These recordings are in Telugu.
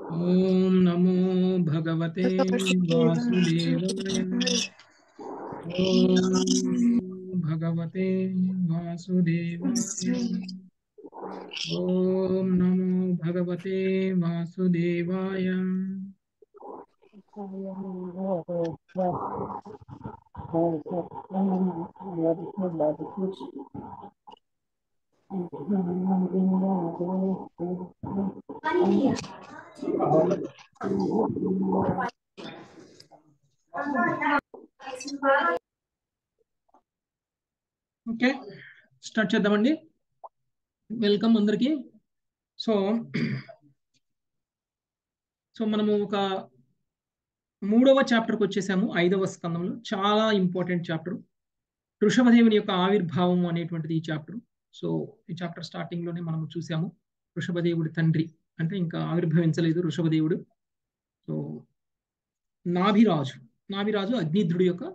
ఓం నమో భగవతే వాసుదేవాయ ఓం భగవతే వాసుదేవాయ ఓం నమో భగవతే వాసుదేవాయ ఓకే స్టార్ట్ చేద్దామండి వెల్కమ్ అందరికి సో సో మనము ఒక మూడవ చాప్టర్కి వచ్చేసాము ఐదవ స్కందంలో చాలా ఇంపార్టెంట్ చాప్టర్ వృషభదేవుని యొక్క ఆవిర్భావం అనేటువంటిది ఈ చాప్టర్ సో ఈ చాప్టర్ స్టార్టింగ్ లోనే మనం చూసాము వృషభదేవుడి తండ్రి అంటే ఇంకా ఆవిర్భవించలేదు వృషభదేవుడు సో నాభిరాజు నాభిరాజు అగ్నిధ్రుడి యొక్క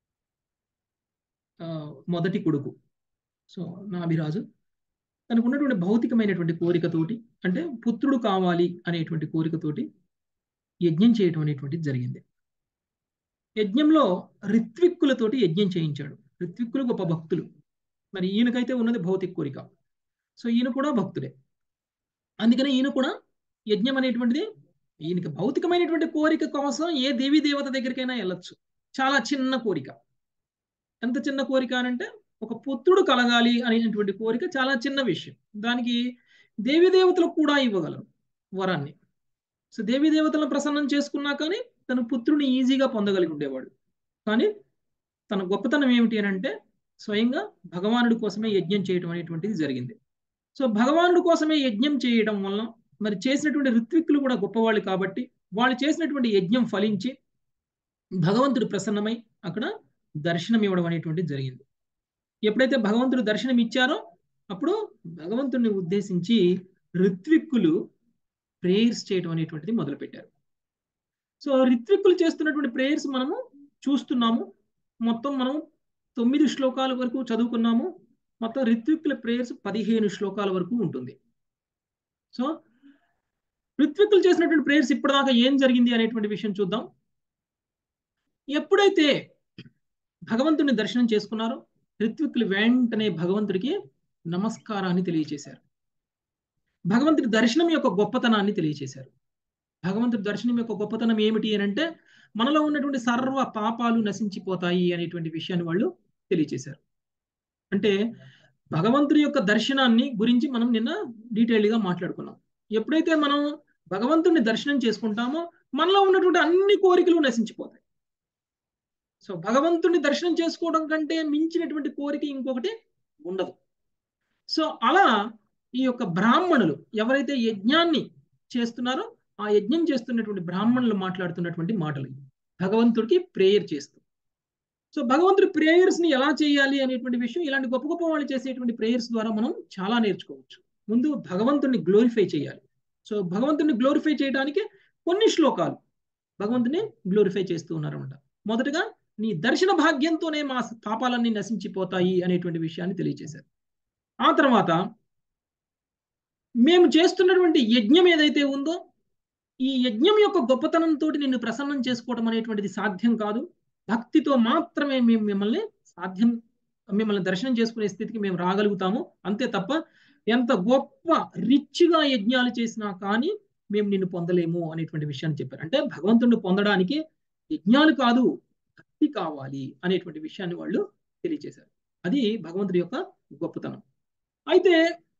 మొదటి కొడుకు సో నాభిరాజు తనకు ఉన్నటువంటి భౌతికమైనటువంటి కోరికతోటి అంటే పుత్రుడు కావాలి అనేటువంటి కోరికతోటి యజ్ఞం చేయటం అనేటువంటిది జరిగింది యజ్ఞంలో రిత్విక్కులతోటి యజ్ఞం చేయించాడు రిత్విక్కులు గొప్ప భక్తులు మరి ఈయనకైతే ఉన్నది భౌతిక కోరిక సో ఈయన కూడా భక్తుడే అందుకని ఈయన కూడా యజ్ఞం అనేటువంటిది ఈయనకి భౌతికమైనటువంటి కోరిక కోసం ఏ దేవీ దేవత దగ్గరికైనా వెళ్ళొచ్చు చాలా చిన్న కోరిక ఎంత చిన్న కోరిక అనంటే ఒక పుత్రుడు కలగాలి అనేటువంటి కోరిక చాలా చిన్న విషయం దానికి దేవీ దేవతలకు కూడా ఇవ్వగలరు వరాన్ని సో దేవీ దేవతలను ప్రసన్నం చేసుకున్నా కానీ తన పుత్రుని ఈజీగా పొందగలిగి ఉండేవాడు కానీ తన గొప్పతనం ఏమిటి అని అంటే స్వయంగా భగవానుడి కోసమే యజ్ఞం చేయడం అనేటువంటిది జరిగింది సో భగవానుడి కోసమే యజ్ఞం చేయడం వలన మరి చేసినటువంటి ఋత్విక్కులు కూడా గొప్పవాళ్ళు కాబట్టి వాళ్ళు చేసినటువంటి యజ్ఞం ఫలించి భగవంతుడు ప్రసన్నమై అక్కడ దర్శనం ఇవ్వడం అనేటువంటిది జరిగింది ఎప్పుడైతే భగవంతుడు దర్శనం ఇచ్చారో అప్పుడు భగవంతుడిని ఉద్దేశించి ఋత్విక్కులు ప్రేయర్స్ చేయడం అనేటువంటిది మొదలుపెట్టారు సో ఋత్విక్కులు చేస్తున్నటువంటి ప్రేయర్స్ మనము చూస్తున్నాము మొత్తం మనం తొమ్మిది శ్లోకాల వరకు చదువుకున్నాము మొత్తం ఋత్విక్కుల ప్రేయర్స్ పదిహేను శ్లోకాల వరకు ఉంటుంది సో ఋత్విక్కులు చేసినటువంటి ప్రేయర్స్ ఇప్పటిదాకా ఏం జరిగింది అనేటువంటి విషయం చూద్దాం ఎప్పుడైతే భగవంతుని దర్శనం చేసుకున్నారో ఋత్విక్కులు వెంటనే భగవంతుడికి నమస్కారాన్ని తెలియచేశారు భగవంతుడి దర్శనం యొక్క గొప్పతనాన్ని తెలియచేశారు భగవంతుడి దర్శనం యొక్క గొప్పతనం ఏమిటి అని అంటే మనలో ఉన్నటువంటి సర్వ పాపాలు నశించిపోతాయి అనేటువంటి విషయాన్ని వాళ్ళు తెలియచేశారు అంటే భగవంతుడి యొక్క దర్శనాన్ని గురించి మనం నిన్న డీటెయిల్గా మాట్లాడుకున్నాం ఎప్పుడైతే మనం భగవంతుడిని దర్శనం చేసుకుంటామో మనలో ఉన్నటువంటి అన్ని కోరికలు నశించిపోతాయి సో భగవంతుడిని దర్శనం చేసుకోవడం కంటే మించినటువంటి కోరిక ఇంకొకటి ఉండదు సో అలా ఈ యొక్క బ్రాహ్మణులు ఎవరైతే యజ్ఞాన్ని చేస్తున్నారో ఆ యజ్ఞం చేస్తున్నటువంటి బ్రాహ్మణులు మాట్లాడుతున్నటువంటి మాటలు భగవంతుడికి ప్రేయర్ చేస్తూ సో భగవంతుడి ప్రేయర్స్ ని ఎలా చేయాలి అనేటువంటి విషయం ఇలాంటి గొప్ప గొప్ప వాళ్ళు చేసేటువంటి ప్రేయర్స్ ద్వారా మనం చాలా నేర్చుకోవచ్చు ముందు భగవంతుడిని గ్లోరిఫై చేయాలి సో భగవంతుడిని గ్లోరిఫై చేయడానికి కొన్ని శ్లోకాలు భగవంతుని గ్లోరిఫై చేస్తూ ఉన్నారన్నమాట మొదటగా నీ దర్శన భాగ్యంతోనే మా పాపాలన్నీ నశించిపోతాయి అనేటువంటి విషయాన్ని తెలియజేశారు ఆ తర్వాత మేము చేస్తున్నటువంటి యజ్ఞం ఏదైతే ఉందో ఈ యజ్ఞం యొక్క గొప్పతనంతో నిన్ను ప్రసన్నం చేసుకోవడం అనేటువంటిది సాధ్యం కాదు భక్తితో మాత్రమే మేము మిమ్మల్ని సాధ్యం మిమ్మల్ని దర్శనం చేసుకునే స్థితికి మేము రాగలుగుతాము అంతే తప్ప ఎంత గొప్ప రిచ్గా యజ్ఞాలు చేసినా కానీ మేము నిన్ను పొందలేము అనేటువంటి విషయాన్ని చెప్పారు అంటే భగవంతుడిని పొందడానికి యజ్ఞాలు కాదు భక్తి కావాలి అనేటువంటి విషయాన్ని వాళ్ళు తెలియజేశారు అది భగవంతుడి యొక్క గొప్పతనం అయితే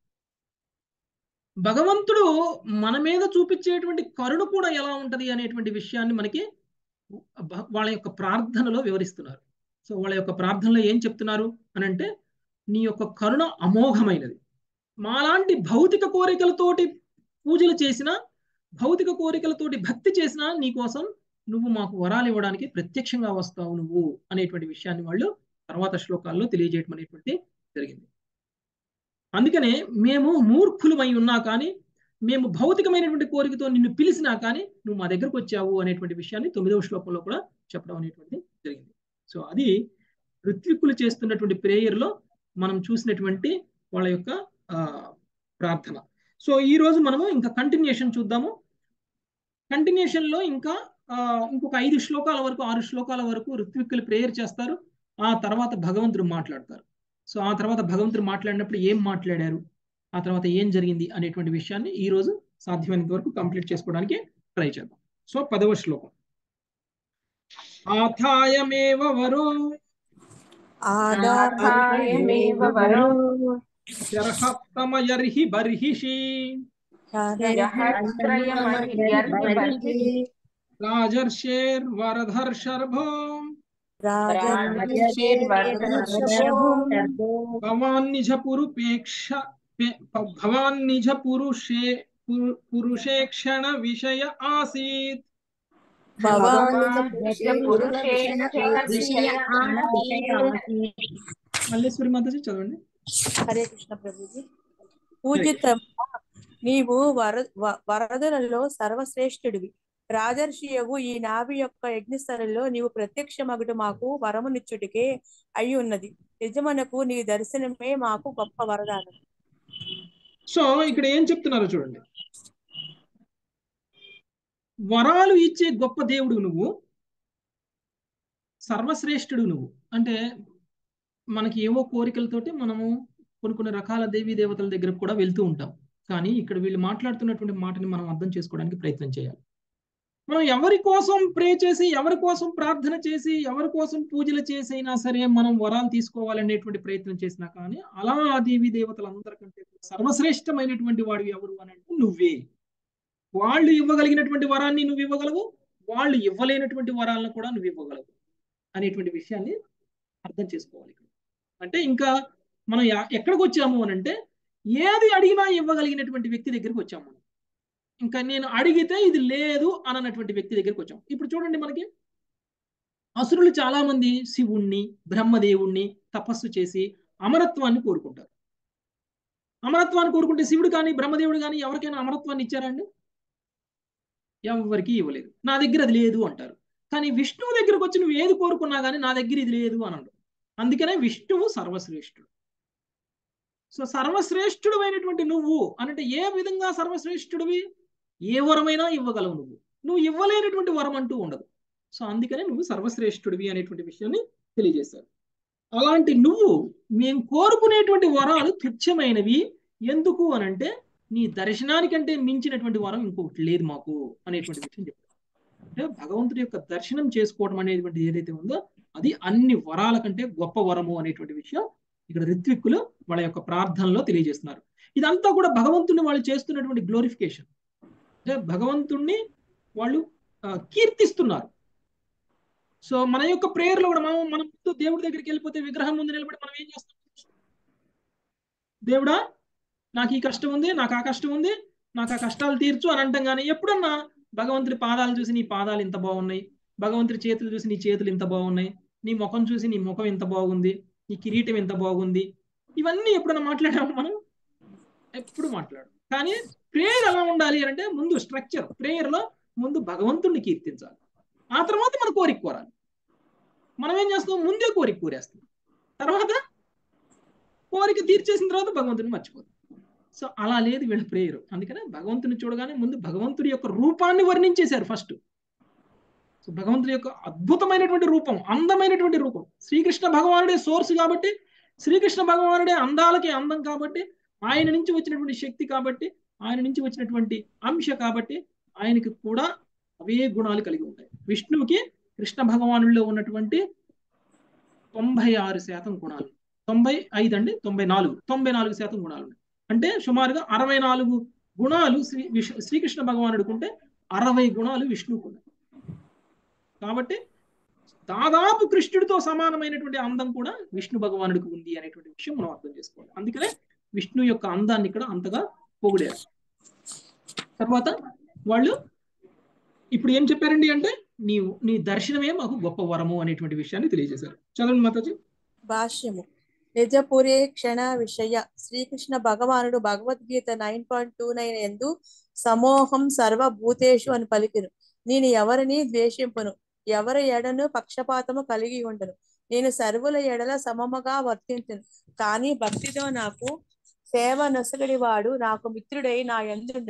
భగవంతుడు మన మీద చూపించేటువంటి కరుణ కూడా ఎలా ఉంటది అనేటువంటి విషయాన్ని మనకి వాళ్ళ యొక్క ప్రార్థనలో వివరిస్తున్నారు సో వాళ్ళ యొక్క ప్రార్థనలో ఏం చెప్తున్నారు అని అంటే నీ యొక్క కరుణ అమోఘమైనది మాలాంటి భౌతిక కోరికలతోటి పూజలు చేసిన భౌతిక కోరికలతోటి భక్తి చేసినా నీ కోసం నువ్వు మాకు వరాలు ఇవ్వడానికి ప్రత్యక్షంగా వస్తావు నువ్వు అనేటువంటి విషయాన్ని వాళ్ళు తర్వాత శ్లోకాల్లో తెలియజేయడం అనేటువంటి జరిగింది అందుకనే మేము మూర్ఖులమై ఉన్నా కానీ మేము భౌతికమైనటువంటి కోరికతో నిన్ను పిలిచినా కానీ నువ్వు మా దగ్గరకు వచ్చావు అనేటువంటి విషయాన్ని తొమ్మిదవ శ్లోకంలో కూడా చెప్పడం అనేటువంటి జరిగింది సో అది ఋత్విక్కులు చేస్తున్నటువంటి ప్రేయర్లో మనం చూసినటువంటి వాళ్ళ యొక్క ప్రార్థన సో ఈ రోజు మనము ఇంకా కంటిన్యూషన్ చూద్దాము కంటిన్యూషన్ లో ఇంకా ఆ, ఇంకొక ఐదు శ్లోకాల వరకు ఆరు శ్లోకాల వరకు ఋత్విక్కులు ప్రేయర్ చేస్తారు ఆ తర్వాత భగవంతుడు మాట్లాడతారు సో ఆ తర్వాత భగవంతుడు మాట్లాడినప్పుడు ఏం మాట్లాడారు ఆ తర్వాత ఏం జరిగింది అనేటువంటి విషయాన్ని ఈ రోజు సాధ్యమైనంత వరకు కంప్లీట్ చేసుకోవడానికి ట్రై చేద్దాం సో పదవ శ్లోకం ఆథాయమేవ వరో ఆదాయమేవ వరో శరహత్తమయర్హి బర్హిషి శరహస్త్రయమర్హి రాజర్షేర్ వరధర్షర్భో భవాన్ నిజ పురుపేక్ష పే- భవాన్ నిజ పురుషే పురు- పురుషేక్షణ విషయ ఆసీత్ మల్లేశ్వరి మాతాజీ చదవండి హరే కృష్ణ ప్రభుజీ పూజిత నీవు వర వ- వరదలలో సర్వశ్రేష్ఠుడివి రాజర్షియగు ఈ నాభి యొక్క యజ్ఞస్థలంలో నీవు ప్రత్యక్షమగుట మాకు వరమునిచ్చుటికే అయి ఉన్నది నిజమనకు నీ దర్శనమే మాకు గొప్ప వరదానం సో ఇక్కడ ఏం చెప్తున్నారో చూడండి వరాలు ఇచ్చే గొప్ప దేవుడు నువ్వు సర్వశ్రేష్ఠుడు నువ్వు అంటే మనకి ఏవో కోరికలతోటి మనము కొన్ని కొన్ని రకాల దేవీ దేవతల దగ్గర కూడా వెళ్తూ ఉంటాం కానీ ఇక్కడ వీళ్ళు మాట్లాడుతున్నటువంటి మాటని మనం అర్థం చేసుకోవడానికి ప్రయత్నం చేయాలి మనం ఎవరి కోసం ప్రే చేసి ఎవరి కోసం ప్రార్థన చేసి ఎవరి కోసం పూజలు చేసి అయినా సరే మనం వరాలు తీసుకోవాలనేటువంటి ప్రయత్నం చేసినా కానీ అలా ఆ దేవీ దేవతలందరికంటే సర్వశ్రేష్టమైనటువంటి వాడు ఎవరు అని అంటే నువ్వే వాళ్ళు ఇవ్వగలిగినటువంటి వరాన్ని నువ్వు ఇవ్వగలవు వాళ్ళు ఇవ్వలేనటువంటి వరాలను కూడా నువ్వు ఇవ్వగలవు అనేటువంటి విషయాన్ని అర్థం చేసుకోవాలి ఇక్కడ అంటే ఇంకా మనం యా- ఎక్కడికి వచ్చాము అని అంటే ఏది అడిగినా ఇవ్వగలిగినటువంటి వ్యక్తి దగ్గరికి వచ్చాము మనం ఇంకా నేను అడిగితే ఇది లేదు అనన్నటువంటి వ్యక్తి దగ్గరికి వచ్చాం ఇప్పుడు చూడండి మనకి అసురులు చాలా మంది శివుణ్ణి బ్రహ్మదేవుణ్ణి తపస్సు చేసి అమరత్వాన్ని కోరుకుంటారు అమరత్వాన్ని కోరుకుంటే శివుడు కానీ బ్రహ్మదేవుడు కానీ ఎవరికైనా అమరత్వాన్ని ఇచ్చారా అండి ఎవరికి ఇవ్వలేదు నా దగ్గర అది లేదు అంటారు కానీ విష్ణువు దగ్గరకు వచ్చి నువ్వు ఏది కోరుకున్నా కానీ నా దగ్గర ఇది లేదు అని అంటారు అందుకనే విష్ణువు సర్వశ్రేష్ఠుడు సో సర్వశ్రేష్ఠుడు అయినటువంటి నువ్వు అంటే ఏ విధంగా సర్వశ్రేష్ఠుడివి ఏ వరమైనా ఇవ్వగలవు నువ్వు నువ్వు ఇవ్వలేనటువంటి వరం అంటూ ఉండదు సో అందుకనే నువ్వు సర్వశ్రేష్ఠుడివి అనేటువంటి విషయాన్ని తెలియజేశారు అలాంటి నువ్వు మేము కోరుకునేటువంటి వరాలు తుచ్చమైనవి ఎందుకు అనంటే నీ దర్శనానికంటే మించినటువంటి వరం ఇంకొకటి లేదు మాకు అనేటువంటి విషయం చెప్పారు అంటే భగవంతుడి యొక్క దర్శనం చేసుకోవడం అనేటువంటి ఏదైతే ఉందో అది అన్ని వరాల కంటే గొప్ప వరము అనేటువంటి విషయం ఇక్కడ ఋత్విక్కులు వాళ్ళ యొక్క ప్రార్థనలో తెలియజేస్తున్నారు ఇదంతా కూడా భగవంతుడిని వాళ్ళు చేస్తున్నటువంటి గ్లోరిఫికేషన్ అంటే భగవంతుణ్ణి వాళ్ళు ఆ, కీర్తిస్తున్నారు సో మన యొక్క ప్రేయర్లో కూడా మనం మనం ముందు దేవుడి దగ్గరికి వెళ్ళిపోతే విగ్రహం ముందు నిలబడి మనం ఏం చేస్తాం దేవుడా నాకు ఈ కష్టం ఉంది నాకు ఆ కష్టం ఉంది నాకు ఆ కష్టాలు తీర్చు అని అంటాం కానీ ఎప్పుడన్నా భగవంతుడి పాదాలు చూసి నీ పాదాలు ఇంత బాగున్నాయి భగవంతుడి చేతులు చూసి నీ చేతులు ఇంత బాగున్నాయి నీ ముఖం చూసి నీ ముఖం ఇంత బాగుంది నీ కిరీటం ఎంత బాగుంది ఇవన్నీ ఎప్పుడన్నా మాట్లాడాము మనం ఎప్పుడు మాట్లాడు కానీ ప్రేయర్ ఎలా ఉండాలి అంటే ముందు స్ట్రక్చర్ ప్రేయర్ లో ముందు భగవంతుడిని కీర్తించాలి ఆ తర్వాత మన కోరిక కోరాలి మనం ఏం చేస్తాం ముందే కోరిక కోరేస్తాం తర్వాత కోరిక తీర్చేసిన తర్వాత భగవంతుని మర్చిపోతాం సో అలా లేదు వీళ్ళ ప్రేయర్ అందుకనే భగవంతుని చూడగానే ముందు భగవంతుడి యొక్క రూపాన్ని వర్ణించేశారు ఫస్ట్ సో భగవంతుడి యొక్క అద్భుతమైనటువంటి రూపం అందమైనటువంటి రూపం శ్రీకృష్ణ భగవానుడే సోర్స్ కాబట్టి శ్రీకృష్ణ భగవానుడే అందాలకి అందం కాబట్టి ఆయన నుంచి వచ్చినటువంటి శక్తి కాబట్టి ఆయన నుంచి వచ్చినటువంటి అంశ కాబట్టి ఆయనకి కూడా అవే గుణాలు కలిగి ఉంటాయి విష్ణువుకి కృష్ణ భగవానుల్లో ఉన్నటువంటి తొంభై ఆరు శాతం గుణాలు తొంభై ఐదు అండి తొంభై నాలుగు తొంభై నాలుగు శాతం గుణాలు ఉన్నాయి అంటే సుమారుగా అరవై నాలుగు గుణాలు శ్రీ విష్- శ్రీకృష్ణ భగవానుడికి ఉంటే అరవై గుణాలు విష్ణువుకు ఉన్నాయి కాబట్టి దాదాపు కృష్ణుడితో సమానమైనటువంటి అందం కూడా విష్ణు భగవానుడికి ఉంది అనేటువంటి విషయం మనం అర్థం చేసుకోవాలి అందుకనే విష్ణు యొక్క అందాన్ని ఇక్కడ అంతగా పొగిడారు తర్వాత వాళ్ళు ఇప్పుడు ఏం చెప్పారండి అంటే నీవు నీ దర్శనమే మాకు గొప్ప వరము అనేటువంటి విషయాన్ని తెలియజేశారు చదవండి మాతాజీ భాష్యము నిజపురే క్షణ విషయ శ్రీకృష్ణ భగవానుడు Bhagavadgita nine point two nine ఎందు సమోహం సర్వభూతేషు అని పలికిను నేను ఎవరిని ద్వేషింపును ఎవరి ఎడను పక్షపాతము కలిగి ఉండను నేను సర్వుల ఎడల సమముగా వర్తించును కానీ భక్తితో నాకు సేవ నొసగడి వాడు నాకు మిత్రుడై నా ఎందుండెను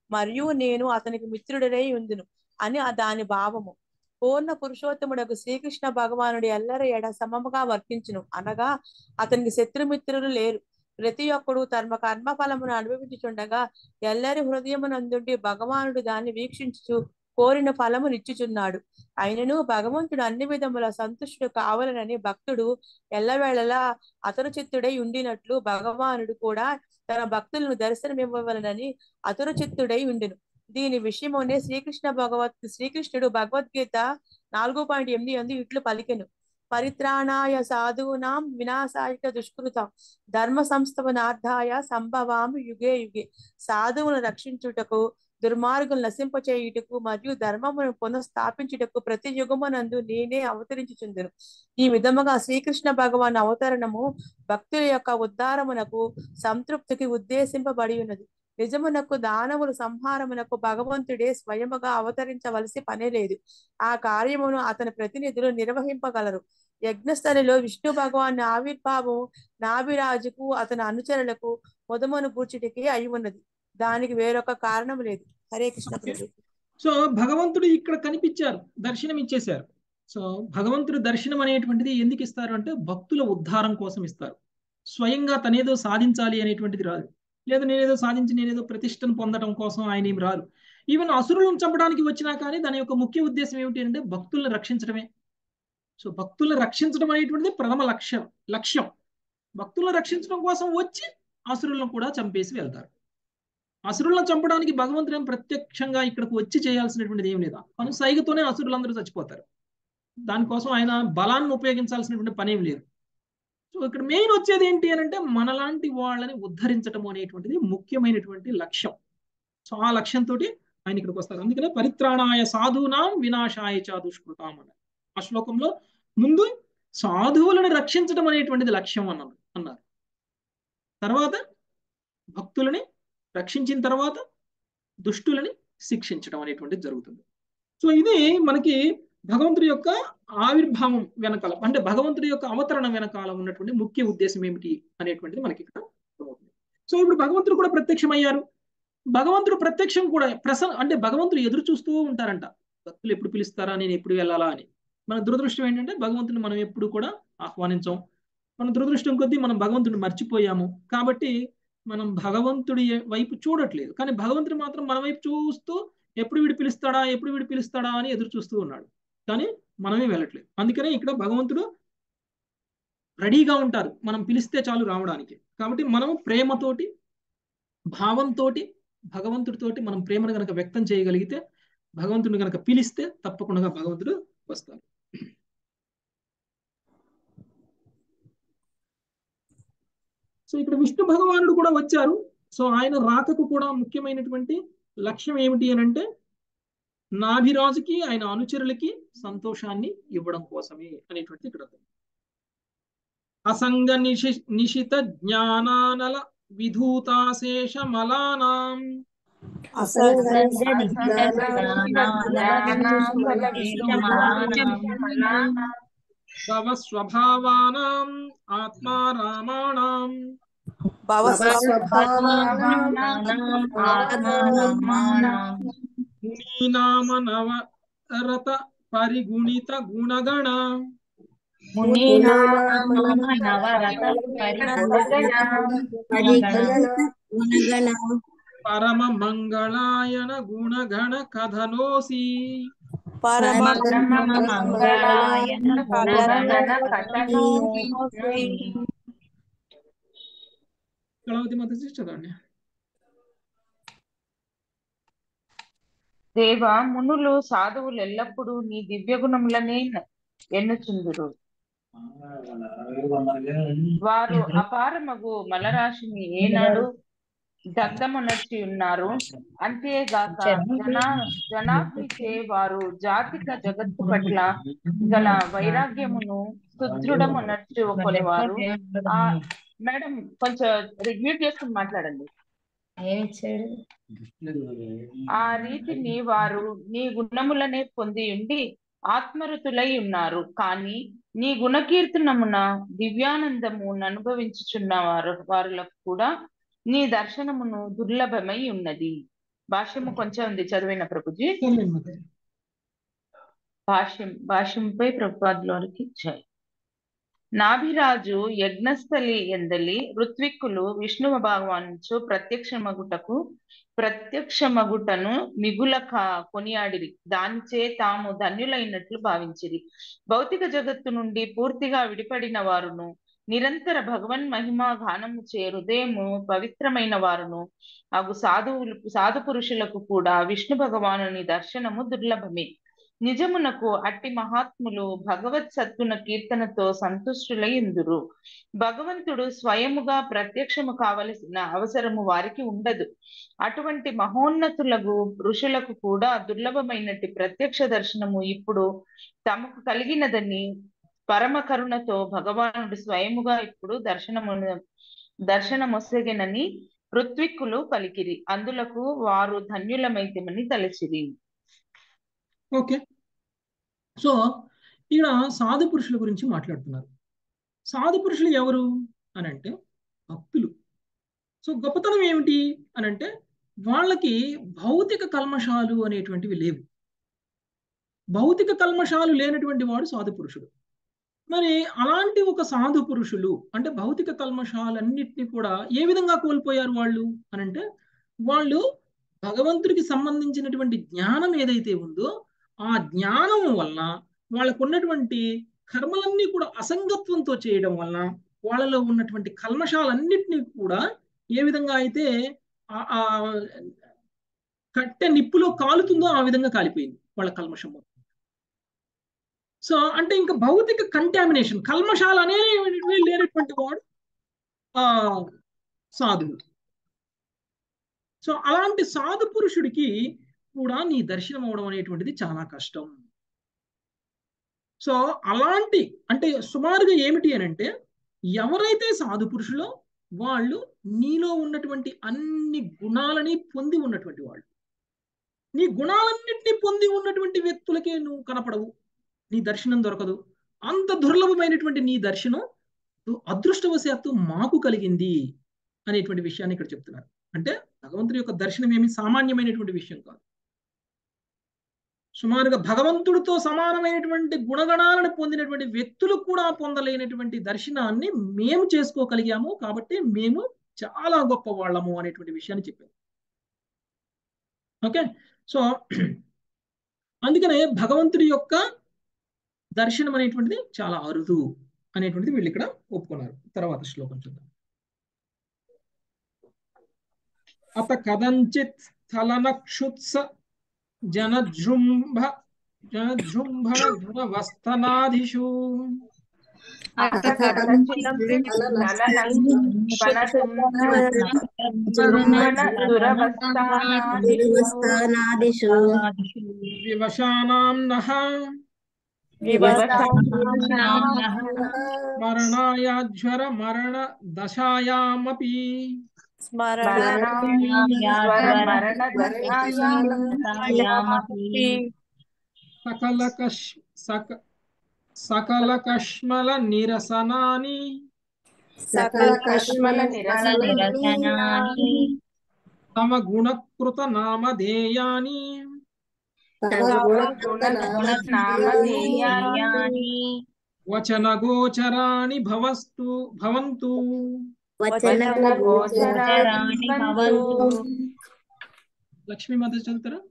మరియు నేను అతనికి మిత్రుడనై ఉందును అని ఆ దాని భావము పూర్ణ పురుషోత్తముడకు శ్రీకృష్ణ భగవానుడు ఎల్లర ఎడ సమముగా వర్తించును అనగా అతనికి శత్రుమిత్రులు లేరు ప్రతి ఒక్కడు తమ కర్మ ఫలమును అనుభవించుచుండగా ఎల్లరి హృదయమునందుండి భగవానుడు దాన్ని వీక్షించుచు కోరిన ఫలము నిచ్చుచున్నాడు అయినను భగవంతుడు అన్ని విధముల సంతుష్టుడు కావాలనని భక్తుడు ఎల్లవేళలా అతను చిత్తుడై ఉండినట్లు భగవానుడు కూడా తన భక్తులను దర్శనమివ్వవలనని అతురు చిత్తుడై ఉండును దీని విషయమునే శ్రీకృష్ణ భగవత్ శ్రీకృష్ణుడు భగవద్గీత నాలుగు పాయింట్ ఎనిమిది ఎందు ఇట్లు పలికెను పరిత్రాణాయ సాధూనాం వినాశాయ దుష్కృతం ధర్మ సంస్థవనార్థాయ సంభవామి యుగే యుగే సాధువులను రక్షించుటకు దుర్మార్గులు నశింపచేయుటకు మరియు ధర్మమును పునఃస్థాపించుటకు ప్రతి యుగమునందు నేనే అవతరించుచుందును ఈ విధముగా శ్రీకృష్ణ భగవాన్ అవతరణము భక్తుల యొక్క ఉద్ధారమునకు సంతృప్తికి ఉద్దేశింపబడి ఉన్నది నిజమునకు దానవులు సంహారమునకు భగవంతుడే స్వయముగా అవతరించవలసి పనే లేదు ఆ కార్యమును అతని ప్రతినిధులు నిర్వహింపగలరు యజ్ఞస్థలిలో విష్ణు భగవాన్ ఆవిర్భావం నాభిరాజుకు అతని అనుచరులకు మొదమను పూర్చుటికి అయి ఉన్నది దానికి వేరొక కారణం లేదు హరే కృష్ణ ప్రభు సో భగవంతుడు ఇక్కడ కనిపించారు దర్శనం ఇచ్చేశారు సో భగవంతుడు దర్శనం అనేటువంటిది ఎందుకు ఇస్తారు అంటే భక్తుల ఉద్ధారం కోసం ఇస్తారు స్వయంగా తనేదో సాధించాలి అనేటువంటిది రాదు లేదా నేనేదో సాధించి నేనేదో ప్రతిష్టను పొందడం కోసం ఆయన ఏమి రాదు ఈవెన్ అసురులను చంపడానికి వచ్చినా కానీ దాని యొక్క ముఖ్య ఉద్దేశం ఏమిటి అంటే భక్తులను రక్షించడమే సో భక్తులను రక్షించడం అనేటువంటిది ప్రథమ లక్ష్యం లక్ష్యం భక్తులను రక్షించడం కోసం వచ్చి అసురులను కూడా చంపేసి వెళ్తారు అసురులను చంపడానికి భగవంతుడు ఏం ప్రత్యక్షంగా ఇక్కడికి వచ్చి చేయాల్సినటువంటిది ఏం లేదా అను సైగతోనే అసురులందరూ చచ్చిపోతారు దానికోసం ఆయన బలాన్ని ఉపయోగించాల్సినటువంటి పని ఏం లేదు సో ఇక్కడ మెయిన్ వచ్చేది ఏంటి అని అంటే మనలాంటి వాళ్ళని ఉద్ధరించడం అనేటువంటిది ముఖ్యమైనటువంటి లక్ష్యం సో ఆ లక్ష్యంతో ఆయన ఇక్కడికి వస్తారు అందుకనే పరిత్రాణాయ సాధునాం వినాశాయ చ దుష్కృతాం అన్నారు ఆ శ్లోకంలో ముందు సాధువులను రక్షించడం అనేటువంటిది లక్ష్యం అన్నారు అన్నారు తర్వాత భక్తులని రక్షించిన తర్వాత దుష్టులని శిక్షించడం అనేటువంటిది జరుగుతుంది సో ఇది మనకి భగవంతుడి యొక్క ఆవిర్భావం వెనకాల అంటే భగవంతుడి యొక్క అవతరణ వెనకాల ఉన్నటువంటి ముఖ్య ఉద్దేశం ఏమిటి అనేటువంటిది మనకి ఇక్కడ అర్థమవుతుంది సో ఇప్పుడు భగవంతుడు కూడా ప్రత్యక్షమయ్యారు భగవంతుడు ప్రత్యక్షం కూడా ప్రస అంటే భగవంతుడు ఎదురు చూస్తూ ఉంటారంట భక్తులు ఎప్పుడు పిలుస్తారా నేను ఎప్పుడు వెళ్ళాలా అని మన దురదృష్టం ఏంటంటే భగవంతుని మనం ఎప్పుడు కూడా ఆహ్వానించాం మన దురదృష్టం కొద్దీ మనం భగవంతుడిని మర్చిపోయాము కాబట్టి మనం భగవంతుడి వైపు చూడట్లేదు కానీ భగవంతుడు మాత్రం మన వైపు చూస్తూ ఎప్పుడు వీడు పిలుస్తాడా ఎప్పుడు వీడు పిలుస్తాడా అని ఎదురు చూస్తూ ఉన్నాడు కానీ మనమే వెళ్ళట్లేదు అందుకనే ఇక్కడ భగవంతుడు రెడీగా ఉంటారు మనం పిలిస్తే చాలు రావడానికి కాబట్టి మనం ప్రేమతోటి భావంతో భగవంతుడితోటి మనం ప్రేమను గనక వ్యక్తం చేయగలిగితే భగవంతుడిని గనక పిలిస్తే తప్పకుండా భగవంతుడు వస్తారు సో ఇక్కడ విష్ణు భగవానుడు కూడా వచ్చారు సో ఆయన రాకకు కూడా ముఖ్యమైనటువంటి లక్ష్యం ఏమిటి అని అంటే నాభిరాజుకి ఆయన అనుచరులకి సంతోషాన్ని ఇవ్వడం కోసమే అనేటువంటి ఇక్కడ అసంగ నిషి నిశిత జ్ఞానానల విధూతాశేష మలానాం భవ స్వభావానాం ఆత్మారామాణం మునీనామ నవరత పరిగుణిత గుణగణ పరమ మంగళాయన గుణగణ కథనోసి పరమ కళావతి మాత చదవండి దేవ మునులు సాధువులు ఎల్లప్పుడూ నీ దివ్య గుణములనే ఎన్నుచుందురు వారు అపారమగు మలరాశిని ఏనాడు దగ్ధమునర్చి ఉన్నారు అంతేగాక జన జనాగ్నిచే వారు జాతిక జగత్తు పట్ల గల వైరాగ్యమును సుదృఢమునర్చి ఒకరివారు ఆ మేడం కొంచెం రివ్యూట్ చేసుకుని మాట్లాడండి ఏమిచ్చాడు ఆ రీతిని వారు నీ గుణములనే పొంది ఉండి ఆత్మరుతులై ఉన్నారు కానీ నీ గుణకీర్తనమున దివ్యానందమును అనుభవించుచున్న వారు వారులకు కూడా నీ దర్శనమును దుర్లభమై ఉన్నది భాష్యము కొంచెం ఉంది చదివిన ప్రభుజీ చదవండి మాతాజీ భాష్యం భాష్యంపై ప్రభుపాదులోనికి జై నాభిరాజు యజ్ఞస్థలి ఎందలి ఋత్విక్కులు విష్ణువ భగవానుచు ప్రత్యక్షమగుటకు ప్రత్యక్షమగుటను మిగుల కా- కొనియాడిరి దానిచే తాము ధన్యులైనట్లు భావించిరి భౌతిక జగత్తు నుండి పూర్తిగా విడిపడిన వారును నిరంతర భగవన్ మహిమా గానము చే హృదయము పవిత్రమైన వారును అగు సాధువులు సాధు పురుషులకు కూడా విష్ణు భగవానుని దర్శనము దుర్లభమే నిజమునకు అట్టి మహాత్ములు భగవత్ సత్తున కీర్తనతో సంతుష్టులై ఇందురు భగవంతుడు స్వయముగా ప్రత్యక్షము కావలసిన అవసరము వారికి ఉండదు అటువంటి మహోన్నతులకు ఋషులకు కూడా దుర్లభమైనట్టి ప్రత్యక్ష దర్శనము ఇప్పుడు తమకు కలిగినదని పరమ కరుణతో భగవానుడు స్వయముగా ఇప్పుడు దర్శనము దర్శనమొసగినని ఋత్విక్కులు పలికిరి అందులకు వారు ధన్యులమైతమని తలచిరి ఓకే సో ఇక్కడ సాధు పురుషుల గురించి మాట్లాడుతున్నారు సాధు పురుషులు ఎవరు అని అంటే భక్తులు సో గొప్పతనం ఏమిటి అని అంటే వాళ్ళకి భౌతిక కల్మషాలు అనేటువంటివి లేవు భౌతిక కల్మషాలు లేనటువంటి వాడు సాధు పురుషుడు మరి అలాంటి ఒక సాధు పురుషులు అంటే భౌతిక కల్మషాలన్నిటిని కూడా ఏ విధంగా కోల్పోయారు వాళ్ళు అని అంటే వాళ్ళు భగవంతుడికి సంబంధించినటువంటి జ్ఞానం ఏదైతే ఉందో ఆ జ్ఞానం వలన వాళ్ళకు ఉన్నటువంటి కర్మలన్నీ కూడా అసంగత్వంతో చేయడం వలన వాళ్ళలో ఉన్నటువంటి కల్మషాలన్నిటినీ కూడా ఏ విధంగా అయితే ఆ- ఆ కట్టె నిప్పులో కాలుతుందో ఆ విధంగా కాలిపోయింది వాళ్ళ కల్మషం మొత్తం సో అంటే ఇంకా భౌతిక కంటామినేషన్ కల్మషాలు అనేవి లేనటువంటి వాడు ఆ సాధువు సో అలాంటి సాధు పురుషుడికి కూడా నీ దర్శనం అవడం అనేటువంటిది చాలా కష్టం సో అలాంటి అంటే సుమారుగా ఏమిటి అని అంటే ఎవరైతే సాధు పురుషులో వాళ్ళు నీలో ఉన్నటువంటి అన్ని గుణాలని పొంది ఉన్నటువంటి వాళ్ళు నీ గుణాలన్నింటినీ పొంది ఉన్నటువంటి వ్యక్తులకే నువ్వు కనపడవు నీ దర్శనం దొరకదు అంత దుర్లభమైనటువంటి నీ దర్శనం అదృష్టవశాత్తు మాకు కలిగింది అనేటువంటి విషయాన్ని ఇక్కడ చెప్తున్నారు అంటే భగవంతుడి యొక్క దర్శనం ఏమి సామాన్యమైనటువంటి విషయం కాదు సుమారుగా భగవంతుడితో సమానమైనటువంటి గుణగణాలను పొందినటువంటి వ్యక్తులు కూడా పొందలేనటువంటి దర్శనాన్ని మేము చేసుకోగలిగాము కాబట్టి మేము చాలా గొప్ప వాళ్ళము అనేటువంటి విషయాన్ని చెప్పారు ఓకే సో అందుకనే భగవంతుడి యొక్క దర్శనం అనేటువంటిది చాలా అరుదు అనేటువంటిది వీళ్ళు ఇక్కడ ఒప్పుకున్నారు తర్వాత శ్లోకం చూద్దాం అత కదంచిత్ స్థలనక్షుత్స జనజృంభ జనజృంభణ ధురవస్తనాదిషు అత కథంచిత్ నలనం వనతుం జృంభణ దురవస్థానాదిషు దురవస్థానాదిషు వివశానాం నః వివసానాః మరణాయాజ్వర మరణ దశాయామపి స్మరణ మరణ సకల కష్ సక సకల కష్మల నిరసనాని సకల కష్మల నిరసనాని తమ గుణకృత నామధేయాని గుణనామధేయాని వచన గోచరాణి భవస్తు భవంతు వచన గోచరాణి భవంతు. లక్ష్మీ మాత చదువుతారా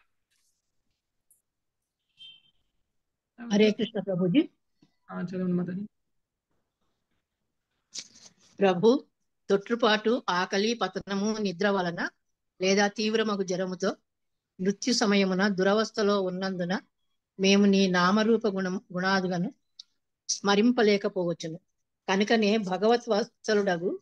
హరే కృష్ణ ప్రభుజీ ఆ, చదవండి మాతాజీ ప్రభు తొట్టుపాటు ఆకలి పతనము నిద్ర వలన లేదా తీవ్రమగు జ్వరముతో మృత్యు సమయమున దురవస్థలో ఉన్నందున మేము నీ నామరూప గుణం గుణాదులను స్మరింపలేకపోవచ్చును కనుకనే భగవత్ వత్సలుడగు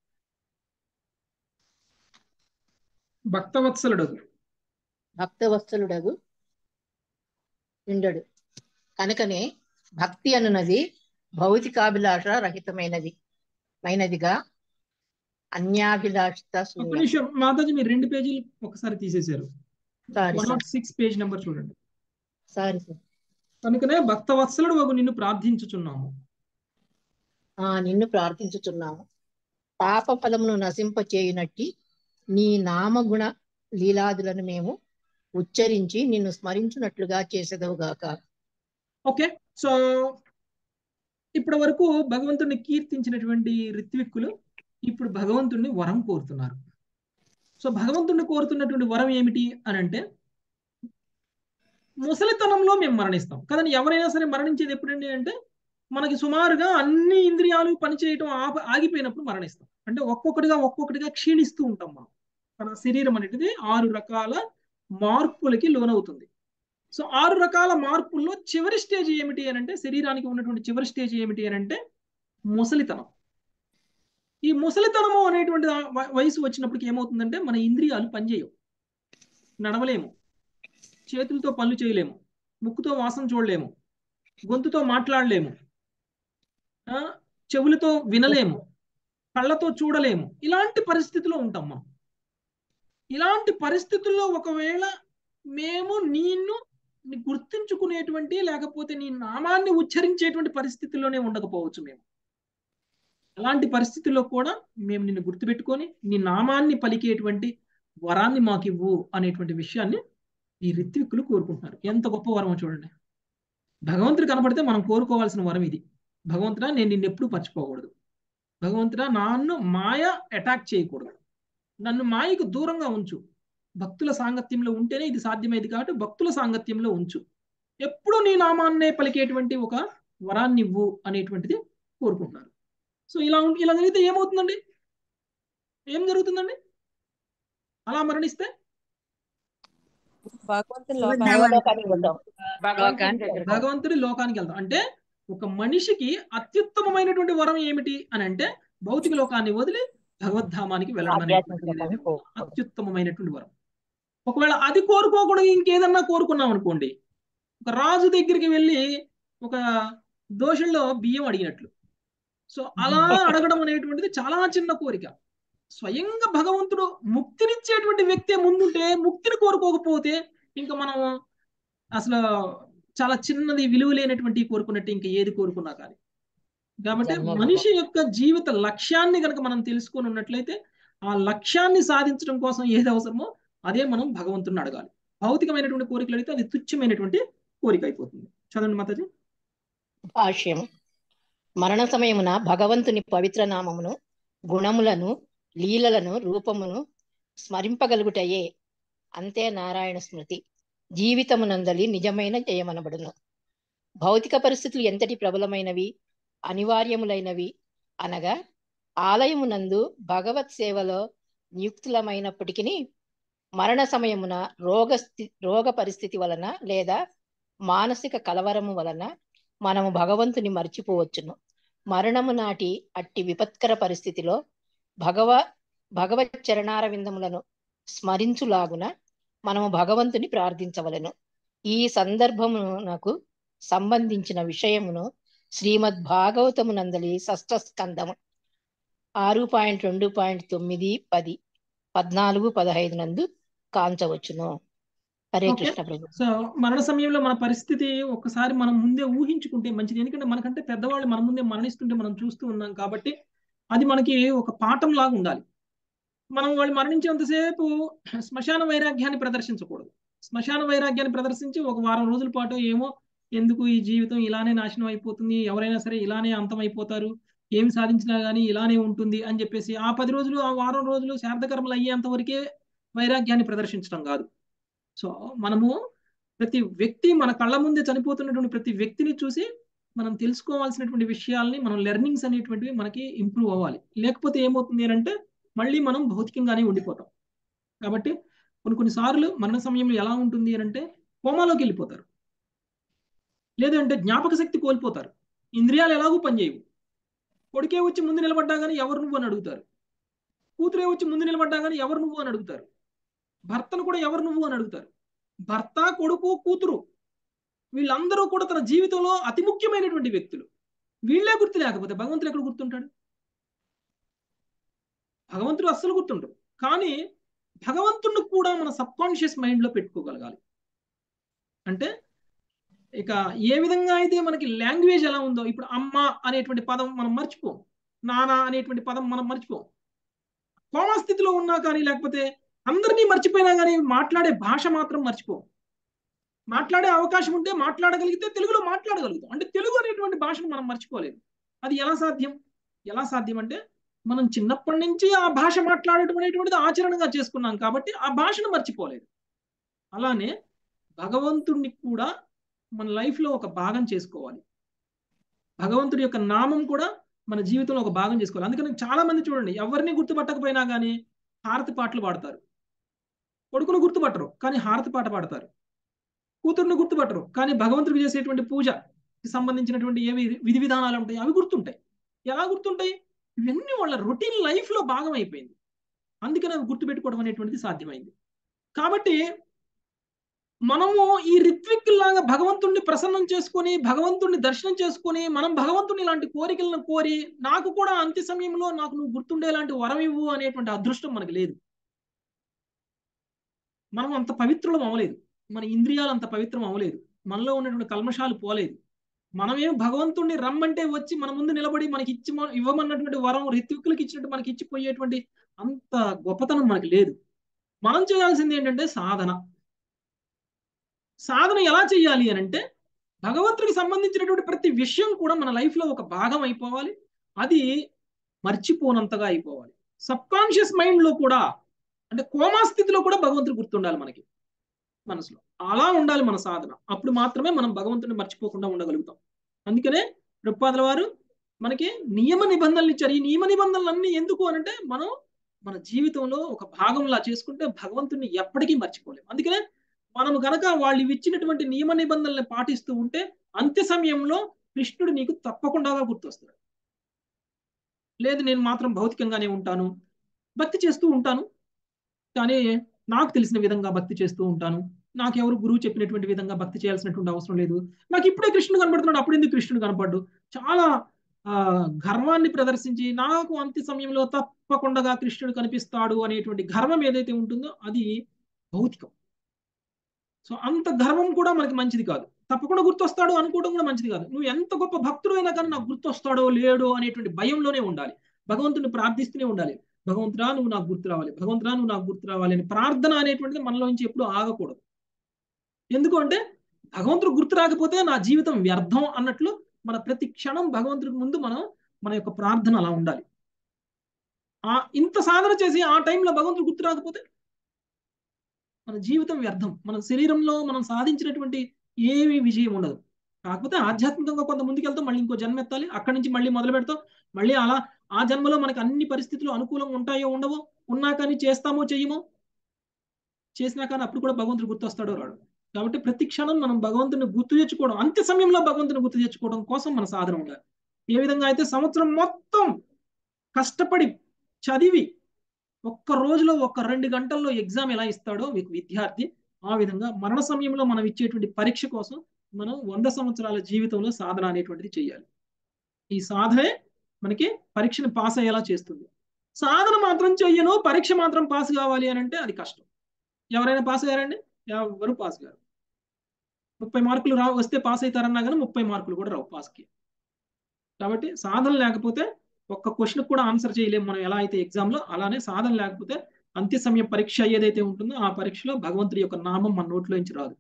భక్తవత్సలుడు భక్తవత్సలుడగు ఉండడు కనుకనే భక్తి అనున్నది భౌతికాభిలాష రహితమైనది మైనదిగా అన్యాభిలాషిత ఒక్క నిమిషం మాతాజీ మీరు రెండు పేజీలు ఒకసారి తీసేశారు sorry one sir not six page number చూడండి సారీ సార్ కనుకనే భక్తవత్సలుడు ఒక నిన్ను ప్రార్థించుచున్నాము ఆ నిన్ను ప్రార్థించుచున్నాము పాప ఫలమును నశింప చేయునట్టి నీ నామగుణ లీలాదులను మేము ఉచ్చరించి నిన్ను స్మరించున్నట్లుగా చేసేదవుగాక ఓకే సో ఇప్పటి వరకు భగవంతుడిని కీర్తించినటువంటి ఋత్విక్కులు ఇప్పుడు భగవంతుడిని వరం కోరుతున్నారు సో భగవంతుడిని కోరుతున్నటువంటి వరం ఏమిటి అని అంటే ముసలితనంలో మేము మరణిస్తాం కదండి ఎవరైనా సరే మరణించేది ఎప్పుడండి అంటే మనకి సుమారుగా అన్ని ఇంద్రియాలు పనిచేయటం ఆప ఆగిపోయినప్పుడు మరణిస్తాం అంటే ఒక్కొక్కటిగా ఒక్కొక్కటిగా క్షీణిస్తూ ఉంటాం మనం మన శరీరం అనేది ఆరు రకాల మార్పులకి లోనవుతుంది సో ఆరు రకాల మార్పుల్లో చివరి స్టేజ్ ఏమిటి అని అంటే శరీరానికి ఉన్నటువంటి చివరి స్టేజ్ ఏమిటి అని అంటే ముసలితనం ఈ ముసలితనము అనేటువంటి వ- వయసు వచ్చినప్పటికి ఏమవుతుందంటే మన ఇంద్రియాలు పనిచేయవు నడవలేము చేతులతో పనులు చేయలేము ముక్కుతో వాసన చూడలేము గొంతుతో మాట్లాడలేము ఆ, చెవులతో వినలేము కళ్ళతో చూడలేము ఇలాంటి పరిస్థితిలో ఉంటాం మనం ఇలాంటి పరిస్థితుల్లో ఒకవేళ మేము నిన్ను ని గుర్తించుకునేటువంటి లేకపోతే నీ నామాన్ని ఉచ్చరించేటువంటి పరిస్థితుల్లోనే ఉండకపోవచ్చు మేము అలాంటి పరిస్థితుల్లో కూడా మేము నిన్ను గుర్తుపెట్టుకొని నీ నామాన్ని పలికేటువంటి వరాన్ని మాకు ఇవ్వు అనేటువంటి విషయాన్ని ఈ రిత్విక్కులు కోరుకుంటున్నారు ఎంత గొప్ప వరమో చూడండి భగవంతుడు కనపడితే మనం కోరుకోవాల్సిన వరం ఇది భగవంతుడా నేను నిన్ను ఎప్పుడు మర్చిపోకూడదు భగవంతుడా నన్ను మాయ అటాక్ చేయకూడదు నన్ను మాయకు దూరంగా ఉంచు భక్తుల సాంగత్యంలో ఉంటేనే ఇది సాధ్యమైంది కాబట్టి భక్తుల సాంగత్యంలో ఉంచు ఎప్పుడు నీ నామాన్నే పలికేటువంటి ఒక వరాన్ని ఇవ్వు అనేటువంటిది కోరుకుంటున్నారు సో ఇలా ఉం- ఇలా జరిగితే ఏమవుతుందండి ఏం జరుగుతుందండి అలా మరణిస్తే భగవంతుని శివధామానికి లోకానికి దేవలోకానికి వెళ్తాం భగవంతుని దగ్గరికి భగవంతుడి లోకానికి వెళ్తాం అంటే ఒక మనిషికి అత్యుత్తమమైనటువంటి వరం ఏమిటి అని అంటే భౌతిక లోకాన్ని వదిలి భగవద్ధామానికి వెళ్ళడం ఆధ్యాత్మిక అనేటువంటిది లోకానికి పోతాం. అత్యుత్తమమైనటువంటి వరం ఒకవేళ అది కోరుకోకుండా ఇంకేదన్నా కోరుకున్నాం అనుకోండి ఒక రాజు దగ్గరికి వెళ్ళి ఒక దోషంలో బియ్యం అడిగినట్లు సో అలా అడగడం అనేటువంటిది చాలా చిన్న కోరిక స్వయంగా భగవంతుడు ముక్తినిచ్చేటువంటి వ్యక్తే ముందుంటే ముక్తిని కోరుకోకపోతే ఇంకా మనం అసలు చాలా చిన్నది విలువ లేనటువంటి కోరుకున్నట్టు ఇంకా ఏది కోరుకున్నా కానీ కాబట్టి జన్మ మనిషి యొక్క జీవిత లక్ష్యాన్ని కనుక మనం తెలుసుకొని ఉన్నట్లయితే ఆ లక్ష్యాన్ని సాధించడం కోసం ఏది అవసరమో అదే మనం భగవంతుని అడగాలి భౌతికమైనటువంటి కోరికలు అడిగితే అది తుచ్చమైనటువంటి కోరిక అయిపోతుంది చదవండి మాతాజీ భాష్యం మరణ సమయమున భగవంతుని పవిత్ర నామమును గుణములను లీలలను రూపమును స్మరింపగలుగుటయే అంతే నారాయణ స్మృతి జీవితమునందలి నిజమైన జయమనబడును భౌతిక పరిస్థితులు ఎంతటి ప్రబలమైనవి అనివార్యములైనవి అనగా ఆలయమునందు భగవత్ సేవలో నియుక్తులమైనప్పటికీ మరణ సమయమున రోగ స్థి- రోగ పరిస్థితి వలన లేదా మానసిక కలవరము వలన మనము భగవంతుని మర్చిపోవచ్చును మరణము నాటి అట్టి విపత్కర పరిస్థితిలో భగవ భగవత్ చరణార విందములను స్మరించులాగున మనము భగవంతుని ప్రార్థించవలెను ఈ సందర్భమునకు సంబంధించిన విషయమును శ్రీమద్ భాగవతమునందలి షష్ఠ స్కందము ఆరు పాయింట్ రెండు పాయింట్ తొమ్మిది పది పద్నాలుగు పదహైదు నందు కాంచవచ్చును హరే ఓకే. కృష్ణ ప్రభు సో మరణ సమయంలో మన పరిస్థితి ఒక్కసారి మనం ముందే ఊహించుకుంటే మంచిది ఎందుకంటే మనకంటే పెద్దవాళ్ళు మన ముందే మరణిస్తుంటే మనం చూస్తూ ఉన్నాం కాబట్టి అది మనకి ఒక పాఠం లాగా ఉండాలి మనం వాళ్ళు మరణించేంతసేపు శ్మశాన వైరాగ్యాన్ని ప్రదర్శించకూడదు శ్మశాన వైరాగ్యాన్ని ప్రదర్శించి ఒక వారం రోజుల పాటు ఏమో ఎందుకు ఈ జీవితం ఇలానే నాశనం అయిపోతుంది ఎవరైనా సరే ఇలానే అంతం అయిపోతారు ఏమి సాధించినా కానీ ఇలానే ఉంటుంది అని చెప్పేసి ఆ పది రోజులు ఆ వారం రోజులు శారదకర్మలు అయ్యేంత వరకే వైరాగ్యాన్ని ప్రదర్శించడం కాదు సో మనము ప్రతి వ్యక్తి మన కళ్ళ ముందే చనిపోతున్నటువంటి ప్రతి వ్యక్తిని చూసి మనం తెలుసుకోవాల్సినటువంటి విషయాల్ని మనం లెర్నింగ్స్ అనేటువంటివి మనకి ఇంప్రూవ్ అవ్వాలి లేకపోతే ఏమవుతుంది అని అంటే మళ్ళీ మనం భౌతికంగానే ఉండిపోతాం కాబట్టి కొన్ని కొన్నిసార్లు మరణ సమయంలో ఎలా ఉంటుంది అని అంటే కోమాలోకి వెళ్ళిపోతారు లేదంటే జ్ఞాపక శక్తి కోల్పోతారు ఇంద్రియాలు ఎలాగూ పనిచేయవు కొడుకే వచ్చి ముందు నిలబడ్డా కానీ ఎవరు నువ్వు అని అడుగుతారు కూతురే వచ్చి ముందు నిలబడ్డా కానీ ఎవరు నువ్వు అని అడుగుతారు భర్తను కూడా ఎవరు నువ్వు అని అడుగుతారు భర్త కొడుకు కూతురు వీళ్ళందరూ కూడా తన జీవితంలో అతి ముఖ్యమైనటువంటి వ్యక్తులు వీళ్ళే గుర్తు లేకపోతే భగవంతుడు ఎక్కడ గుర్తుంటాడు భగవంతుడు అస్సలు గుర్తుండడు కానీ భగవంతుడిని కూడా మన సబ్ కాన్షియస్ మైండ్ లో పెట్టుకోగలగాలి అంటే ఇక ఏ విధంగా అయితే మనకి లాంగ్వేజ్ ఎలా ఉందో ఇప్పుడు అమ్మ అనేటువంటి పదం మనం మర్చిపోం నాన్న అనేటువంటి పదం మనం మర్చిపోం కోమా స్థితిలో ఉన్నా కానీ లేకపోతే అందరినీ మర్చిపోయినా కానీ మాట్లాడే భాష మాత్రం మర్చిపో మాట్లాడే అవకాశం ఉంటే మాట్లాడగలిగితే తెలుగులో మాట్లాడగలుగుతాం అంటే తెలుగు అనేటువంటి భాషను మనం మర్చిపోలేదు అది ఎలా సాధ్యం ఎలా సాధ్యం అంటే మనం చిన్నప్పటి నుంచి ఆ భాష మాట్లాడటం అనేటువంటిది ఆచరణగా చేసుకున్నాం కాబట్టి ఆ భాషను మర్చిపోలేదు అలానే భగవంతుడిని కూడా మన లైఫ్లో ఒక భాగం చేసుకోవాలి భగవంతుడి యొక్క నామం కూడా మన జీవితంలో ఒక భాగం చేసుకోవాలి అందుకని చాలా మంది చూడండి ఎవరిని గుర్తుపట్టకపోయినా కానీ హారతి పాటలు పాడతారు కొడుకును గుర్తుపట్టరు కానీ హారతి పాట పాడతారు కూతుర్ని గుర్తుపట్టరు కానీ భగవంతుడికి చేసేటువంటి పూజకి సంబంధించినటువంటి ఏవి విధి విధానాలు ఉంటాయి అవి గుర్తుంటాయి ఎలా గుర్తుంటాయి ఇవన్నీ వాళ్ళ రొటీన్ లైఫ్లో భాగం అయిపోయింది అందుకని అవి గుర్తుపెట్టుకోవడం అనేటువంటిది సాధ్యమైంది కాబట్టి మనము ఈ రిత్విక్ లాగా భగవంతుణ్ణి ప్రసన్నం చేసుకొని భగవంతుణ్ణి దర్శనం చేసుకొని మనం భగవంతుని ఇలాంటి కోరికలను కోరి నాకు కూడా అంత్య సమయంలో నాకు నువ్వు గుర్తుండేలాంటి వరం ఇవ్వు అనేటువంటి అదృష్టం మనకు లేదు మనం అంత పవిత్రులం అవ్వలేదు మన ఇంద్రియాలు అంత పవిత్రం అవ్వలేదు మనలో ఉన్నటువంటి కల్మషాలు పోలేదు మనమేం భగవంతుణ్ణి రమ్మంటే వచ్చి మన ముందు నిలబడి మనకి ఇచ్చి ఇవ్వమన్నటువంటి వరం రిత్వికులకు ఇచ్చినట్టు మనకి ఇచ్చిపోయేటువంటి అంత గొప్పతనం మనకి లేదు మనం చేయాల్సింది ఏంటంటే సాధన సాధన ఎలా చేయాలి అని అంటే భగవంతుడికి సంబంధించినటువంటి ప్రతి విషయం కూడా మన లైఫ్లో ఒక భాగం అయిపోవాలి అది మర్చిపోనంతగా అయిపోవాలి సబ్ కాన్షియస్ మైండ్లో కూడా అంటే కోమా స్థితిలో కూడా భగవంతుడు గుర్తుండాలి మనకి మనసులో అలా ఉండాలి మన సాధన అప్పుడు మాత్రమే మనం భగవంతుడిని మర్చిపోకుండా ఉండగలుగుతాం అందుకనే ప్రభుపాదుల వారు మనకి నియమ నిబంధనలు ఇచ్చారు ఈ నియమ నిబంధనలన్నీ ఎందుకు అనంటే మనం మన జీవితంలో ఒక భాగంలా చేసుకుంటే భగవంతుడిని ఎప్పటికీ మర్చిపోలేం అందుకనే మనం గనక వాళ్ళు ఇచ్చినటువంటి నియమ నిబంధనల్ని పాటిస్తూ ఉంటే అంత్య సమయంలో కృష్ణుడు నీకు తప్పకుండా గుర్తొస్తాడు లేదు నేను మాత్రం భౌతికంగానే ఉంటాను భక్తి చేస్తూ ఉంటాను కానీ నాకు తెలిసిన విధంగా భక్తి చేస్తూ ఉంటాను నాకెవరు గురువు చెప్పినటువంటి విధంగా భక్తి చేయాల్సినటువంటి అవసరం లేదు నాకు ఇప్పుడే కృష్ణుడు కనపడుతున్నాడు అప్పుడు ఎందుకు కృష్ణుడు కనపడ్డు చాలా ఆ గర్వాన్ని ప్రదర్శించి నాకు అంత్య సమయంలో తప్పకుండా కృష్ణుడు కనిపిస్తాడు అనేటువంటి గర్వం ఏదైతే ఉంటుందో అది భౌతికం సో అంత గర్వం కూడా మనకి మంచిది కాదు తప్పకుండా గుర్తొస్తాడు అనుకోవడం కూడా మంచిది కాదు నువ్వు ఎంత గొప్ప భక్తుడు అయినా కానీ నాకు గుర్తొస్తాడో లేడో అనేటువంటి భయంలోనే ఉండాలి భగవంతుని ప్రార్థిస్తూనే ఉండాలి భగవంతుడా నువ్వు నాకు గుర్తు రావాలి భగవంతుడా నువ్వు నాకు గుర్తు రావాలి అని ప్రార్థన అనేటువంటిది మనలో నుంచి ఎప్పుడు ఆగకూడదు ఎందుకు అంటే భగవంతుడు గుర్తు రాకపోతే నా జీవితం వ్యర్థం అన్నట్లు మన ప్రతి క్షణం భగవంతుడికి ముందు మనం మన యొక్క ప్రార్థన అలా ఉండాలి ఆ ఇంత సాధన చేసి ఆ టైంలో భగవంతుడు గుర్తు రాకపోతే మన జీవితం వ్యర్థం మన శరీరంలో మనం సాధించినటువంటి ఏమి విజయం ఉండదు కాకపోతే ఆధ్యాత్మికంగా కొంత ముందుకెళ్తాం మళ్ళీ ఇంకో జన్మ ఎత్తాలి అక్కడి నుంచి మళ్ళీ మొదలు పెడతాం మళ్ళీ అలా ఆ జన్మలో మనకి అన్ని పరిస్థితులు అనుకూలంగా ఉంటాయో ఉండవో ఉన్నా కానీ చేస్తామో చెయ్యమో చేసినా కానీ అప్పుడు కూడా భగవంతుడు గుర్తొస్తాడో రాడు కాబట్టి ప్రతి క్షణం మనం భగవంతుని గుర్తు తెచ్చుకోవడం అంత్య సమయంలో భగవంతుని గుర్తు తెచ్చుకోవడం కోసం మన సాధన ఉండాలి ఏ విధంగా అయితే సంవత్సరం మొత్తం కష్టపడి చదివి ఒక్క రోజులో ఒక్క రెండు గంటల్లో ఎగ్జామ్ ఎలా ఇస్తాడో మీకు విద్యార్థి ఆ విధంగా మరణ సమయంలో మనం ఇచ్చేటువంటి పరీక్ష కోసం మనం వంద సంవత్సరాల జీవితంలో సాధన అనేటువంటిది చేయాలి ఈ సాధనే మనకి పరీక్షను పాస్ అయ్యేలా చేస్తుంది సాధన మాత్రం చెయ్యను పరీక్ష మాత్రం పాస్ కావాలి అని అంటే అది కష్టం ఎవరైనా పాస్ అయ్యారండి ఎవరు పాస్ గారు ముప్పై మార్కులు రా వస్తే పాస్ అవుతారన్నా కానీ ముప్పై మార్కులు కూడా రావు పాస్కి కాబట్టి సాధన లేకపోతే ఒక్క క్వశ్చన్ కూడా ఆన్సర్ చేయలేము మనం ఎలా అయితే ఎగ్జామ్లో అలానే సాధన లేకపోతే అంత్య సమయ పరీక్ష ఏదైతే ఉంటుందో ఆ పరీక్షలో భగవంతుడి యొక్క నామం మన నోట్లోంచి రాదు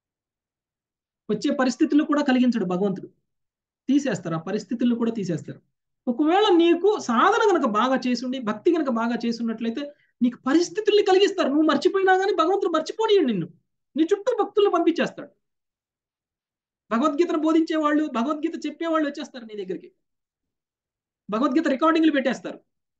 వచ్చే పరిస్థితులు కూడా కలిగించడు భగవంతుడు తీసేస్తారు ఆ పరిస్థితులను కూడా తీసేస్తారు ఒకవేళ నీకు సాధన కనుక బాగా చేసుండి భక్తి కనుక బాగా చేసున్నట్లయితే నీకు పరిస్థితుల్ని కలిగిస్తారు నువ్వు మర్చిపోయినా కానీ భగవంతుడు మర్చిపోనియండి నిన్ను నీ చుట్టూ భక్తులను పంపించేస్తాడు భగవద్గీతను బోధించే వాళ్ళు భగవద్గీత చెప్పేవాళ్ళు వచ్చేస్తారు నీ దగ్గరికి భగవద్గీత రికార్డింగ్లు పెట్టేస్తారు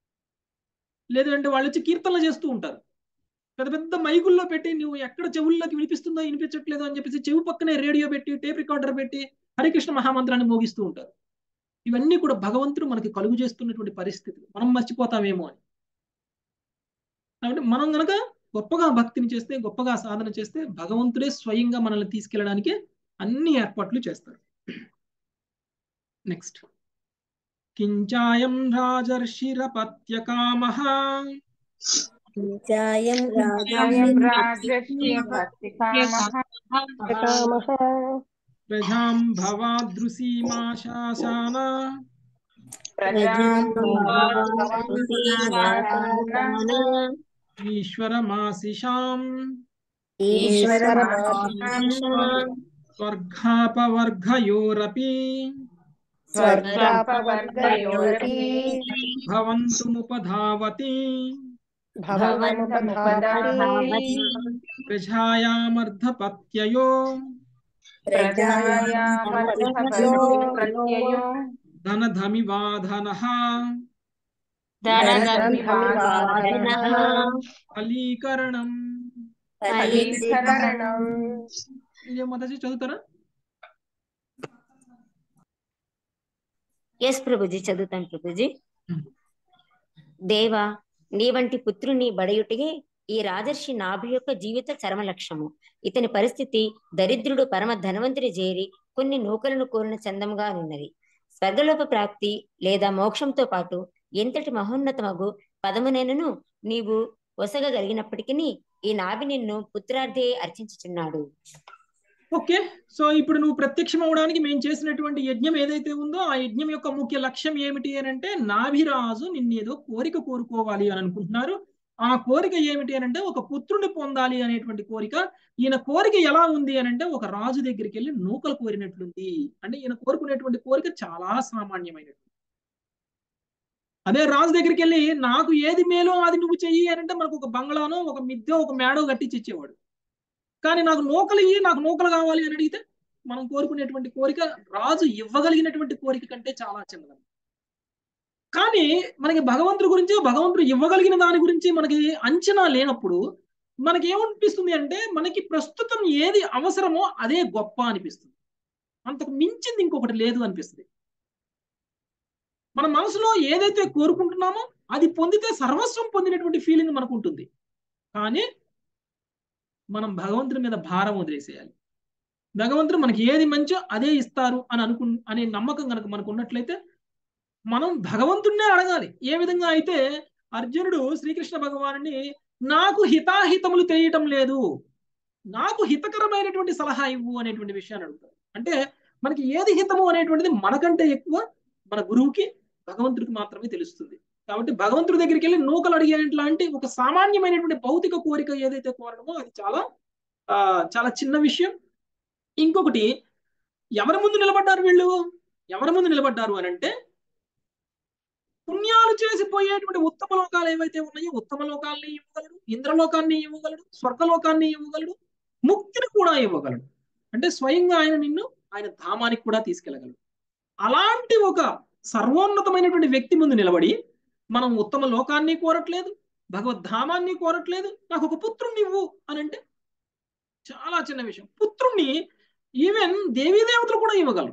లేదంటే వాళ్ళు వచ్చి కీర్తనలు చేస్తూ ఉంటారు పెద్ద పెద్ద మైకుల్లో పెట్టి నువ్వు ఎక్కడ చెవుల్లోకి వినిపిస్తుందో వినిపించట్లేదో అని చెప్పేసి చెవు పక్కనే రేడియో పెట్టి టేప్ రికార్డర్ పెట్టి హరికృష్ణ మహామంత్రాన్ని మోగిస్తూ ఉంటారు ఇవన్నీ కూడా భగవంతుడు మనకి కలుగు చేస్తున్నటువంటి పరిస్థితులు మనం మర్చిపోతామేమో అని కాబట్టి మనం గనక గొప్పగా భక్తిని చేస్తే గొప్పగా సాధన చేస్తే భగవంతుడే స్వయంగా మనల్ని తీసుకెళ్ళడానికి అన్ని ఏర్పాట్లు చేస్తారు నెక్స్ట్ కించాయం రాజర్షిరపత్యకామ కించాయం అయం రాజస్య భక్తికామః ప్రజాం భవాదృశీమాశాసాన ప్రజాం భవాన్ ఈశ్వరమాశిషాం స్వర్గాపవర్గయోరపి స్వర్గాపవర్గయోరపి భవంతుముపధావతి భవంతముపధావతి ప్రజాయామర్ధపత్యయో ప్రజాయామర్ధపదో ప్రత్యయో ధనధమివాధనః ధనధమివాధనః ఫలీకరణం ఫలీకరణం ఇదే మొదటి చదువుతారా ఎస్ ప్రభుజీ చదువుతాను ప్రభుజీ Hmm. దేవా నీ వంటి పుత్రుని బడయుటిగే ఈ రాజర్షి నాభి యొక్క జీవిత చరమ లక్ష్యము ఇతని పరిస్థితి దరిద్రుడు పరమ ధనవంతుడి చేరి కొన్ని నూకలను కోరిన చందంగా ఉన్నది స్వర్గలోప ప్రాప్తి లేదా మోక్షంతో పాటు ఎంతటి మహోన్నతమగు పదమునైనను నీవు ఒసగగలిగినప్పటికీ ఈ నాభి నిన్ను పుత్రార్థే అర్చించుచున్నాడు ఓకే సో ఇప్పుడు నువ్వు ప్రత్యక్షం అవడానికి మేము చేసినటువంటి యజ్ఞం ఏదైతే ఉందో ఆ యజ్ఞం యొక్క ముఖ్య లక్ష్యం ఏమిటి అని అంటే నాభిరాజు నిన్నేదో కోరిక కోరుకోవాలి అని అనుకుంటున్నారు ఆ కోరిక ఏమిటి అని అంటే ఒక పుత్రుని పొందాలి అనేటువంటి కోరిక ఈయన కోరిక ఎలా ఉంది అని అంటే ఒక రాజు దగ్గరికి వెళ్ళి నూకలు కోరినట్లుంది అంటే ఈయన కోరుకునేటువంటి కోరిక చాలా సామాన్యమైనటువంటి అదే రాజు దగ్గరికి వెళ్ళి నాకు ఏది మేలో అది నువ్వు చెయ్యి అని అంటే మనకు ఒక బంగ్లానో ఒక మిద్దె ఒక మేడో కట్టించి ఇచ్చేవాడు కానీ నాకు నూకలు ఇయ్యి నాకు నూకలు కావాలి అని అడిగితే మనం కోరుకునేటువంటి కోరిక రాజు ఇవ్వగలిగినటువంటి కోరిక కంటే చాలా చిన్నది కానీ మనకి భగవంతుడి గురించి భగవంతుడు ఇవ్వగలిగిన దాని గురించి మనకి అంచనా లేనప్పుడు మనకి ఏమనిపిస్తుంది అంటే మనకి ప్రస్తుతం ఏది అవసరమో అదే గొప్ప అనిపిస్తుంది అంతకు మించింది ఇంకొకటి లేదు అనిపిస్తుంది మన మనసులో ఏదైతే కోరుకుంటున్నామో అది పొందితే సర్వస్వం పొందినటువంటి ఫీలింగ్ మనకు ఉంటుంది కానీ మనం భగవంతుడి మీద భారం వదిలేసేయాలి భగవంతుడు మనకి ఏది మంచో అదే ఇస్తారు అని అనుకు అనే నమ్మకం కనుక మనకు ఉన్నట్లయితే మనం భగవంతుడినే అడగాలి ఏ విధంగా అయితే అర్జునుడు శ్రీకృష్ణ భగవానుని నాకు హితాహితములు తెలియటం లేదు నాకు హితకరమైనటువంటి సలహా ఇవ్వు అనేటువంటి విషయాన్ని అడుగుతారు అంటే మనకి ఏది హితము అనేటువంటిది మనకంటే ఎక్కువ మన గురువుకి భగవంతుడికి మాత్రమే తెలుస్తుంది కాబట్టి భగవంతుడి దగ్గరికి వెళ్ళి నూకలు అడిగేట్లాంటి ఒక సామాన్యమైనటువంటి భౌతిక కోరిక ఏదైతే కోరడమో అది చాలా ఆ చాలా చిన్న విషయం ఇంకొకటి ఎవరి ముందు నిలబడ్డారు వీళ్ళు ఎవరి ముందు నిలబడ్డారు అని అంటే పుణ్యాలు చేసిపోయేటువంటి ఉత్తమ లోకాలు ఏవైతే ఉన్నాయో ఉత్తమ లోకాల్ని ఇవ్వగలడు ఇంద్రలోకాన్ని ఇవ్వగలడు స్వర్గలోకాన్ని ఇవ్వగలడు ముక్తిని కూడా ఇవ్వగలడు అంటే స్వయంగా ఆయన నిన్ను ఆయన ధామానికి కూడా తీసుకెళ్ళగలడు అలాంటి ఒక సర్వోన్నతమైనటువంటి వ్యక్తి ముందు నిలబడి మనం ఉత్తమ లోకాన్ని కోరట్లేదు భగవద్ధామాన్ని కోరట్లేదు నాకు ఒక పుత్రుణ్ణి ఇవ్వు అని అంటే చాలా చిన్న విషయం పుత్రుణ్ణి ఈవెన్ దేవీ దేవతలు కూడా ఇవ్వగలరు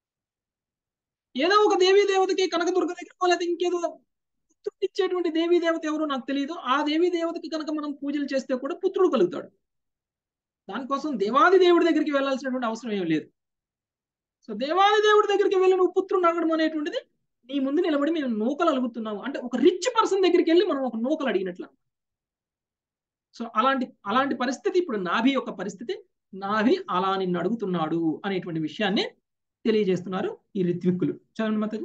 ఏదో ఒక దేవీ దేవతకి కనకదుర్గ దగ్గర లేదా ఇంకేదో పుత్రుడు ఇచ్చేటువంటి దేవీ దేవత ఎవరో నాకు తెలియదు ఆ దేవీ దేవతకి కనుక మనం పూజలు చేస్తే కూడా పుత్రుడు కలుగుతాడు దానికోసం దేవాది దేవుడి దగ్గరికి వెళ్ళాల్సినటువంటి అవసరం ఏం లేదు సో దేవాది దేవుడి దగ్గరికి వెళ్ళి నువ్వు పుత్రుడు అడగడం అనేటువంటిది నీ ముందు నిలబడి మేము నూకలు అలుగుతున్నాము అంటే ఒక రిచ్ పర్సన్ దగ్గరికి వెళ్ళి మనం ఒక నూకలు అడిగినట్లు సో అలాంటి అలాంటి పరిస్థితి ఇప్పుడు నాభి యొక్క పరిస్థితి నాభి అలా నిన్ను అడుగుతున్నాడు అనేటువంటి విషయాన్ని తెలియజేస్తున్నారు ఈ రిత్విక్కులు చదవండి మాతాజీ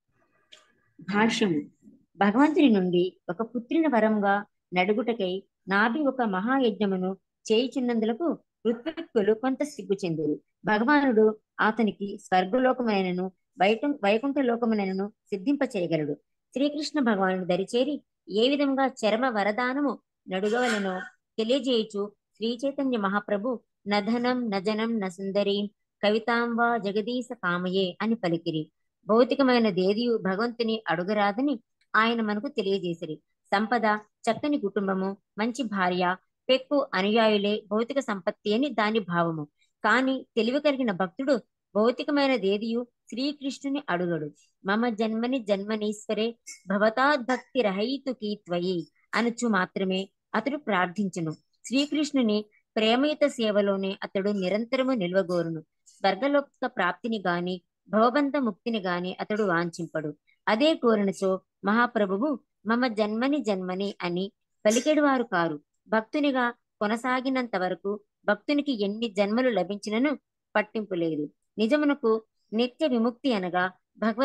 భాష్యము భగవంతుని నుండి ఒక పుత్రుని వరంగా నడుగుటకై నాభి ఒక మహాయజ్ఞమును చేయుచున్నందులకు ఋత్విక్కులు కొంత సిగ్గు చెందురు భగవానుడు అతనికి స్వర్గలోకమైనను వైట వైకుంఠ లోకమునను సిద్ధింప చేయగలడు శ్రీకృష్ణ భగవానుడు దరిచేరి ఏ విధంగా చరమ వరదానము నడుగవలనో తెలియజేయుచు శ్రీ చైతన్య మహాప్రభు నధనం నజనం నసుందరీం కవితాం వా జగదీశ కామయే అని పలికిరి భౌతికమైన దేదియు భగవంతుని అడుగరాదని ఆయన మనకు తెలియజేసిరి సంపద చక్కని కుటుంబము మంచి భార్య పెక్కు అనుయాయులే భౌతిక సంపత్తి అని దాని భావము కాని తెలివి కలిగిన భక్తుడు భౌతికమైన దేదియు శ్రీకృష్ణుని అడుగడు మమ జన్మని జన్మనీశ్వరే భవతాద్భక్తి రహైతుకి త్వయి అనుచు మాత్రమే అతడు ప్రార్థించును శ్రీకృష్ణుని ప్రేమయుత సేవలోనే అతడు నిరంతరము నిల్వగోరును స్వర్గలోక ప్రాప్తిని గాని భవబంధ ముక్తిని గాని అతడు వాంఛింపడు అదే కోరినచో మహాప్రభువు మమ జన్మని జన్మని అని పలికెడువారు కారు భక్తునిగా కొనసాగినంత వరకు భక్తునికి ఎన్ని జన్మలు లభించినను పట్టింపు లేదు నిజమునకు నిత్య విముక్తి అనగా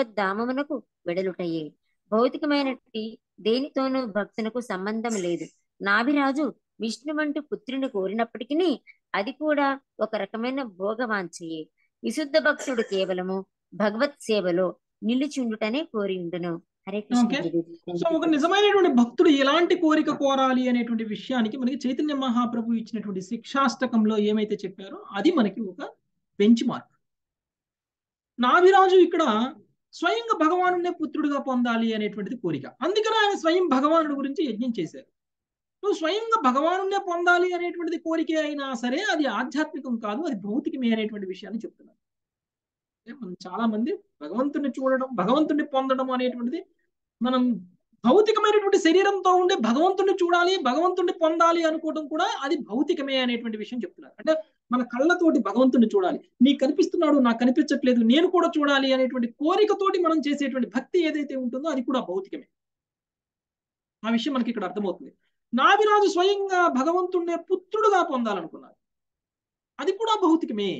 భగవద్ధామమునకు వెడలుటయే భౌతికమైనటి దేనితోనూ భక్తునకు సంబంధం లేదు నాభిరాజు విష్ణువంటి పుత్రుని కోరినప్పటికీ అది కూడా ఒక రకమైన భోగవాంఛయే విశుద్ధ భక్తుడు కేవలము భగవత్ సేవలో నిలుచుండుటనే కోరి ఉండును హరే కృష్ణ ఓకే గురుదేవి. సో ఒక నిజమైనటువంటి భక్తుడు ఎలాంటి కోరిక కోరాలి అనేటువంటి విషయానికి మనకి చైతన్య మహాప్రభు ఇచ్చినటువంటి శిక్షాష్టకంలో ఏమైతే చెప్పారో అది మనకి ఒక బెంచ్ మార్క్ నాభిరాజు ఇక్కడ స్వయంగా భగవానునే పుత్రుడిగా పొందాలి అనేటువంటిది కోరిక అందుకని ఆయన స్వయం భగవానుడి గురించి యజ్ఞం చేశారు నువ్వు స్వయంగా భగవానునే పొందాలి అనేటువంటిది కోరిక అయినా సరే అది ఆధ్యాత్మికం కాదు అది భౌతికమే అనేటువంటి విషయాన్ని చెప్తున్నారు అంటే మనం చాలా మంది భగవంతుని చూడడం భగవంతుని పొందడం అనేటువంటిది మనం భౌతికమైనటువంటి శరీరంతో ఉండే భగవంతుని చూడాలి భగవంతుని పొందాలి అనుకోవడం కూడా అది భౌతికమే అనేటువంటి విషయం చెప్తున్నారు అంటే మన కళ్ళతోటి భగవంతుని చూడాలి నీకు కనిపిస్తున్నాడు నాకు కనిపించట్లేదు నేను కూడా చూడాలి అనేటువంటి కోరికతోటి మనం చేసేటువంటి భక్తి ఏదైతే ఉంటుందో అది కూడా భౌతికమే ఆ విషయం మనకి ఇక్కడ అర్థమవుతుంది నాభిరాజు స్వయంగా భగవంతుడినే పుత్రుడుగా పొందాలనుకున్నారు అది కూడా భౌతికమే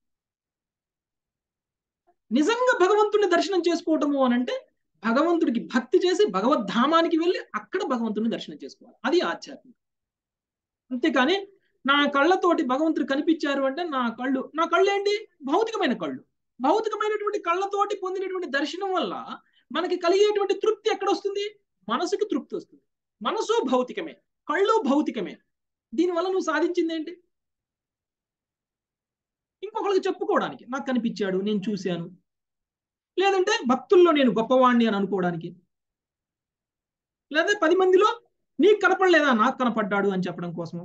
నిజంగా భగవంతుడిని దర్శనం చేసుకోవటము అని అంటే భగవంతుడికి భక్తి చేసి భగవద్ధామానికి వెళ్ళి అక్కడ భగవంతుడిని దర్శనం చేసుకోవాలి అది ఆధ్యాత్మికం అంతేకాని నా కళ్ళతోటి భగవంతుడు కనిపించారు అంటే నా కళ్ళు నా కళ్ళు ఏంటి భౌతికమైన కళ్ళు భౌతికమైనటువంటి కళ్ళతోటి పొందినటువంటి దర్శనం వల్ల మనకి కలిగేటువంటి తృప్తి ఎక్కడ వస్తుంది మనసుకి తృప్తి వస్తుంది మనసు భౌతికమే కళ్ళు భౌతికమే దీనివల్ల నువ్వు సాధించింది ఏంటి ఇంకొకరికి చెప్పుకోవడానికి నాకు కనిపించాడు నేను చూశాను లేదంటే భక్తుల్లో నేను గొప్పవాణ్ణి అని అనుకోవడానికి లేదా పది మందిలో నీకు కనపడలేదా నాకు కనపడ్డాడు అని చెప్పడం కోసము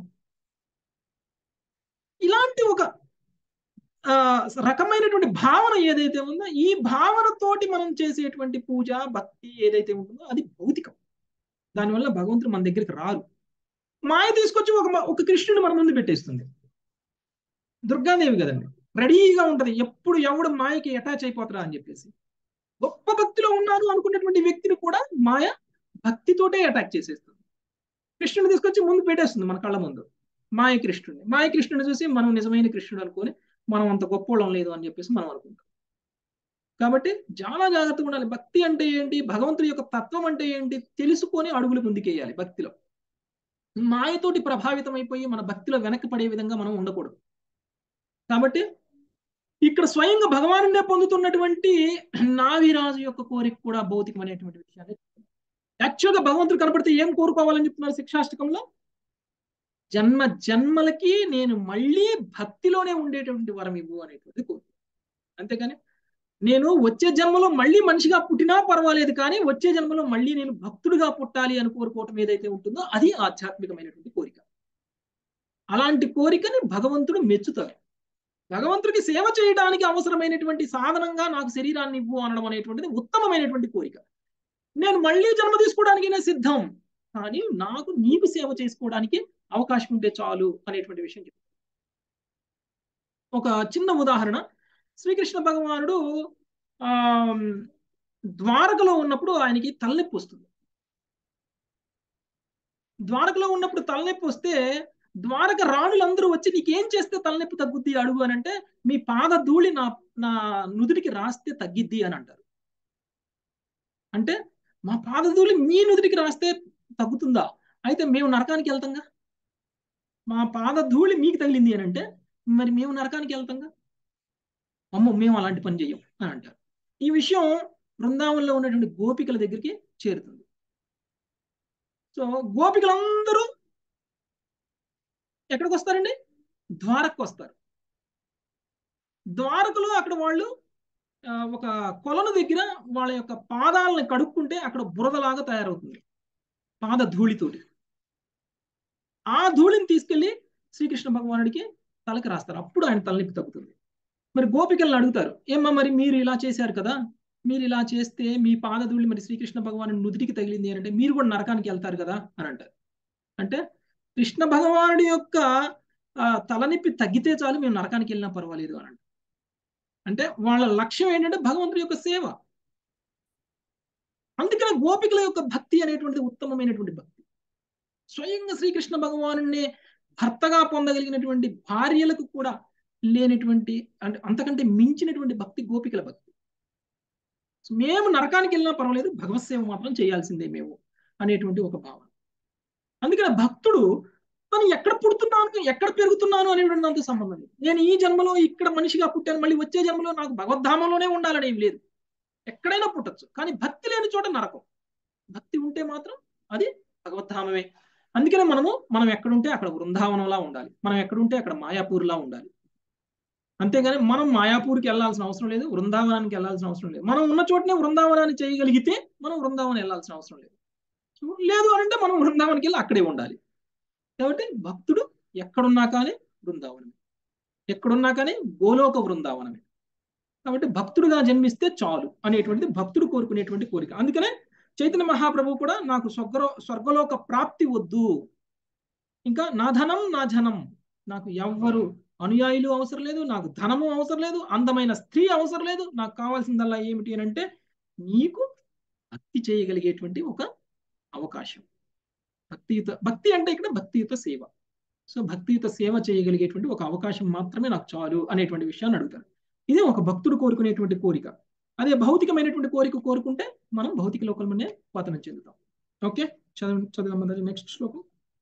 ఇలాంటి ఒక ఆ, రకమైనటువంటి భావన ఏదైతే ఉందో ఈ భావనతోటి మనం చేసేటువంటి పూజ భక్తి ఏదైతే ఉంటుందో అది భౌతికం దానివల్ల భగవంతుడు మన దగ్గరికి రారు మాయ తీసుకొచ్చి ఒక ఒక కృష్ణుడు మన ముందు పెట్టేస్తుంది దుర్గాదేవి కదండి రెడీగా ఉంటది ఎప్పుడు ఎవడు మాయకి అటాచ్ అయిపోతారా అని చెప్పేసి గొప్ప భక్తిలో ఉన్నారు అనుకున్నటువంటి వ్యక్తిని కూడా మాయ భక్తితోటే అటాక్ చేసేస్తుంది కృష్ణుని తీసుకొచ్చి ముందు పెట్టేస్తుంది మన కళ్ళ ముందు మాయ కృష్ణుడిని మాయ కృష్ణుని చూసి మనం నిజమైన కృష్ణుడు అనుకొని మనం అంత గొప్పోళ్ళం లేదు అని చెప్పేసి మనం అనుకుంటాం కాబట్టి చాలా జాగ్రత్తగా ఉండాలి భక్తి అంటే ఏంటి భగవంతుడి యొక్క తత్వం అంటే ఏంటి తెలుసుకొని అడుగులు ముందుకేయాలి భక్తిలో మాయతోటి ప్రభావితం అయిపోయి మన భక్తిలో వెనక్కి పడే విధంగా మనం ఉండకూడదు కాబట్టి ఇక్కడ స్వయంగా భగవానుడే పొందుతున్నటువంటి నావిరాజు యొక్క కోరిక కూడా భౌతికమైనటువంటి విషయాన్ని యాక్చువల్గా భగవంతుడు కనపడితే ఏం కోరుకోవాలని చెప్తున్నారు శిక్షాష్టకంలో జన్మ జన్మలకి నేను మళ్ళీ భక్తిలోనే ఉండేటువంటి వరం ఇవ్వు అనేటువంటి కోరిక అంతేకాని నేను వచ్చే జన్మలో మళ్ళీ మనిషిగా పుట్టినా పర్వాలేదు కానీ వచ్చే జన్మలో మళ్ళీ నేను భక్తుడిగా పుట్టాలి అని కోరుకోవటం ఏదైతే ఉంటుందో అది ఆధ్యాత్మికమైనటువంటి కోరిక అలాంటి కోరికని భగవంతుడు మెచ్చుతారు భగవంతుడికి సేవ చేయడానికి అవసరమైనటువంటి సాధనంగా నాకు శరీరాన్ని ఇవ్వు అనడం అనేటువంటిది ఉత్తమమైనటువంటి కోరిక నేను మళ్ళీ జన్మ తీసుకోవడానికి నేను సిద్ధం కానీ నాకు నీకు సేవ చేసుకోవడానికి అవకాశం ఉంటే చాలు అనేటువంటి విషయం చెప్తాను ఒక చిన్న ఉదాహరణ శ్రీకృష్ణ భగవానుడు ఆ ద్వారకలో ఉన్నప్పుడు ఆయనకి తలనొప్పి వస్తుంది ద్వారకలో ఉన్నప్పుడు తలనొప్పి వస్తే ద్వారక రాణులందరూ వచ్చి నీకేం చేస్తే తలనొప్పి తగ్గుద్ది అడుగు అని అంటే మీ పాద ధూళి నా నా నుదుటికి రాస్తే తగ్గిద్ది అని అంటారు అంటే మా పాద ధూళి మీ నుదుటికి రాస్తే తగ్గుతుందా అయితే మేము నరకానికి వెళ్తాంగా మా పాద ధూళి మీకు తగిలింది అని అంటే మరి మేము నరకానికి వెళ్తాంగా అమ్మో మేము అలాంటి పని చెయ్యం అని అంటారు ఈ విషయం బృందావనంలో ఉన్నటువంటి గోపికల దగ్గరికి చేరుతుంది సో గోపికలందరూ ఎక్కడికి వస్తారండి ద్వారకు వస్తారు ద్వారకలో అక్కడ వాళ్ళు ఒక కొలను దగ్గర వాళ్ళ యొక్క పాదాలను కడుక్కుంటే అక్కడ బురదలాగా తయారవుతుంది పాద ధూళితోటి ఆ ధూళిని తీసుకెళ్లి శ్రీకృష్ణ భగవానుడికి తలకి రాస్తారు అప్పుడు ఆయన తలనొప్పి తగ్గుతుంది మరి గోపికలను అడుగుతారు ఏమ్మా మరి మీరు ఇలా చేశారు కదా మీరు ఇలా చేస్తే మీ పాదధూళి మరి శ్రీకృష్ణ భగవాను నుదిటికి తగిలింది అని అంటే మీరు కూడా నరకానికి వెళ్తారు కదా అని అంటారు అంటే కృష్ణ భగవానుడి యొక్క తలనొప్పి తగ్గితే చాలు మేము నరకానికి వెళ్ళినా పర్వాలేదు అని అంటారు అంటే వాళ్ళ లక్ష్యం ఏంటంటే భగవంతుడి యొక్క సేవ అందుకని గోపికల యొక్క భక్తి అనేటువంటిది ఉత్తమమైనటువంటి భక్తి స్వయంగా శ్రీకృష్ణ భగవాను భర్తగా పొందగలిగినటువంటి భార్యలకు కూడా లేనటువంటి అంటే అంతకంటే మించినటువంటి భక్తి గోపికల భక్తి మేము నరకానికి వెళ్ళినా పర్వాలేదు భగవత్ సేవ మాత్రం చేయాల్సిందే మేము అనేటువంటి ఒక భావన అందుకని భక్తుడు తను ఎక్కడ పుడుతున్నాను ఎక్కడ పెరుగుతున్నాను అనేటువంటి దాంతో సంబంధం లేదు నేను ఈ జన్మలో ఇక్కడ మనిషిగా పుట్టాను మళ్ళీ వచ్చే జన్మలో నాకు భగవద్ధామంలోనే ఉండాలని ఏం లేదు ఎక్కడైనా పుట్టచ్చు కానీ భక్తి లేని చోట నరకం భక్తి ఉంటే మాత్రం అది భగవద్ధామమే అందుకనే మనము మనం ఎక్కడుంటే అక్కడ బృందావనంలా ఉండాలి మనం ఎక్కడుంటే అక్కడ మాయాపూర్లా ఉండాలి అంతేగాని మనం మాయాపూర్కి వెళ్ళాల్సిన అవసరం లేదు వృందావనానికి వెళ్ళాల్సిన అవసరం లేదు మనం ఉన్న చోటనే వృందావనాన్ని చేయగలిగితే మనం వృందావనం వెళ్ళాల్సిన అవసరం లేదు లేదు అంటే మనం వృందావనానికి వెళ్ళి అక్కడే ఉండాలి కాబట్టి భక్తుడు ఎక్కడున్నా కానీ బృందావనమే ఎక్కడున్నా కానీ గోలోక బృందావనమే కాబట్టి భక్తుడుగా జన్మిస్తే చాలు అనేటువంటిది భక్తుడు కోరుకునేటువంటి కోరిక అందుకనే చైతన్య మహాప్రభు కూడా నాకు స్వర్గలో స్వర్గలోక ప్రాప్తి వద్దు ఇంకా నా ధనం నా జనం నాకు ఎవ్వరు అనుయాయులు అవసరం లేదు నాకు ధనము అవసరం లేదు అందమైన స్త్రీ అవసరం లేదు నాకు కావాల్సిందల్లా ఏమిటి అని అంటే నీకు భక్తి చేయగలిగేటువంటి ఒక అవకాశం భక్తియుత భక్తి అంటే ఇక్కడ భక్తియుత సేవ సో భక్తియుత సేవ చేయగలిగేటువంటి ఒక అవకాశం మాత్రమే నాకు చాలు అనేటువంటి విషయాన్ని అడుగుతారు ఇదే ఒక భక్తుడు కోరుకునేటువంటి కోరిక అదే భౌతికమైనటువంటి కోరిక కోరుకుంటే మనం భౌతిక లోకంలోనే పతనం చెందుతాం ఓకే చదువు చదువు నెక్స్ట్ శ్లోకం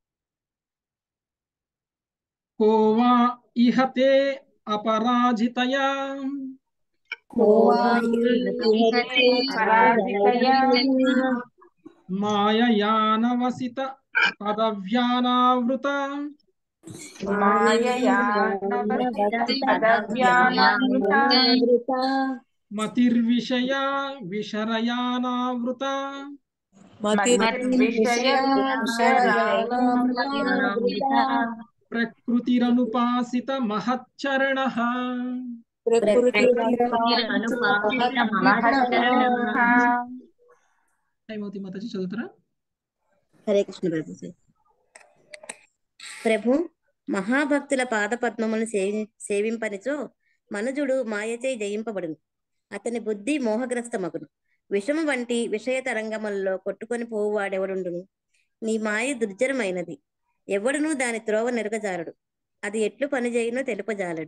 కోవా ఇహతే అపరాజితయా మాయయానవసిత పదవ్యానావృత మతిర్విషయా విషరయానావృత ప్రకృతిరనుపాసిత మహచ్చరణ టైమవుతుంది మాతాజీ చదువుతారా హరే కృష్ణ ప్రభు ప్రభు మహాభక్తుల పాద పద్మములను సేవి సేవింపనిచో మనుజుడు మాయచే జయింపబడును అతని బుద్ధి మోహగ్రస్తమగును విషము వంటి విషయ తరంగములలో కొట్టుకొని పోవువాడెవడుండును నీ మాయ దుర్జరమైనది ఎవడునూ దాని త్రోవ నెరగజాలడు అది ఎట్లు పనిచేయునో తెలుపజాలడు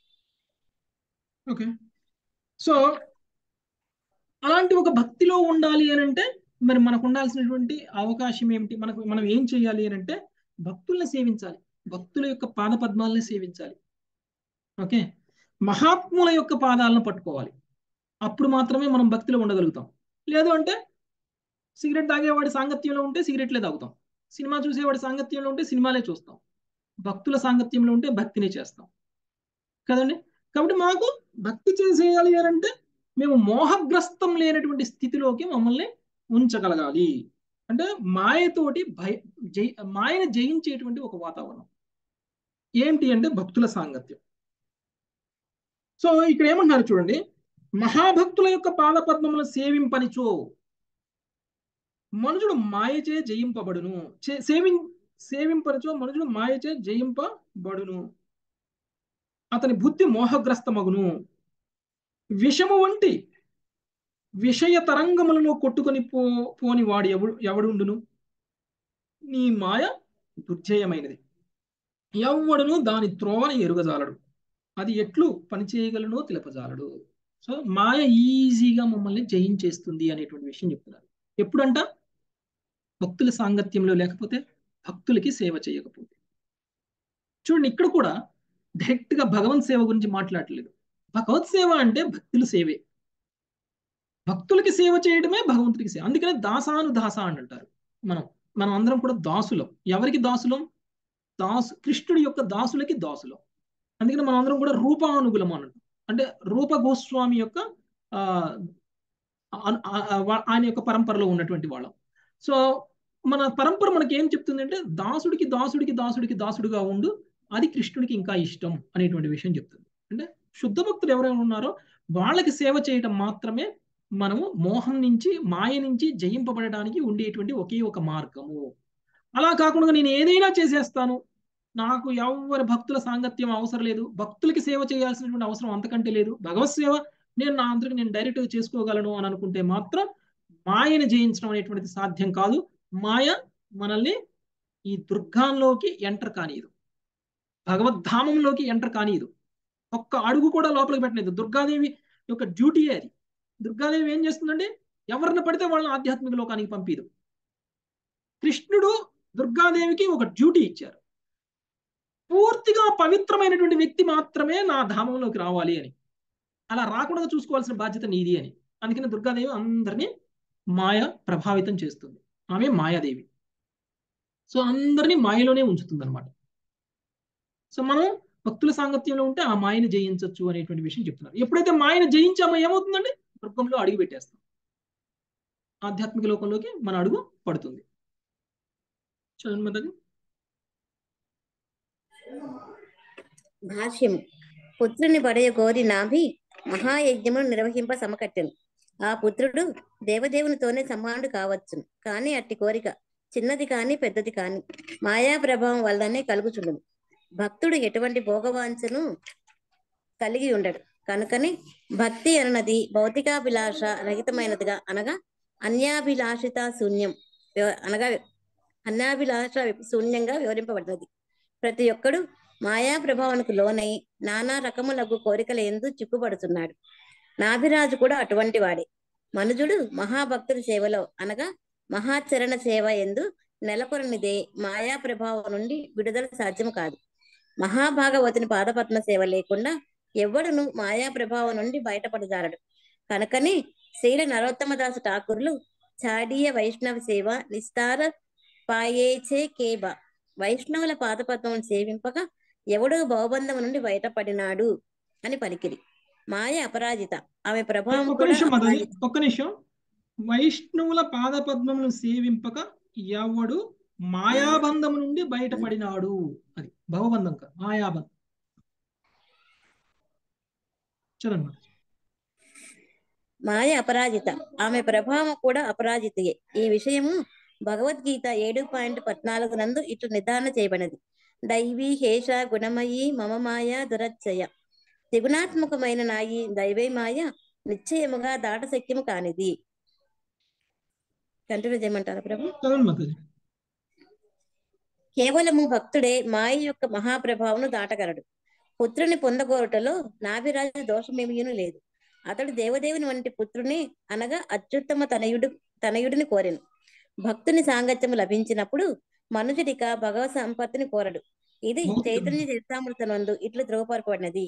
ఓకే సో అలాంటి ఒక భక్తిలో ఉండాలి అని అంటే మరి మనకు ఉండాల్సినటువంటి అవకాశం ఏమిటి మనకు మనం ఏం చేయాలి అని అంటే భక్తుల్ని సేవించాలి భక్తుల యొక్క పాద పద్మాలని సేవించాలి ఓకే మహాత్ముల యొక్క పాదాలను పట్టుకోవాలి అప్పుడు మాత్రమే మనం భక్తిలో ఉండగలుగుతాం లేదు అంటే సిగరెట్ తాగేవాడి సాంగత్యంలో ఉంటే సిగరెట్లే తాగుతాం సినిమా చూసేవాడి సాంగత్యంలో ఉంటే సినిమాలే చూస్తాం భక్తుల సాంగత్యంలో ఉంటే భక్తినే చేస్తాం కదండి కాబట్టి మాకు భక్తి చేసేయాలి అని అంటే మేము మోహగ్రస్తం లేనటువంటి స్థితిలోకి మమ్మల్ని ఉంచగలగాలి అంటే మాయతోటి భయ జై మాయను జయించేటువంటి ఒక వాతావరణం ఏంటి అంటే భక్తుల సాంగత్యం సో ఇక్కడ ఏమంటున్నారు చూడండి మహాభక్తుల యొక్క పాదపద్మములను సేవింపనిచో మనుషుడు మాయచే జయింపబడును సేవి సేవింపనిచో మనుషుడు మాయచే జయింపబడును అతని బుద్ధి మోహగ్రస్తమగును విషము వంటి విషయ తరంగములను కొట్టుకొని పో పోని వాడు ఎవడు ఎవడుండును నీ మాయ దుర్జయమైనది ఎవడును దాని త్రోవని ఎరుగజాలడు అది ఎట్లు పనిచేయగలనో తెలపజాలడు సో మాయ ఈజీగా మమ్మల్ని జయించేస్తుంది అనేటువంటి విషయం చెప్తున్నారు ఎప్పుడంట భక్తుల సాంగత్యంలో లేకపోతే భక్తులకి సేవ చేయకపోతే చూడండి ఇక్కడ కూడా డైరెక్ట్ గా భగవత్ సేవ గురించి మాట్లాడలేదు భగవత్ సేవ అంటే భక్తుల సేవే భక్తులకి సేవ చేయడమే భగవంతుడికి సేవ అందుకనే దాసాను దాస అని అంటారు మనం మనం అందరం కూడా దాసులం ఎవరికి దాసులం దాసు కృష్ణుడి యొక్క దాసులకి దాసులం అందుకని మనం అందరం కూడా రూపానుగులం అని అంటే రూప గోస్వామి యొక్క ఆయన యొక్క పరంపరలో ఉన్నటువంటి వాళ్ళం సో మన పరంపర మనకి ఏం చెప్తుంది అంటే దాసుడికి దాసుడికి దాసుడికి దాసుడుగా ఉండు అది కృష్ణుడికి ఇంకా ఇష్టం అనేటువంటి విషయం చెప్తుంది అంటే శుద్ధ భక్తులు ఎవరైనా ఉన్నారో వాళ్ళకి సేవ చేయటం మాత్రమే మనము మోహం నుంచి మాయ నుంచి జయింపబడడానికి ఉండేటువంటి ఒకే ఒక మార్గము అలా కాకుండా నేను ఏదైనా చేసేస్తాను నాకు ఎవరి భక్తుల సాంగత్యం అవసరం లేదు భక్తులకి సేవ చేయాల్సినటువంటి అవసరం అంతకంటే లేదు భగవత్ సేవ నేను నా అందరికి నేను డైరెక్ట్గా చేసుకోగలను అని అనుకుంటే మాత్రం మాయని జయించడం అనేటువంటిది సాధ్యం కాదు మాయ మనల్ని ఈ దుర్గాంలోకి ఎంటర్ కానియదు భగవద్ధామంలోకి ఎంటర్ కానియదు ఒక్క అడుగు కూడా లోపలికి పెట్టలేదు దుర్గాదేవి యొక్క డ్యూటీ అది దుర్గాదేవి ఏం చేస్తుందంటే ఎవరిని పడితే వాళ్ళని ఆధ్యాత్మిక లోకానికి పంపిదు కృష్ణుడు దుర్గాదేవికి ఒక డ్యూటీ ఇచ్చారు పూర్తిగా పవిత్రమైనటువంటి వ్యక్తి మాత్రమే నా ధామంలోకి రావాలి అని అలా రాకుండా చూసుకోవాల్సిన బాధ్యత నీది అని అందుకని దుర్గాదేవి అందరినీ మాయ ప్రభావితం చేస్తుంది ఆమె మాయాదేవి సో అందరినీ మాయలోనే ఉంచుతుంది అనమాట సో మనం భక్తుల సాంగత్యంలో ఉంటే ఆ మాయను జయించవచ్చు అనేటువంటి విషయం చెప్తున్నారు ఎప్పుడైతే మాయను జయించామో ఏమవుతుందండి దుర్గంలో అడుగు పెట్టేస్తాం ఆధ్యాత్మిక లోకంలోకి మన అడుగు పడుతుంది చదవండి మాతాజీ భాష్యము పుత్రుని పడయ కోరి నాభి మహాయజ్ఞమును నిర్వహింప సమకట్టెను ఆ పుత్రుడు దేవదేవునితోనే సమానుడు కావచ్చును కానీ అట్టి కోరిక చిన్నది కాని పెద్దది కాని మాయా ప్రభావం వల్లనే కలుగుచుండును భక్తుడు ఎటువంటి భోగవాంఛను కలిగి ఉండడు కనుకని భక్తి అన్నది భౌతికాభిలాష రహితమైనదిగా అనగా అన్యాభిలాషిత శూన్యం వివ- అనగా అన్యాభిలాష శూన్యంగా వివరింపబడినది ప్రతి ఒక్కడు మాయా ప్రభావానికి లోనై నానా రకములకు కోరికల ఎందు చిక్కుపడుతున్నాడు నాభిరాజు కూడా అటువంటి వాడే మనుజుడు మహాభక్తుడి సేవలో అనగా మహాచరణ సేవ ఎందు నెలకొరనిదే మాయా ప్రభావం నుండి విడుదల సాధ్యము కాదు మహాభాగవతుని పాదపద్మ సేవ లేకుండా ఎవ్వడును మాయా ప్రభావం నుండి బయటపడజాలడు కనుకని శ్రీల నరోత్తమదాసు ఠాకూర్లు చాడీయ వైష్ణవ సేవ నిస్తార పాయేచే కేబ వైష్ణవుల పాదపద్మను సేవింపగా ఎవడో భవబంధం నుండి బయటపడినాడు అని పలికిరి మాయ అపరాజిత ఆమె ప్రభావం ఒక్క కూడా నిమిషం మాతాజీ అపరాజిత ఒక్క నిమిషం వైష్ణవుల పాదపద్మములను సేవింపక ఎవడు మాయాబంధము నుండి బయటపడినాడు అది భవబంధం కాదు మాయాబంధం చదవండి మాతాజీ మాయ అపరాజిత ఆమె ప్రభావం కూడా అపరాజితయే ఈ విషయము భగవద్గీత ఏడు పాయింట్ పద్నాలుగు నందు ఇట్లు నిర్ధారణ చేయబడినది దైవీ హేష గుణమయీ మమ మాయ దురచ్చయ త్రిగుణాత్మకమైన నాయి దైవే మాయ నిశ్చయముగా దాట శక్యము కానిది కంటిన్యూ చేయమంటారా ప్రభు చదవండి మాతాజీ కేవలము భక్తుడే మాయ యొక్క మహాప్రభావను దాటగలడు పుత్రుని పొందగోరుటలో నాభిరాజు దోషమేమీను లేదు అతడు దేవదేవుని వంటి పుత్రుని అనగా అత్యుత్తమ తనయుడు తనయుడిని కోరెను భక్తుని సాంగత్యము లభించినప్పుడు మనుషుడిక భగవత్ సంపత్తిని కోరడు ఇది భౌతికం. చైతన్య చరితామృతనందు ఇట్లు ధ్రువపరపడినది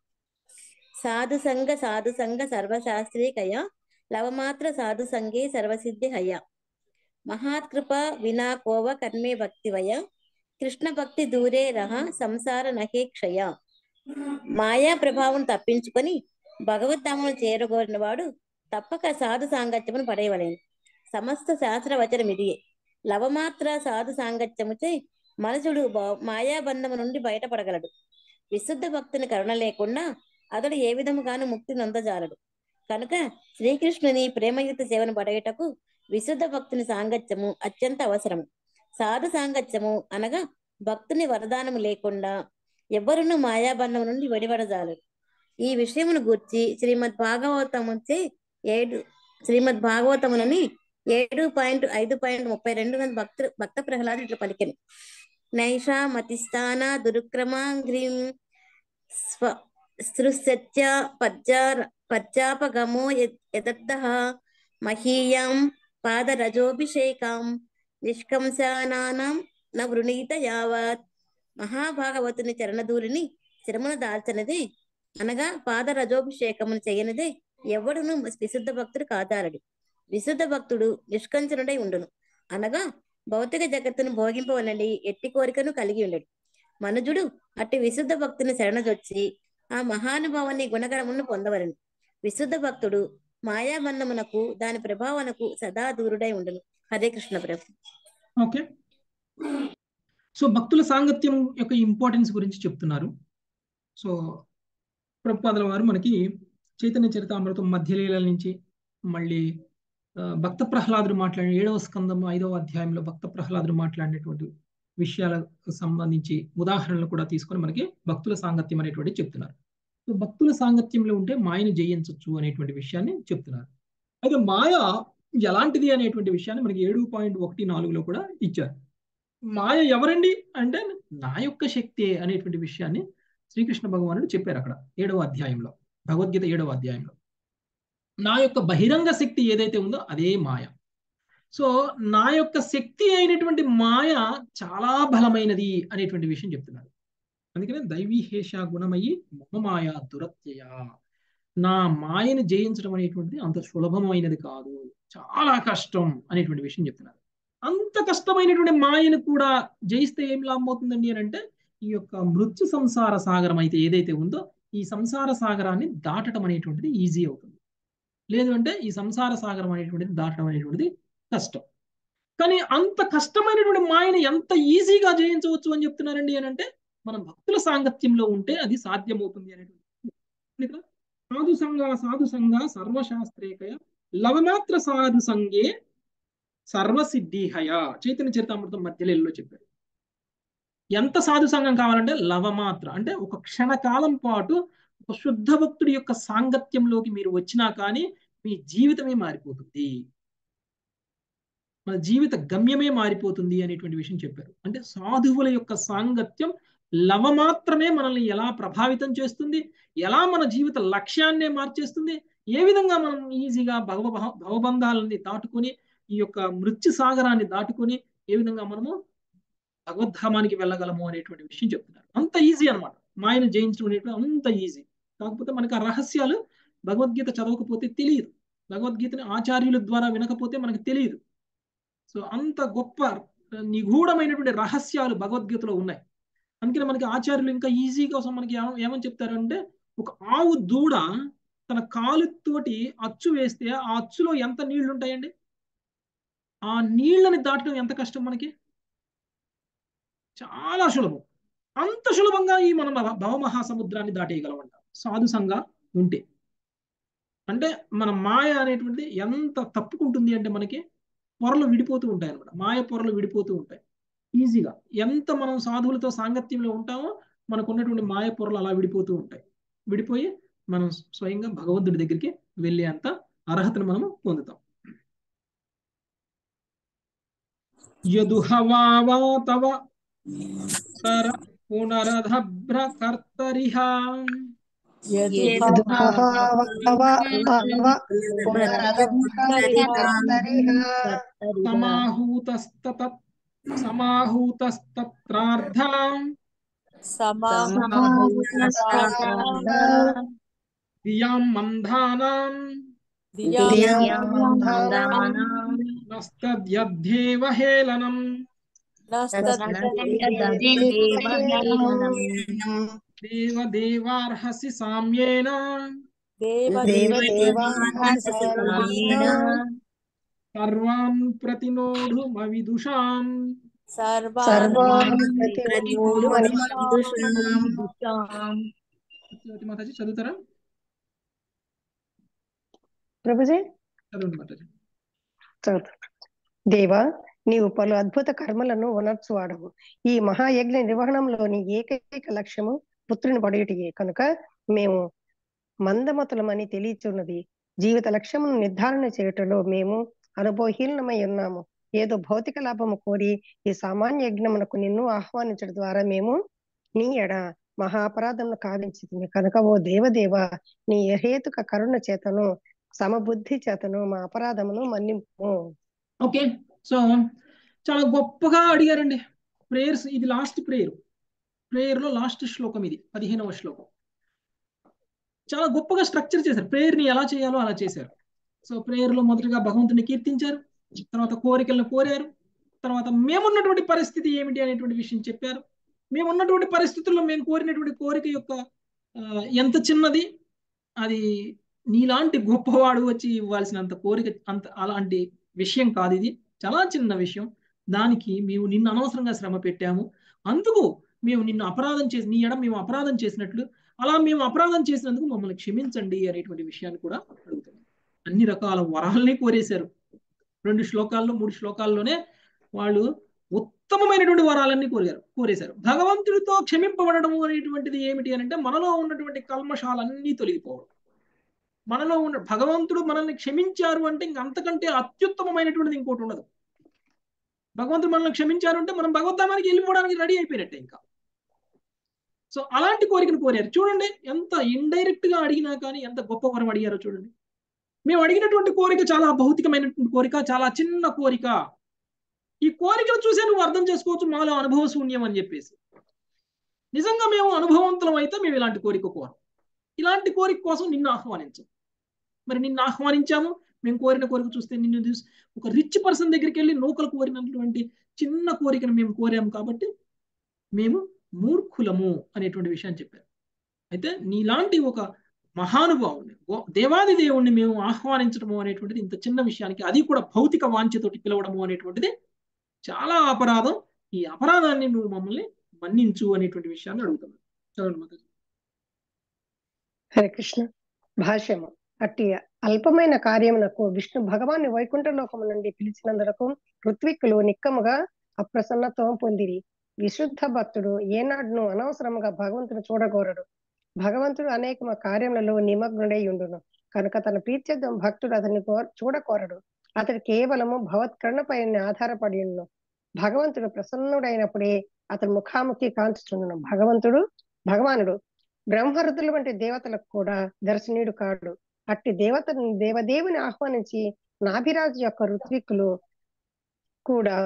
సాధు సంగ సాధు సంగ సర్వశాస్త్రీకయ లవమాత్ర సాధు సంగే సర్వసిద్ధి హయ మహాత్కృప వినా కోవ కర్మే భక్తివయ కృష్ణ భక్తి దూరే రహ సంసార నహే క్షయ మాయా ప్రభావం తప్పించుకొని భగవద్ధామను చేరగోరిన వాడు తప్పక సాధు సాంగత్యమును పడేయవలేను సమస్త శాస్త్ర వచనం ఇదియే లవమాత్ర సాధు సాంగత్యముచే మనుషుడు బా- మాయాబంధము నుండి బయటపడగలడు విశుద్ధ భక్తుని కరుణ లేకుండా అతడు ఏ విధముగాను ముక్తి నొందజాలడు కనుక శ్రీకృష్ణుని ప్రేమయుత సేవను పడేటకు విశుద్ధ భక్తుని సాంగత్యము అత్యంత అవసరము సాధు సాంగత్యము అనగా భక్తుని వరదానము లేకుండా ఎవ్వరును మాయాబంధం నుండి వెడివడజాలరు ఈ విషయమును గూర్చి శ్రీమద్ భాగవతముచే ఏడు శ్రీమద్ భాగవతమునని ఏడు పాయింట్ ఐదు పాయింట్ ముప్పై రెండు నందు భక్త భక్త ప్రహ్లాదు ఇట్లా పలికెను నైషా మతిస్థాన దురుక్రమాంగ్రీం స్వ సృసత్య పజ్జా పజ్జాపగమో యదత్త మహీయాం పాదరజోభిషేకాం నిష్కంశానాం న వృణీత యావత్ మహాభాగవతుని చరణధూళిని శిరమున దాల్చనిది అనగా పాదరజోభిషేకమును చేయనిదే ఎవడును విశుద్ధ భక్తుడు కాదాలడు విశుద్ధ భక్తుడు నిష్కంచనుడై ఉండును అనగా భౌతిక జగత్తును భోగింపవలని ఎట్టి కోరికను కలిగి ఉండడు మనుజుడు అట్టి విశుద్ధ భక్తుని శరణజొచ్చి ఆ మహానుభావాన్ని గుణగణమును పొందవలను విశుద్ధ భక్తుడు మాయాబంధమునకు దాని ప్రభావనకు సదా దూరుడై ఉండును హరే కృష్ణ ప్రభు ఓకే సో భక్తుల సాంగత్యం యొక్క ఇంపార్టెన్స్ గురించి చెప్తున్నారు సో ప్రభుపాదుల వారు మనకి చైతన్య చరితామృతం మధ్యలీల నుంచి మళ్ళీ ఆ, భక్త ప్రహ్లాదుడు మాట్లాడిన ఏడవ స్కందం ఐదవ అధ్యాయంలో భక్త ప్రహ్లాదుడు మాట్లాడినటువంటి విషయాలకు సంబంధించి ఉదాహరణలు కూడా తీసుకొని మనకి భక్తుల సాంగత్యం అనేటువంటి చెప్తున్నారు సో భక్తుల సాంగత్యంలో ఉంటే మాయను జయించవచ్చు అనేటువంటి విషయాన్ని చెప్తున్నారు అయితే మాయ ఎలాంటిది అనేటువంటి విషయాన్ని మనకి ఏడు పాయింట్ ఒకటి నాలుగులో కూడా ఇచ్చారు మాయ ఎవరండి అంటే నా యొక్క శక్తి అనేటువంటి విషయాన్ని శ్రీకృష్ణ భగవానుడు చెప్పారు అక్కడ ఏడవ అధ్యాయంలో భగవద్గీత ఏడవ అధ్యాయంలో నా యొక్క బహిరంగ శక్తి ఏదైతే ఉందో అదే మాయ సో నా యొక్క శక్తి అయినటువంటి మాయ చాలా బలమైనది అనేటువంటి విషయం చెప్తున్నారు అందుకనే దైవీహేష గుణమయ్యి మమ మాయ దురత్యయ నా మాయను జయించడం అనేటువంటిది అంత సులభమైనది కాదు చాలా కష్టం అనేటువంటి విషయం చెప్తున్నారు అంత కష్టమైనటువంటి మాయను కూడా జయిస్తే ఏం లాభం అవుతుందండి అని అంటే ఈ యొక్క మృత్యు సంసార సాగరం అయితే ఏదైతే ఉందో ఈ సంసార సాగరాన్ని దాటడం అనేటువంటిది ఈజీ అవుతుంది లేదు అంటే ఈ సంసార సాగరం అనేటువంటిది దాటడం అనేటువంటిది కష్టం కానీ అంత కష్టమైనటువంటి మాయని ఎంత ఈజీగా జయించవచ్చు అని చెప్తున్నారండి అని అంటే మనం భక్తుల సాంగత్యంలో ఉంటే అది సాధ్యమవుతుంది అనేటువంటి సాధు సంఘ సాధు సంఘ సర్వశాస్త్రేకయ లవమాత్ర సాధు సంఘే సర్వసిద్ధిహయ చైతన్య చరితామృతం మధ్యలో చెప్పారు ఎంత సాధు సంఘం కావాలంటే లవమాత్ర అంటే ఒక క్షణకాలం పాటు ఒక శుద్ధ భక్తుడి యొక్క సాంగత్యంలోకి మీరు వచ్చినా కానీ మీ జీవితమే మారిపోతుంది మన జీవిత గమ్యమే మారిపోతుంది అనేటువంటి విషయం చెప్పారు అంటే సాధువుల యొక్క సాంగత్యం లవ మాత్రమే మనల్ని ఎలా ప్రభావితం చేస్తుంది ఎలా మన జీవిత లక్ష్యాన్నే మార్చేస్తుంది ఏ విధంగా మనం ఈజీగా భగవ భవబంధాలని దాటుకొని ఈ యొక్క మృత్యు సాగరాన్ని దాటుకొని ఏ విధంగా మనము భగవద్ధామానికి వెళ్ళగలము అనేటువంటి విషయం చెప్తున్నారు అంత ఈజీ అనమాట మాయను జయించడం అనేటువంటి అంత ఈజీ కాకపోతే మనకి ఆ రహస్యాలు భగవద్గీత చదవకపోతే తెలియదు భగవద్గీతని ఆచార్యుల ద్వారా వినకపోతే మనకు తెలియదు సో అంత గొప్ప నిగూఢమైనటువంటి రహస్యాలు భగవద్గీతలో ఉన్నాయి అందుకని మనకి ఆచార్యులు ఇంకా ఈజీ కోసం మనకి ఏమని చెప్తారంటే ఒక ఆవు దూడ తన కాలుతోటి అచ్చు వేస్తే ఆ అచ్చులో ఎంత నీళ్లు ఉంటాయండి ఆ నీళ్ళని దాటడం ఎంత కష్టం మనకి చాలా సులభం అంత సులభంగా ఈ మనం భవమహాసముద్రాన్ని దాటేయగలమంట సాధుసంగా ఉంటే అంటే మన మాయ అనేటువంటిది ఎంత తప్పుకుంటుంది అంటే మనకి పొరలు విడిపోతూ ఉంటాయి అనమాట మాయ పొరలు విడిపోతూ ఉంటాయి ఈజీగా ఎంత మనం సాధువులతో సాంగత్యంలో ఉంటామో మనకు ఉన్నటువంటి మాయ పొరలు అలా విడిపోతూ ఉంటాయి విడిపోయి మనం స్వయంగా భగవంతుడి దగ్గరికి వెళ్ళే అంత అర్హతను మనము పొందుతాం యదుహవావా తవ సర పునరధభ్ర కర్తరిహ సమాహూతస్తత సమాహూతస్తత్రార్థ దియాం మంధానాం నస్తద్యద్ధేవ హేళనం దేవదేవార్హసి సామ్యేన సర్వాన్ ప్రతినోఢుమవిదుషాం మాతాజీ చదువుతారా ప్రభుజీ చదవండి మాతాజీ చదువుతా దేవా నీవు పలు అద్భుత కర్మలను ఉనర్చువాడవు ఈ మహాయజ్ఞ నిర్వహణంలోని ఏకైక లక్ష్యము పుత్రుని పడేటియే కనుక మేము మందమతులమని తెలియచున్నది జీవిత లక్ష్యమును నిర్ధారణ చేయటంలో మేము అనుభవహీనమై ఉన్నాము ఏదో భౌతిక లాభము కోరి ఈ సామాన్య యజ్ఞమునకు నిన్ను ఆహ్వానించడం ద్వారా మేము నీ ఎడ మహా అపరాధమును కావించింది కనుక ఓ దేవదేవ నీ హేతుక కరుణ చేతను సమబుద్ధి చేతను మా అపరాధమును మన్నింపు ఓకే సో చాలా గొప్పగా అడిగారండి ప్రేయర్స్ ఇది లాస్ట్ ప్రేయర్ ప్రేయర్ లో లాస్ట్ శ్లోకం ఇది పదిహేనవ శ్లోకం చాలా గొప్పగా స్ట్రక్చర్ చేశారు ప్రేయర్ ని ఎలా చేయాలో అలా చేశారు సో ప్రేయర్ లో మొదటగా భగవంతుని కీర్తించారు తర్వాత కోరికలను కోరారు తర్వాత మేమున్నటువంటి పరిస్థితి ఏమిటి అనేటువంటి విషయం చెప్పారు మేమున్నటువంటి పరిస్థితుల్లో మేము కోరినటువంటి కోరిక యొక్క ఎంత చిన్నది అది నీలాంటి గొప్పవాడు వచ్చి ఇవ్వాల్సినంత కోరిక అంత అలాంటి విషయం కాదు ఇది చాలా చిన్న విషయం దానికి మేము నిన్ను అనవసరంగా శ్రమ పెట్టాము అందుకు మేము నిన్ను అపరాధం చేసి నీ ఎడ మేము అపరాధం చేసినట్లు అలా మేము అపరాధం చేసినందుకు మమ్మల్ని క్షమించండి అనేటువంటి విషయాన్ని కూడా అడుగుతున్నాం అన్ని రకాల వరాలని కోరేశారు రెండు శ్లోకాల్లో మూడు శ్లోకాల్లోనే వాళ్ళు ఉత్తమమైనటువంటి వరాలన్నీ కోరారు కోరేశారు భగవంతుడితో క్షమింపబడడం అనేటువంటిది ఏమిటి అని అంటే మనలో ఉన్నటువంటి కల్మషాలన్నీ తొలగిపోవడం మనలో ఉన్న భగవంతుడు మనల్ని క్షమించారు అంటే ఇంక అంతకంటే అత్యుత్తమమైనటువంటిది ఇంకోటి ఉండదు భగవంతుడు మనల్ని క్షమించారు అంటే మనం భగవద్ధామానికి వెళ్ళిపోవడానికి రెడీ అయిపోయినట్టే ఇంకా సో అలాంటి కోరికను కోరారు చూడండి ఎంత ఇండైరెక్ట్ గా అడిగినా కానీ ఎంత గొప్ప వరం అడిగారో చూడండి మేము అడిగినటువంటి కోరిక చాలా భౌతికమైనటువంటి కోరిక చాలా చిన్న కోరిక ఈ కోరికను చూసే నువ్వు అర్థం చేసుకోవచ్చు మాలో అనుభవ శూన్యం అని చెప్పేసి నిజంగా మేము అనుభవవంతులం అయితే మేము ఇలాంటి కోరిక కోరం ఇలాంటి కోరిక కోసం నిన్ను ఆహ్వానించాం మరి నిన్ను ఆహ్వానించాము మేము కోరిన కోరిక చూస్తే నిన్ను చూసి ఒక రిచ్ పర్సన్ దగ్గరికి వెళ్ళి నూకలు కోరినటువంటి చిన్న కోరికను మేము కోరాము కాబట్టి మేము మూర్ఖులము అనేటువంటి విషయాన్ని చెప్పారు అయితే నీలాంటి ఒక మహానుభావుని దేవాది దేవుణ్ణి మేము ఆహ్వానించడము అనేటువంటిది ఇంత చిన్న విషయానికి అది కూడా భౌతిక వాంఛతోటి పిలవడము అనేటువంటిది చాలా అపరాధం ఈ అపరాధాన్ని నువ్వు మమ్మల్ని మన్నించు అనేటువంటి విషయాన్ని అడుగుతున్నాను చదవండి మాతాజీ హరే కృష్ణ భాష్యము అట్టి అల్పమైన కార్యమునకు విష్ణు భగవాన్ని వైకుంఠ లోకము నుండి పిలిచినందులకు ఋత్విక్కులు నిక్కముగా అప్రసన్నత్వం పొందిరి విశుద్ధ భక్తుడు ఏనాడును అనవసరముగా భగవంతుని చూడగోరడు భగవంతుడు అనేక కార్యములలో నిమగ్నుడై ఉండును కనుక తన ప్రీత్యర్థం భక్తుడు అతన్ని చూడకోరడు అతడు కేవలము భగవత్కరుణపై ఆధారపడి ఉండును భగవంతుడు ప్రసన్నుడైనప్పుడే అతడు ముఖాముఖి కాంచుచుండును భగవంతుడు భగవానుడు బ్రహ్మరుద్రుల వంటి దేవతలకు కూడా దర్శనీయుడు కాడు అట్టి దేవత దేవదేవుని ఆహ్వానించి నాభిరాజు యొక్క ఋత్విక్కులు కూడా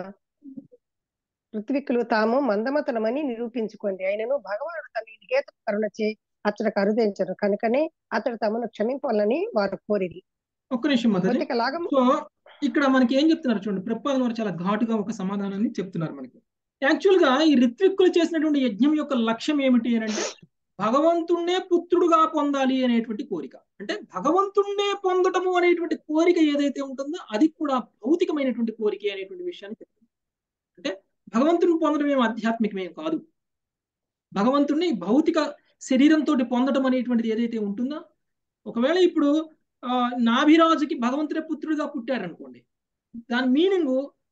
ఋత్విక్కులు తాము మందమతులమని నిరూపించుకోండి ఆయనను భగవానుడు తన హేతు కరుణచే అతడికి అరుదించరు కనుకనే అతడు తమను క్షమింపాలని వారు కోరిది ఒక్క నిమిషం మాతాజీ కొద్దిగా లాగం సో ఇక్కడ మనకి ఏం చెప్తున్నారు చూడండి ప్రపాదన వారు చాలా ఘాటుగా ఒక సమాధానాన్ని చెప్తున్నారు మనకి యాక్చువల్ గా ఈ ఋత్విక్కులు చేసినటువంటి యజ్ఞం యొక్క లక్ష్యం ఏమిటి అని అంటే భగవంతుణ్ణే పుత్రుడుగా పొందాలి అనేటువంటి కోరిక అంటే భగవంతుణ్ణే పొందటము అనేటువంటి కోరిక ఏదైతే ఉంటుందో అది కూడా భౌతికమైనటువంటి కోరిక అనేటువంటి విషయాన్ని చెప్తుంది అంటే భగవంతుని పొందడం ఏం ఆధ్యాత్మికమేం కాదు భగవంతుణ్ణి భౌతిక శరీరంతో పొందడం అనేటువంటిది ఏదైతే ఉంటుందో ఒకవేళ ఇప్పుడు ఆ నాభిరాజుకి భగవంతుడే పుత్రుడిగా పుట్టారనుకోండి దాని మీనింగ్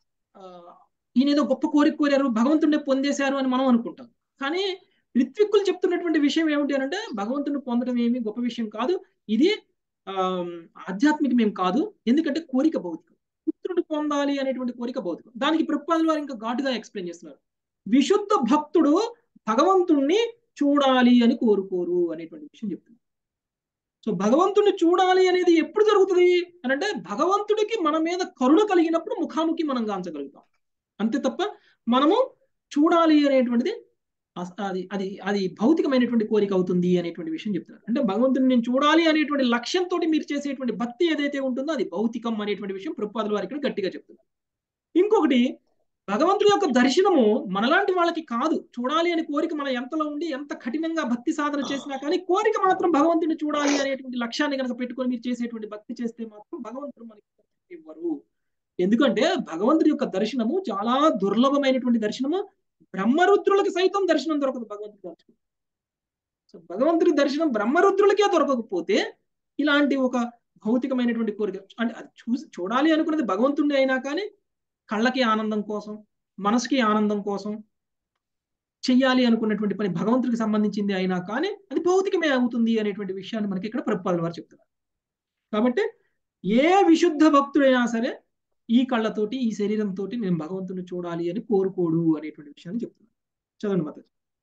ఈయన ఏదో గొప్ప కోరిక కోరారు భగవంతుడిని పొందేశారు అని మనం అనుకుంటాం కానీ ఋత్విక్కులు చెప్తున్నటువంటి విషయం ఏమిటి అంటే భగవంతుని పొందడం ఏమి గొప్ప విషయం కాదు ఇది ఆ ఆధ్యాత్మికం ఏం కాదు ఎందుకంటే కోరిక భౌతికం పుత్రుడు పొందాలి అనేటువంటి కోరిక భౌతికం దానికి ప్రపాదుల వారు ఇంకా ఘాటుగా ఎక్స్ప్లెయిన్ చేస్తున్నారు విశుద్ధ భక్తుడు భగవంతుణ్ణి చూడాలి అని కోరుకోరు అనేటువంటి విషయం చెప్తున్నారు సో భగవంతుడిని చూడాలి అనేది ఎప్పుడు జరుగుతుంది అని అంటే భగవంతుడికి మన మీద కరుణ కలిగినప్పుడు ముఖాముఖి మనం గాంచగలుగుతాం అంతే తప్ప మనము చూడాలి అనేటువంటిది అది అది అది భౌతికమైనటువంటి కోరిక అవుతుంది అనేటువంటి విషయం చెప్తున్నారు అంటే భగవంతుని నేను చూడాలి అనేటువంటి లక్ష్యంతో మీరు చేసేటువంటి భక్తి ఏదైతే ఉంటుందో అది భౌతికం అనేటువంటి విషయం ప్రభుపాదుల వారి ఇక్కడ గట్టిగా చెప్తున్నారు ఇంకొకటి భగవంతుడి యొక్క దర్శనము మనలాంటి వాళ్ళకి కాదు చూడాలి అనే కోరిక మన ఎంతలో ఉండి ఎంత కఠినంగా భక్తి సాధన చేసినా కానీ కోరిక మాత్రం భగవంతుని చూడాలి అనేటువంటి లక్ష్యాన్ని కనుక పెట్టుకొని మీరు చేసేటువంటి భక్తి చేస్తే మాత్రం భగవంతుడు మనకి ఇవ్వరు ఎందుకంటే భగవంతుడి యొక్క దర్శనము చాలా దుర్లభమైనటువంటి దర్శనము బ్రహ్మరుద్రులకి సైతం దర్శనం దొరకదు భగవంతుడి దర్శనం సో భగవంతుడి దర్శనం బ్రహ్మరుద్రులకే దొరకకపోతే ఇలాంటి ఒక భౌతికమైనటువంటి కోరిక అంటే అది చూసి చూడాలి అనుకున్నది భగవంతుడిని అయినా కానీ కళ్ళకి ఆనందం కోసం మనసుకి ఆనందం కోసం చెయ్యాలి అనుకున్నటువంటి పని భగవంతుడికి సంబంధించింది అయినా కానీ అది భౌతికమే అవుతుంది అనేటువంటి విషయాన్ని మనకి ఇక్కడ ప్రభుపాదుల వారు చెప్తున్నారు కాబట్టి ఏ విశుద్ధ భక్తుడైనా సరే ఈ కళ్ళతోటి ఈ శరీరంతో నేను భగవంతుని చూడాలి అని కోరుకోడు అనేటువంటి విషయాన్ని చెప్తున్నాను చదవండి మాత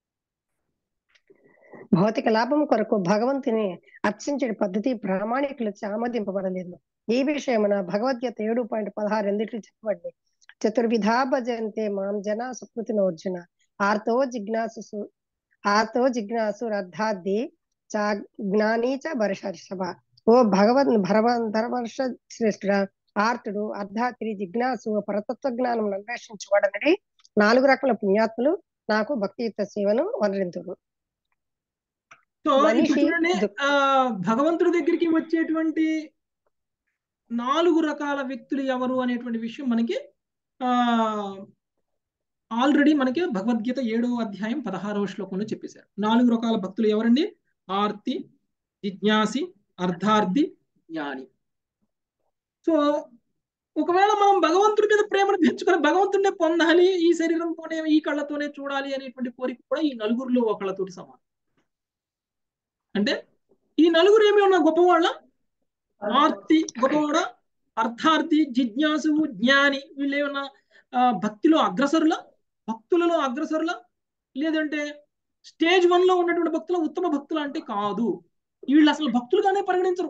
భౌతిక లాభం కొరకు భగవంతుని అర్చించే పద్ధతి ప్రామాణికులు ఆమోదింపబడలేదు ఈ విషయమున భగవద్గీత ఏడు పాయింట్ పదహారు రెండిట్లు చెప్పబడింది చతుర్విధా భజంతే మాం జన సుకృతిన అర్జున ఆర్తో జిజ్ఞాసు ఆర్తో జిజ్ఞాసు అర్థార్థి చ జ్ఞాని చ భరషర్షభ ఓ భగవద్ భరవన్ ధర్వర్ష శ్రేష్ఠుడ ఆర్తుడు అర్ధాత్రి జిజ్ఞాసు పరతత్వ జ్ఞానం అన్వేషించబడనడి నాలుగు రకాల పుణ్యాత్ములు నాకు భక్తియుక్త సేవను వనరింతుడు సో మనిషి ఇప్పుడు చూడండి దుఃఖ- ఆ భగవంతుడి దగ్గరికి వచ్చేటువంటి నాలుగు రకాల వ్యక్తులు ఎవరు అనేటువంటి విషయం మనకి ఆ ఆల్రెడీ మనకి భగవద్గీత ఏడవ అధ్యాయం పదహారవ శ్లోకంలో చెప్పేశారు నాలుగు రకాల భక్తులు ఎవరండి ఆర్తి జిజ్ఞాసి అర్ధార్థి జ్ఞాని సో ఒకవేళ మనం భగవంతుడి మీద ప్రేమను పెంచుకొని భగవంతుడినే పొందాలి ఈ శరీరంతోనే ఈ కళ్ళతోనే చూడాలి అనేటువంటి కోరిక కూడా ఈ నలుగురిలో ఒకళ్ళతోటి సమానం అంటే ఈ నలుగురు ఏమి ఉన్న గొప్పవాళ్ళ ఆర్తి గొప్పవాడ అర్థార్థి జిజ్ఞాసు జ్ఞాని వీళ్ళు ఏమన్నా ఆ, భక్తిలో అగ్రసరుల భక్తులలో అగ్రసరుల లేదంటే స్టేజ్ వన్ లో ఉన్నటువంటి భక్తుల ఉత్తమ భక్తులు అంటే కాదు వీళ్ళు అసలు భక్తులుగానే పరిగణించరు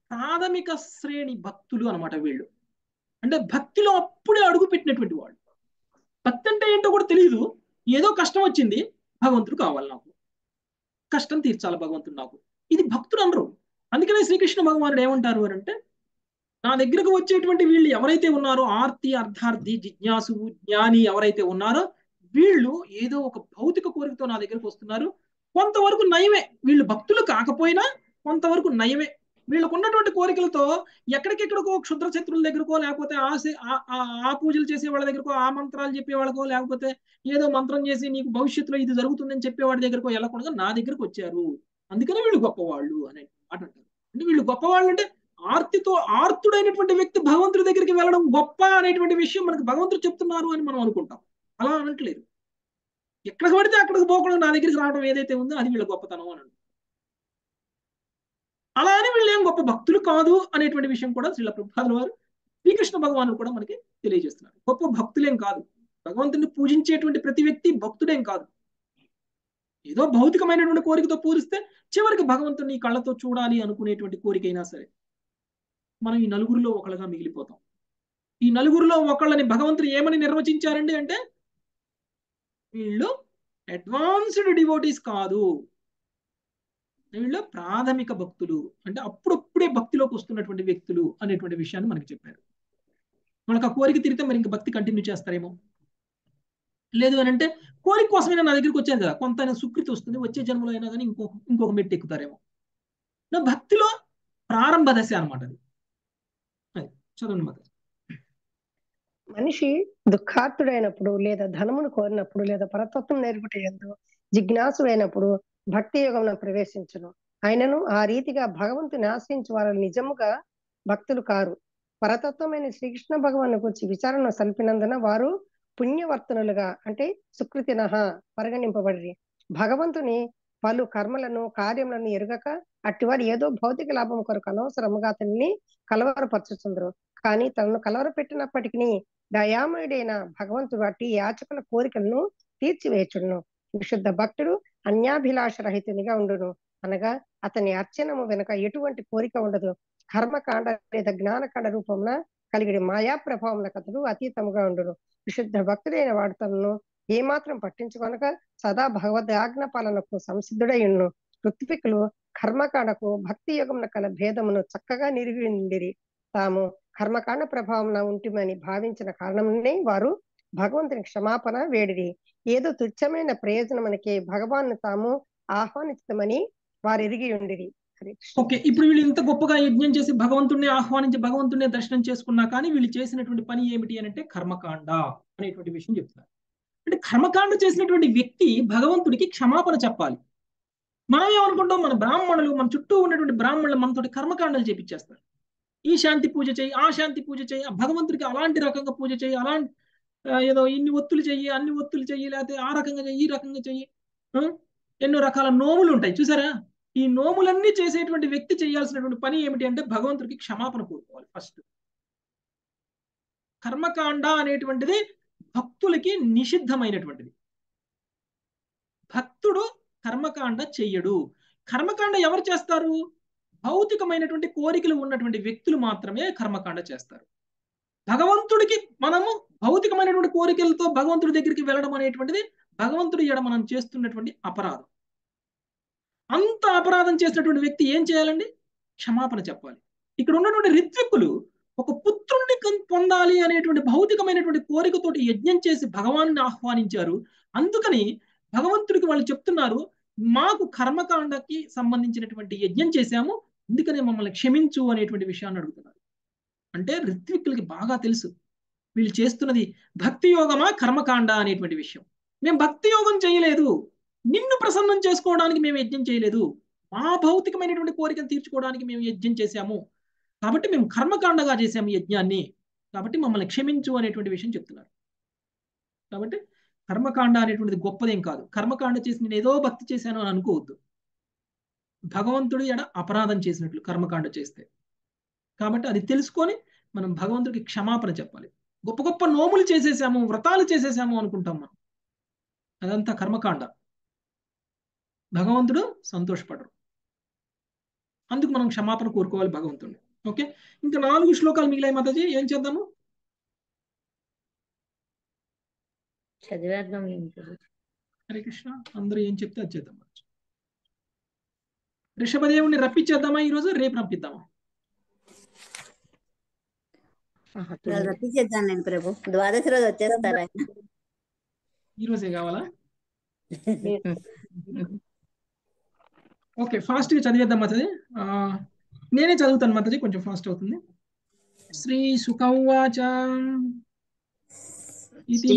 ప్రాథమిక శ్రేణి భక్తులు అనమాట వీళ్ళు అంటే భక్తిలో అప్పుడే అడుగు పెట్టినటువంటి వాళ్ళు భక్తి అంటే ఏంటో కూడా తెలియదు ఏదో కష్టం వచ్చింది భగవంతుడు కావాలి నాకు కష్టం తీర్చాలి భగవంతుడు నాకు ఇది భక్తుడు అనరు అందుకనే శ్రీకృష్ణ భగవానుడు ఏమంటారు అని అంటే నా దగ్గరకు వచ్చేటువంటి వీళ్ళు ఎవరైతే ఉన్నారో ఆర్తి అర్థార్థి జిజ్ఞాసు జ్ఞాని ఎవరైతే ఉన్నారో వీళ్ళు ఏదో ఒక భౌతిక కోరికతో నా దగ్గరకు వస్తున్నారు కొంతవరకు నయమే వీళ్ళు భక్తులు కాకపోయినా కొంతవరకు నయమే వీళ్ళకు ఉన్నటువంటి కోరికలతో ఎక్కడికెక్కడికో క్షుద్ర శత్రువుల దగ్గరకో లేకపోతే ఆ సే- ఆ- ఆ- ఆ పూజలు చేసే వాళ్ళ దగ్గరకో ఆ మంత్రాలు చెప్పే వాళ్ళకో లేకపోతే ఏదో మంత్రం చేసి నీకు భవిష్యత్తులో ఇది జరుగుతుందని చెప్పేవాడి దగ్గరకో వెళ్ళకుండా నా దగ్గరకు వచ్చారు అందుకనే వీళ్ళు గొప్పవాళ్ళు అనే మాట అంటారు అంటే వీళ్ళు గొప్పవాళ్ళు అంటే ఆర్తితో ఆర్తుడైనటువంటి వ్యక్తి భగవంతుడి దగ్గరికి వెళ్ళడం గొప్ప అనేటువంటి విషయం మనకు భగవంతుడు చెప్తున్నారు అని మనం అనుకుంటాం అలా అనట్లేదు ఎక్కడికి పడితే అక్కడికి పోకుండా నా దగ్గరికి రావడం ఏదైతే ఉందో అది వీళ్ళ గొప్పతనం అని అంటారు. అలా అని వీళ్ళు ఏం గొప్ప భక్తులు కాదు అనేటువంటి విషయం కూడా శ్రీల ప్రభుపాదుల వారు శ్రీకృష్ణ భగవానుడు కూడా మనకి తెలియజేస్తున్నారు గొప్ప భక్తులేం కాదు భగవంతుని పూజించేటువంటి ప్రతి వ్యక్తి భక్తుడేం కాదు ఏదో భౌతికమైనటువంటి కోరికతో పూరిస్తే చివరికి భగవంతుని కళ్ళతో చూడాలి అనుకునేటువంటి కోరిక అయినా సరే మనం ఈ నలుగురిలో ఒకళ్ళగా మిగిలిపోతాం ఈ నలుగురిలో ఒకళ్ళని భగవంతుడు ఏమని నిర్వచించారండి అంటే వీళ్ళు అడ్వాన్స్డ్ డివోటీస్ కాదు వీళ్ళు ప్రాథమిక భక్తులు అంటే అప్పుడప్పుడే భక్తిలోకి వస్తున్నటువంటి వ్యక్తులు అనేటువంటి విషయాన్ని మనకి చెప్పారు మనకు ఆ కోరిక తీరితే మరి ఇంకా భక్తి కంటిన్యూ చేస్తారేమో లేదు అని అంటే కోరిక కోసమైనా నా దగ్గరికి వచ్చారు కదా కొంత అయినా సుకృతి వస్తుంది వచ్చే జన్మలో అయినా కానీ ఇంకొక ఇంకొక మెట్టు ఎక్కుతారేమో నా భక్తిలో ప్రారంభ దశ అనమాట అది అది చదవండి మాత మనిషి దుఃఖార్తుడైనప్పుడు లేదా ధనమును కోరినప్పుడు లేదా పరతత్వం నేర్పుట ఎందు జిజ్ఞాసు అయినప్పుడు భక్తి యోగంలో ప్రవేశించును ఆయనను ఆ రీతిగా భగవంతుని ఆశ్రయించి వారు నిజముగా భక్తులు కారు పరతత్వమైన శ్రీకృష్ణ భగవాను గురించి విచారణ సల్పినందున వారు పుణ్యవర్తనులుగా అంటే సుకృతినహ పరిగణింపబడి భగవంతుని పలు కర్మలను కార్యములను ఎరుగక అట్టివారు ఏదో భౌతిక లాభం కొరకు అనవసరముగా అతన్ని కలవరపరచుచుందరు కానీ తనను కలవరపెట్టినప్పటికీ దయామయుడైన భగవంతుడు అట్టి యాచకుల కోరికలను తీర్చివేచుడును విశుద్ధ భక్తుడు అన్యాభిలాష రహితునిగా ఉండును అనగా అతని అర్చనము వెనుక ఎటువంటి కోరిక ఉండదు కర్మకాండ లేదా జ్ఞానకాండ రూపంన కలిగిన మాయా ప్రభావం అతడు అతీతముగా ఉండును విశుద్ధ భక్తుడైన వాడు తనను ఏమాత్రం పట్టించుకొనక సదా భగవద్ ఆజ్ఞ పాలనకు సంసిద్ధుడై ఉండు ఋత్వికులు కర్మకాండకు భక్తి యుగమున కల భేదమును చక్కగా నిరిగిండిరి తాము కర్మకాండ ప్రభావం ఉంటిమని భావించిన కారణమునే వారు భగవంతుని క్షమాపణ వేడిరి ఏదో తుచ్చమైన ప్రయోజనమునకి భగవాన్ తాము ఆహ్వానిస్తామని వారు ఎరిగి ఉండిరి హరే కృష్ణ. ఓకే ఇప్పుడు వీళ్ళు ఇంత గొప్పగా యజ్ఞం చేసి భగవంతుణ్ణి ఆహ్వానించి భగవంతుణ్ణి దర్శనం చేసుకున్నా కానీ వీళ్ళు చేసినటువంటి పని ఏమిటి అని అంటే కర్మకాండ అనేటువంటి విషయం చెప్తున్నారు అంటే కర్మకాండ చేసినటువంటి వ్యక్తి భగవంతుడికి క్షమాపణ చెప్పాలి మనం ఏమనుకుంటాం మన బ్రాహ్మణులు మన చుట్టూ ఉన్నటువంటి బ్రాహ్మణులు మనతోటి కర్మకాండలు చేపించేస్తారు ఈ శాంతి పూజ చేయి ఆ శాంతి పూజ చేయి ఆ భగవంతుడికి అలాంటి రకంగా పూజ చేయి అలాంటి ఆ, ఏదో ఇన్ని ఒత్తులు చెయ్యి అన్ని ఒత్తులు చెయ్యి లేకపోతే ఆ రకంగా చెయ్యి ఈ రకంగా చెయ్యి ఆ? ఎన్నో రకాల నోములు ఉంటాయి చూసారా ఈ నోములన్నీ చేసేటువంటి వ్యక్తి చేయాల్సినటువంటి పని ఏమిటి అంటే భగవంతుడికి క్షమాపణ కోరుకోవాలి ఫస్ట్ కర్మకాండ అనేటువంటిది భక్తులకి నిషిద్ధమైనటువంటిది భక్తుడు కర్మకాండ చెయ్యడు కర్మకాండ ఎవరు చేస్తారు భౌతికమైనటువంటి కోరికలు ఉన్నటువంటి వ్యక్తులు మాత్రమే కర్మకాండ చేస్తారు భగవంతుడికి మనము భౌతికమైనటువంటి కోరికలతో భగవంతుడి దగ్గరికి వెళ్ళడం అనేటువంటిది భగవంతుడి ఎడ మనం చేస్తున్నటువంటి అపరాధం అంత అపరాధం చేసినటువంటి వ్యక్తి ఏం చేయాలండి క్షమాపణ చెప్పాలి ఇక్కడ ఉన్నటువంటి రిత్విక్కులు ఒక పుత్రుణ్ణి కన్- పొందాలి అనేటువంటి భౌతికమైనటువంటి కోరికతోటి యజ్ఞం చేసి భగవాన్ని ఆహ్వానించారు అందుకని భగవంతుడికి వాళ్ళు చెప్తున్నారు మాకు కర్మకాండకి సంబంధించినటువంటి యజ్ఞం చేశాము అందుకనే మమ్మల్ని క్షమించు అనేటువంటి విషయాన్ని అడుగుతున్నారు అంటే ఋత్విక్కులకి బాగా తెలుసు వీళ్ళు చేస్తున్నది భక్తి యోగమా కర్మకాండ అనేటువంటి విషయం మేము భక్తి యోగం చేయలేదు నిన్ను ప్రసన్నం చేసుకోవడానికి మేము యజ్ఞం చేయలేదు మా భౌతికమైనటువంటి కోరికను తీర్చుకోవడానికి మేము యజ్ఞం చేశాము కాబట్టి మేము కర్మకాండగా చేశాము ఈ యజ్ఞాన్ని కాబట్టి మమ్మల్ని క్షమించు అనేటువంటి విషయం చెప్తున్నారు కాబట్టి కర్మకాండ అనేటువంటిది గొప్పదేం కాదు కర్మకాండ చేసి నేను ఏదో భక్తి చేశాను అని అనుకోవద్దు భగవంతుడు ఎడ అపరాధం చేసినట్లు కర్మకాండ చేస్తే కాబట్టి అది తెలుసుకొని మనం భగవంతుడికి క్షమాపణ చెప్పాలి గొప్ప గొప్ప నోములు చేసేసాము వ్రతాలు చేసేసాము అనుకుంటాం మనం అదంతా కర్మకాండ భగవంతుడు సంతోషపడరు అందుకు మనం క్షమాపణ కోరుకోవాలి భగవంతుడిని ఓకే ఇంకా నాలుగు శ్లోకాలు మిగిలాయి మాతాజీ ఏం చేద్దాము చదివేద్దాం ఇంకా. హరే కృష్ణ అందరూ ఏం చెప్తే అది చేద్దాం రిషభదేవుని రప్పించేద్దామా ఈరోజు రేపు రప్పిద్దామా ఆహా, వాళ్ళు తొమ్మిది. రప్పించేద్దాను నేను ప్రభు ద్వాదశి రోజు వచ్చేస్తారు ఆయన ఈ రోజే కావాలా ఓకే ఫాస్ట్ గా చదివేద్దాం మాతది ఆ, నేనే చదువుతాను మాతది కొంచెం ఫాస్ట్ అవుతుంది శ్రీ సుఖవాచ ఇది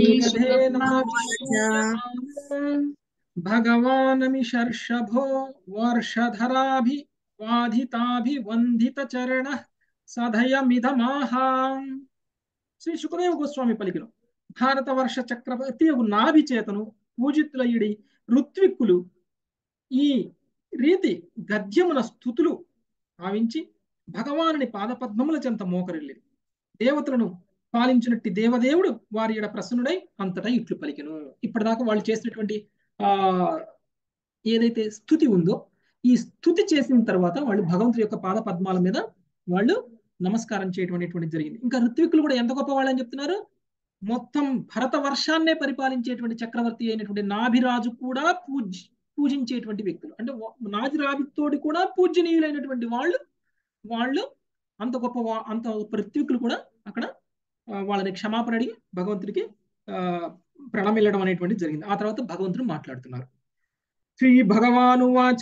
భగవానమిషర్షభో వర్షధరాభి వాధితాభివందిత చరణ సధయమిధమాహ శ్రీ సుఖదేవ గోస్వామి పలికిన భారత వర్ష చక్రవర్తి నాభి చేతను పూజితులయుడి ఋత్విక్కులు ఈ రీతి గద్యమున స్థుతులు భావించి భగవానుని పాదపద్మముల చెంత మోకరిల్లి దేవతలను పాలించినట్టి దేవదేవుడు వారి ఎడ ప్రసన్నుడై అంతటా ఇట్లు పలికెను ఇప్పటిదాకా వాళ్ళు చేసినటువంటి ఆ ఏదైతే స్థుతి ఉందో ఈ స్థుతి చేసిన తర్వాత వాళ్ళు భగవంతుడి యొక్క పాద పద్మాల మీద వాళ్ళు నమస్కారం చేయడం అనేటువంటిది జరిగింది ఇంకా ఋత్విక్కులు కూడా ఎంత గొప్ప వాళ్ళని చెప్తున్నారు మొత్తం భరత వర్షాన్నే పరిపాలించేటువంటి చక్రవర్తి అయినటువంటి నాభిరాజు కూడా పూజ పూజించేటువంటి వ్యక్తులు అంటే నాభిరాజుతోటి కూడా పూజనీయులైనటువంటి వాళ్ళు వాళ్ళు అంత గొప్ప వా- అంత గొప్ప ఋత్విక్కులు కూడా అక్కడ ఆ, వాళ్ళని క్షమాపణ అడిగి భగవంతుడికి ఆ, ప్రణమిల్లడం అనేటువంటిది జరిగింది ఆ తర్వాత భగవంతుడు మాట్లాడుతున్నారు శ్రీ భగవాను వాచ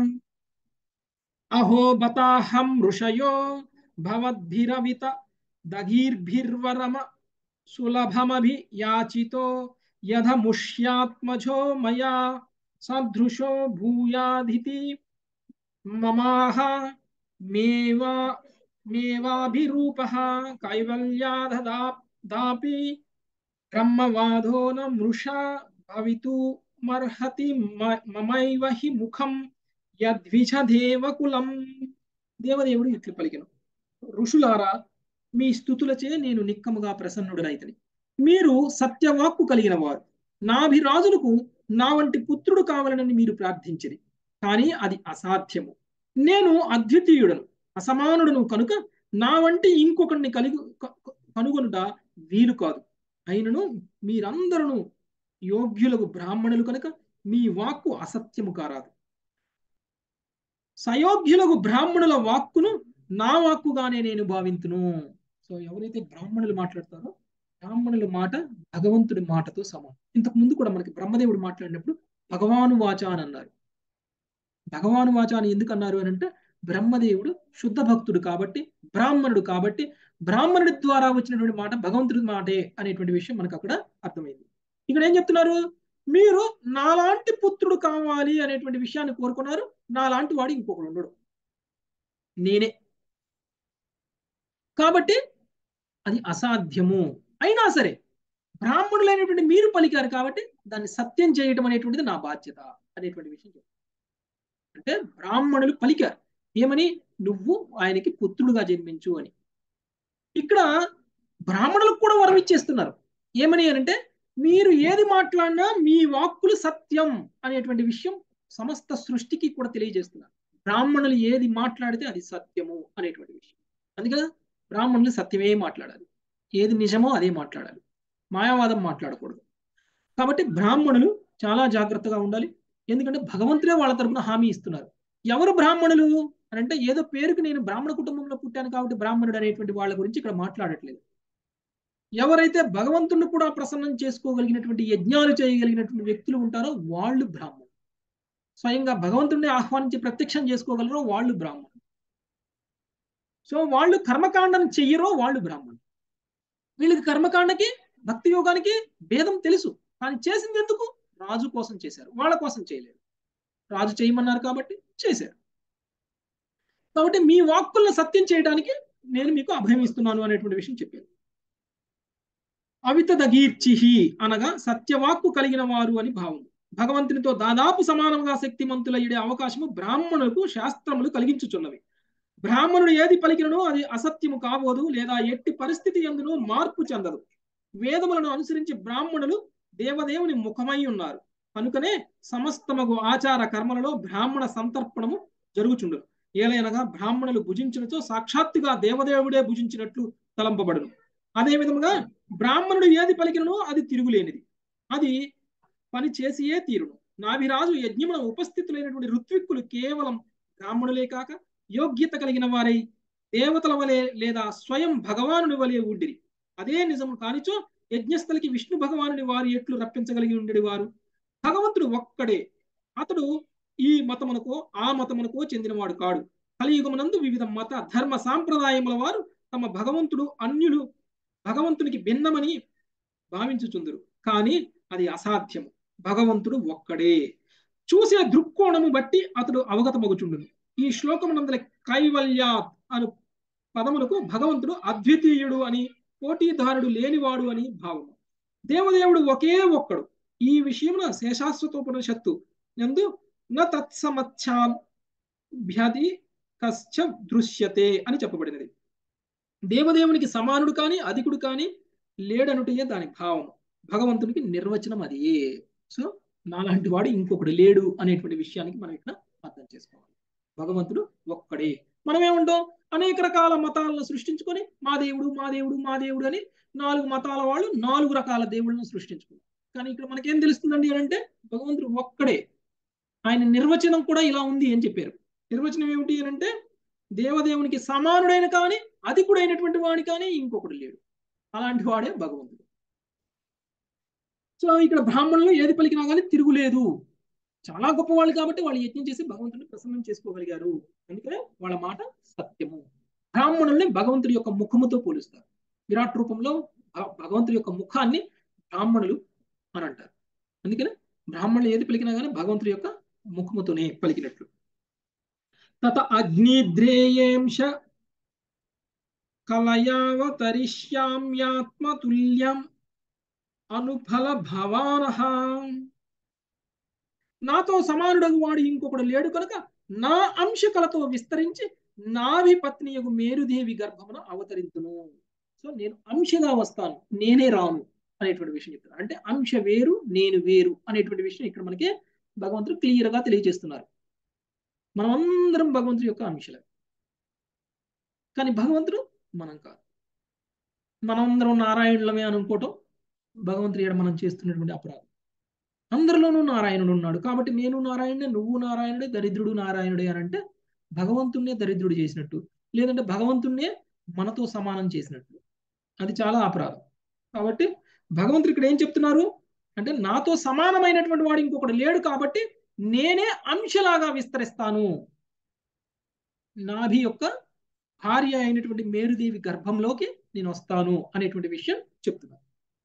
అహో బతాహం ఋషయో భవద్భిరవిత దగీర్భిర్వరమ సులభమభి యాచితో యధముష్యాత్మజో మయా సదృశో భూయాధితి మమాహ మేవా మేవాభిరూపః కైవల్యాదదాపి బ్రహ్మవాదో న మృషా భవితుమర్హతి మ- మమైవ హి ముఖం యద్విష దేవకులం దేవదేవుడు ఇట్లు పలికెను ఋషులారా మీ స్థుతులచే నేను నిక్కముగా ప్రసన్నుడనైతని మీరు సత్యవాక్కు కలిగిన వారు నాభిరాజులకు నా వంటి పుత్రుడు కావాలని మీరు ప్రార్థించిరి కానీ అది అసాధ్యము నేను అద్వితీయుడను అసమానుడను కనుక నా వంటి ఇంకొకరిని కలిగి క- క- కనుగొనుట వీలు కాదు అయినను మీరందరూ యోగ్యులకు బ్రాహ్మణులు కనుక మీ వాక్కు అసత్యము కారాదు సయోగ్యులకు బ్రాహ్మణుల వాక్కును నా వాక్కుగానే నేను భావింతును సో ఎవరైతే బ్రాహ్మణులు మాట్లాడతారో బ్రాహ్మణుల మాట భగవంతుడి మాటతో సమానం ఇంతకు ముందు కూడా మనకి బ్రహ్మదేవుడు మాట్లాడినప్పుడు భగవాను వాచ అని అన్నారు భగవాను వాచ అని ఎందుకు అన్నారు అని అంటే బ్రహ్మదేవుడు శుద్ధ భక్తుడు కాబట్టి బ్రాహ్మణుడు కాబట్టి బ్రాహ్మణుడి ద్వారా వచ్చినటువంటి మాట భగవంతుడి మాటే అనేటువంటి విషయం మనకు అక్కడ అర్థమైంది ఇక్కడ ఏం చెప్తున్నారు మీరు నాలాంటి పుత్రుడు కావాలి అనేటువంటి విషయాన్ని కోరుకున్నారు నాలాంటి వాడు ఇంకొకడు ఉండడు నేనే కాబట్టి అది అసాధ్యము అయినా సరే బ్రాహ్మణులైనటువంటి మీరు పలికారు కాబట్టి దాన్ని సత్యం చేయటం అనేటువంటిది నా బాధ్యత అనేటువంటి విషయం చెప్తాను అంటే బ్రాహ్మణులు పలికారు ఏమని నువ్వు ఆయనకి పుత్రుడుగా జన్మించు అని ఇక్కడ బ్రాహ్మణులకు కూడా వరం ఇచ్చేస్తున్నారు ఏమని అంటే మీరు ఏది మాట్లాడినా మీ వాక్కులు సత్యం అనేటువంటి విషయం సమస్త సృష్టికి కూడా తెలియజేస్తున్నారు బ్రాహ్మణులు ఏది మాట్లాడితే అది సత్యము అనేటువంటి విషయం అందుకని బ్రాహ్మణులు సత్యమే మాట్లాడాలి ఏది నిజమో అదే మాట్లాడాలి మాయావాదం మాట్లాడకూడదు కాబట్టి బ్రాహ్మణులు చాలా జాగ్రత్తగా ఉండాలి ఎందుకంటే భగవంతుడే వాళ్ళ తరపున హామీ ఇస్తున్నారు ఎవరు బ్రాహ్మణులు అని అంటే ఏదో పేరుకు నేను బ్రాహ్మణ కుటుంబంలో పుట్టాను కాబట్టి బ్రాహ్మణుడు అనేటువంటి వాళ్ళ గురించి ఇక్కడ మాట్లాడట్లేదు ఎవరైతే భగవంతుడిని కూడా ప్రసన్నం చేసుకోగలిగినటువంటి యజ్ఞాలు చేయగలిగినటువంటి వ్యక్తులు ఉంటారో వాళ్ళు బ్రాహ్మణులు స్వయంగా భగవంతుడిని ఆహ్వానించి ప్రత్యక్షం చేసుకోగలరో వాళ్ళు బ్రాహ్మణులు సో వాళ్ళు కర్మకాండం చెయ్యరో వాళ్ళు బ్రాహ్మణులు వీళ్ళకి కర్మకాండకి భక్తి యోగానికి భేదం తెలుసు కానీ చేసింది ఎందుకు రాజు కోసం చేశారు వాళ్ళ కోసం చేయలేదు రాజు చేయమన్నారు కాబట్టి చేశారు కాబట్టి మీ వాక్కులను సత్యం చేయడానికి నేను మీకు అభయం ఇస్తున్నాను అనేటువంటి విషయం చెప్పాను అవితదగీర్చిహి అనగా సత్యవాక్కు కలిగిన వారు అని భావం భగవంతునితో దాదాపు సమానంగా శక్తిమంతులయ్యే అవకాశము బ్రాహ్మణులకు శాస్త్రములు కలిగించుచున్నవి బ్రాహ్మణుడు ఏది పలికినను అది అసత్యము కాబోదు లేదా ఎట్టి పరిస్థితి ఎందును మార్పు చెందదు వేదములను అనుసరించి బ్రాహ్మణులు దేవదేవుని ముఖమై ఉన్నారు కనుకనే సమస్తమగు ఆచార కర్మలలో బ్రాహ్మణ సంతర్పణము జరుగుచుండు ఏలైనగా బ్రాహ్మణులు భుజించినచో సాక్షాత్తుగా దేవదేవుడే భుజించినట్లు తలంపబడును అదే విధముగా బ్రాహ్మణుడు ఏది పలికినో అది తిరుగులేనిది అది పని చేసియే తీరును నాభిరాజు యజ్ఞమున ఉపస్థితులైనటువంటి ఋత్విక్కులు కేవలం బ్రాహ్మణులే కాక యోగ్యత కలిగిన వారై దేవతల వలె లేదా స్వయం భగవానుని వలె ఉండిరి అదే నిజము కానిచో యజ్ఞస్థలికి విష్ణు భగవానుని వారు ఎట్లు రప్పించగలిగి ఉండేది వారు భగవంతుడు ఒక్కడే అతడు ఈ మతమునకో ఆ మతమునకో చెందినవాడు కాడు కలియుగమునందు వివిధ మత ధర్మ సాంప్రదాయముల వారు తమ భగవంతుడు అన్యులు భగవంతునికి భిన్నమని భావించుచుందరు కానీ అది అసాధ్యము భగవంతుడు ఒక్కడే చూసిన దృక్కోణము బట్టి అతడు అవగతమగుచుండును ఈ శ్లోకమునందల కైవల్యాత్ అను పదములకు భగవంతుడు అద్వితీయుడు అని పోటీదారుడు లేనివాడు అని భావము దేవదేవుడు ఒకే ఒక్కడు ఈ విషయమున శేషాశ్వతోపనిషత్తు నందు న తత్సమత్యాభ్యది కశ్చ దృశ్యతే అని చెప్పబడినది దేవదేవునికి సమానుడు కానీ అధికుడు కానీ లేడనుటయే దాని భావం భగవంతునికి నిర్వచనం అది సో నాలాంటి వాడు ఇంకొకడు లేడు అనేటువంటి విషయానికి మనం ఇక్కడ అర్థం చేసుకోవాలి భగవంతుడు ఒక్కడే మనం ఏముంటాం అనేక రకాల మతాలను సృష్టించుకొని మా దేవుడు మా దేవుడు మా దేవుడు అని నాలుగు మతాల వాళ్ళు నాలుగు రకాల దేవుళ్ళను సృష్టించుకున్నారు కానీ ఇక్కడ మనకేం తెలుస్తుందండి అంటే భగవంతుడు ఒక్కడే ఆయన నిర్వచనం కూడా ఇలా ఉంది అని చెప్పారు నిర్వచనం ఏమిటి అంటే దేవదేవునికి సమానుడైన కానీ అధికుడైనటువంటి వాడి కానీ ఇంకొకడు లేడు అలాంటి వాడే భగవంతుడు సో ఇక్కడ బ్రాహ్మణులు ఏది పలికినా కానీ తిరుగులేదు చాలా గొప్పవాళ్ళు కాబట్టి వాళ్ళు యజ్ఞం చేసి భగవంతుడిని ప్రసన్నం చేసుకోగలిగారు అందుకనే వాళ్ళ మాట సత్యము బ్రాహ్మణుల్ని భగవంతుడి యొక్క ముఖముతో పోలుస్తారు విరాట్ రూపంలో భగవంతుడి యొక్క ముఖాన్ని బ్రాహ్మణులు అని అంటారు అందుకనే బ్రాహ్మణులు ఏది పలికినా కానీ భగవంతుడి యొక్క ముఖముతోనే పలికినట్లు తత అగ్నిద్రేయేంశ కలయావతరిష్యామ్యాత్మతుల్యం అనుఫల భవానహ నాతో సమానుడగు వాడు ఇంకొకడు లేడు కనుక నా అంశ కలతో విస్తరించి నావి పత్నియగు మేరుదేవి గర్భమున అవతరించును సో నేను అంశగా వస్తాను నేనే రాను అనేటువంటి విషయం చెప్తాను అంటే అంశ వేరు నేను వేరు అనేటువంటి విషయం ఇక్కడ మనకి భగవంతుడు క్లియర్ గా తెలియజేస్తున్నారు మనం అందరం భగవంతుడి యొక్క అంశలే కానీ భగవంతుడు మనం కాదు మనందరం నారాయణులమే అనుకోవటం భగవంతుడి ఏడ మనం చేస్తున్నటువంటి అపరాధం అందరిలోనూ నారాయణుడు ఉన్నాడు కాబట్టి నేను నారాయణుడే నువ్వు నారాయణుడే దరిద్రుడు నారాయణుడే అని అంటే భగవంతుణ్ణే దరిద్రుడు చేసినట్టు లేదంటే భగవంతుణ్ణే మనతో సమానం చేసినట్టు అది చాలా అపరాధం కాబట్టి భగవంతుడు ఇక్కడ ఏం చెప్తున్నారు అంటే నాతో సమానమైనటువంటి వాడు ఇంకొకటి లేడు కాబట్టి నేనే అంశలాగా విస్తరిస్తాను నాభి యొక్క భార్య అయినటువంటి మేరుదేవి గర్భంలోకి నేను వస్తాను అనేటువంటి విషయం చెప్తున్నాను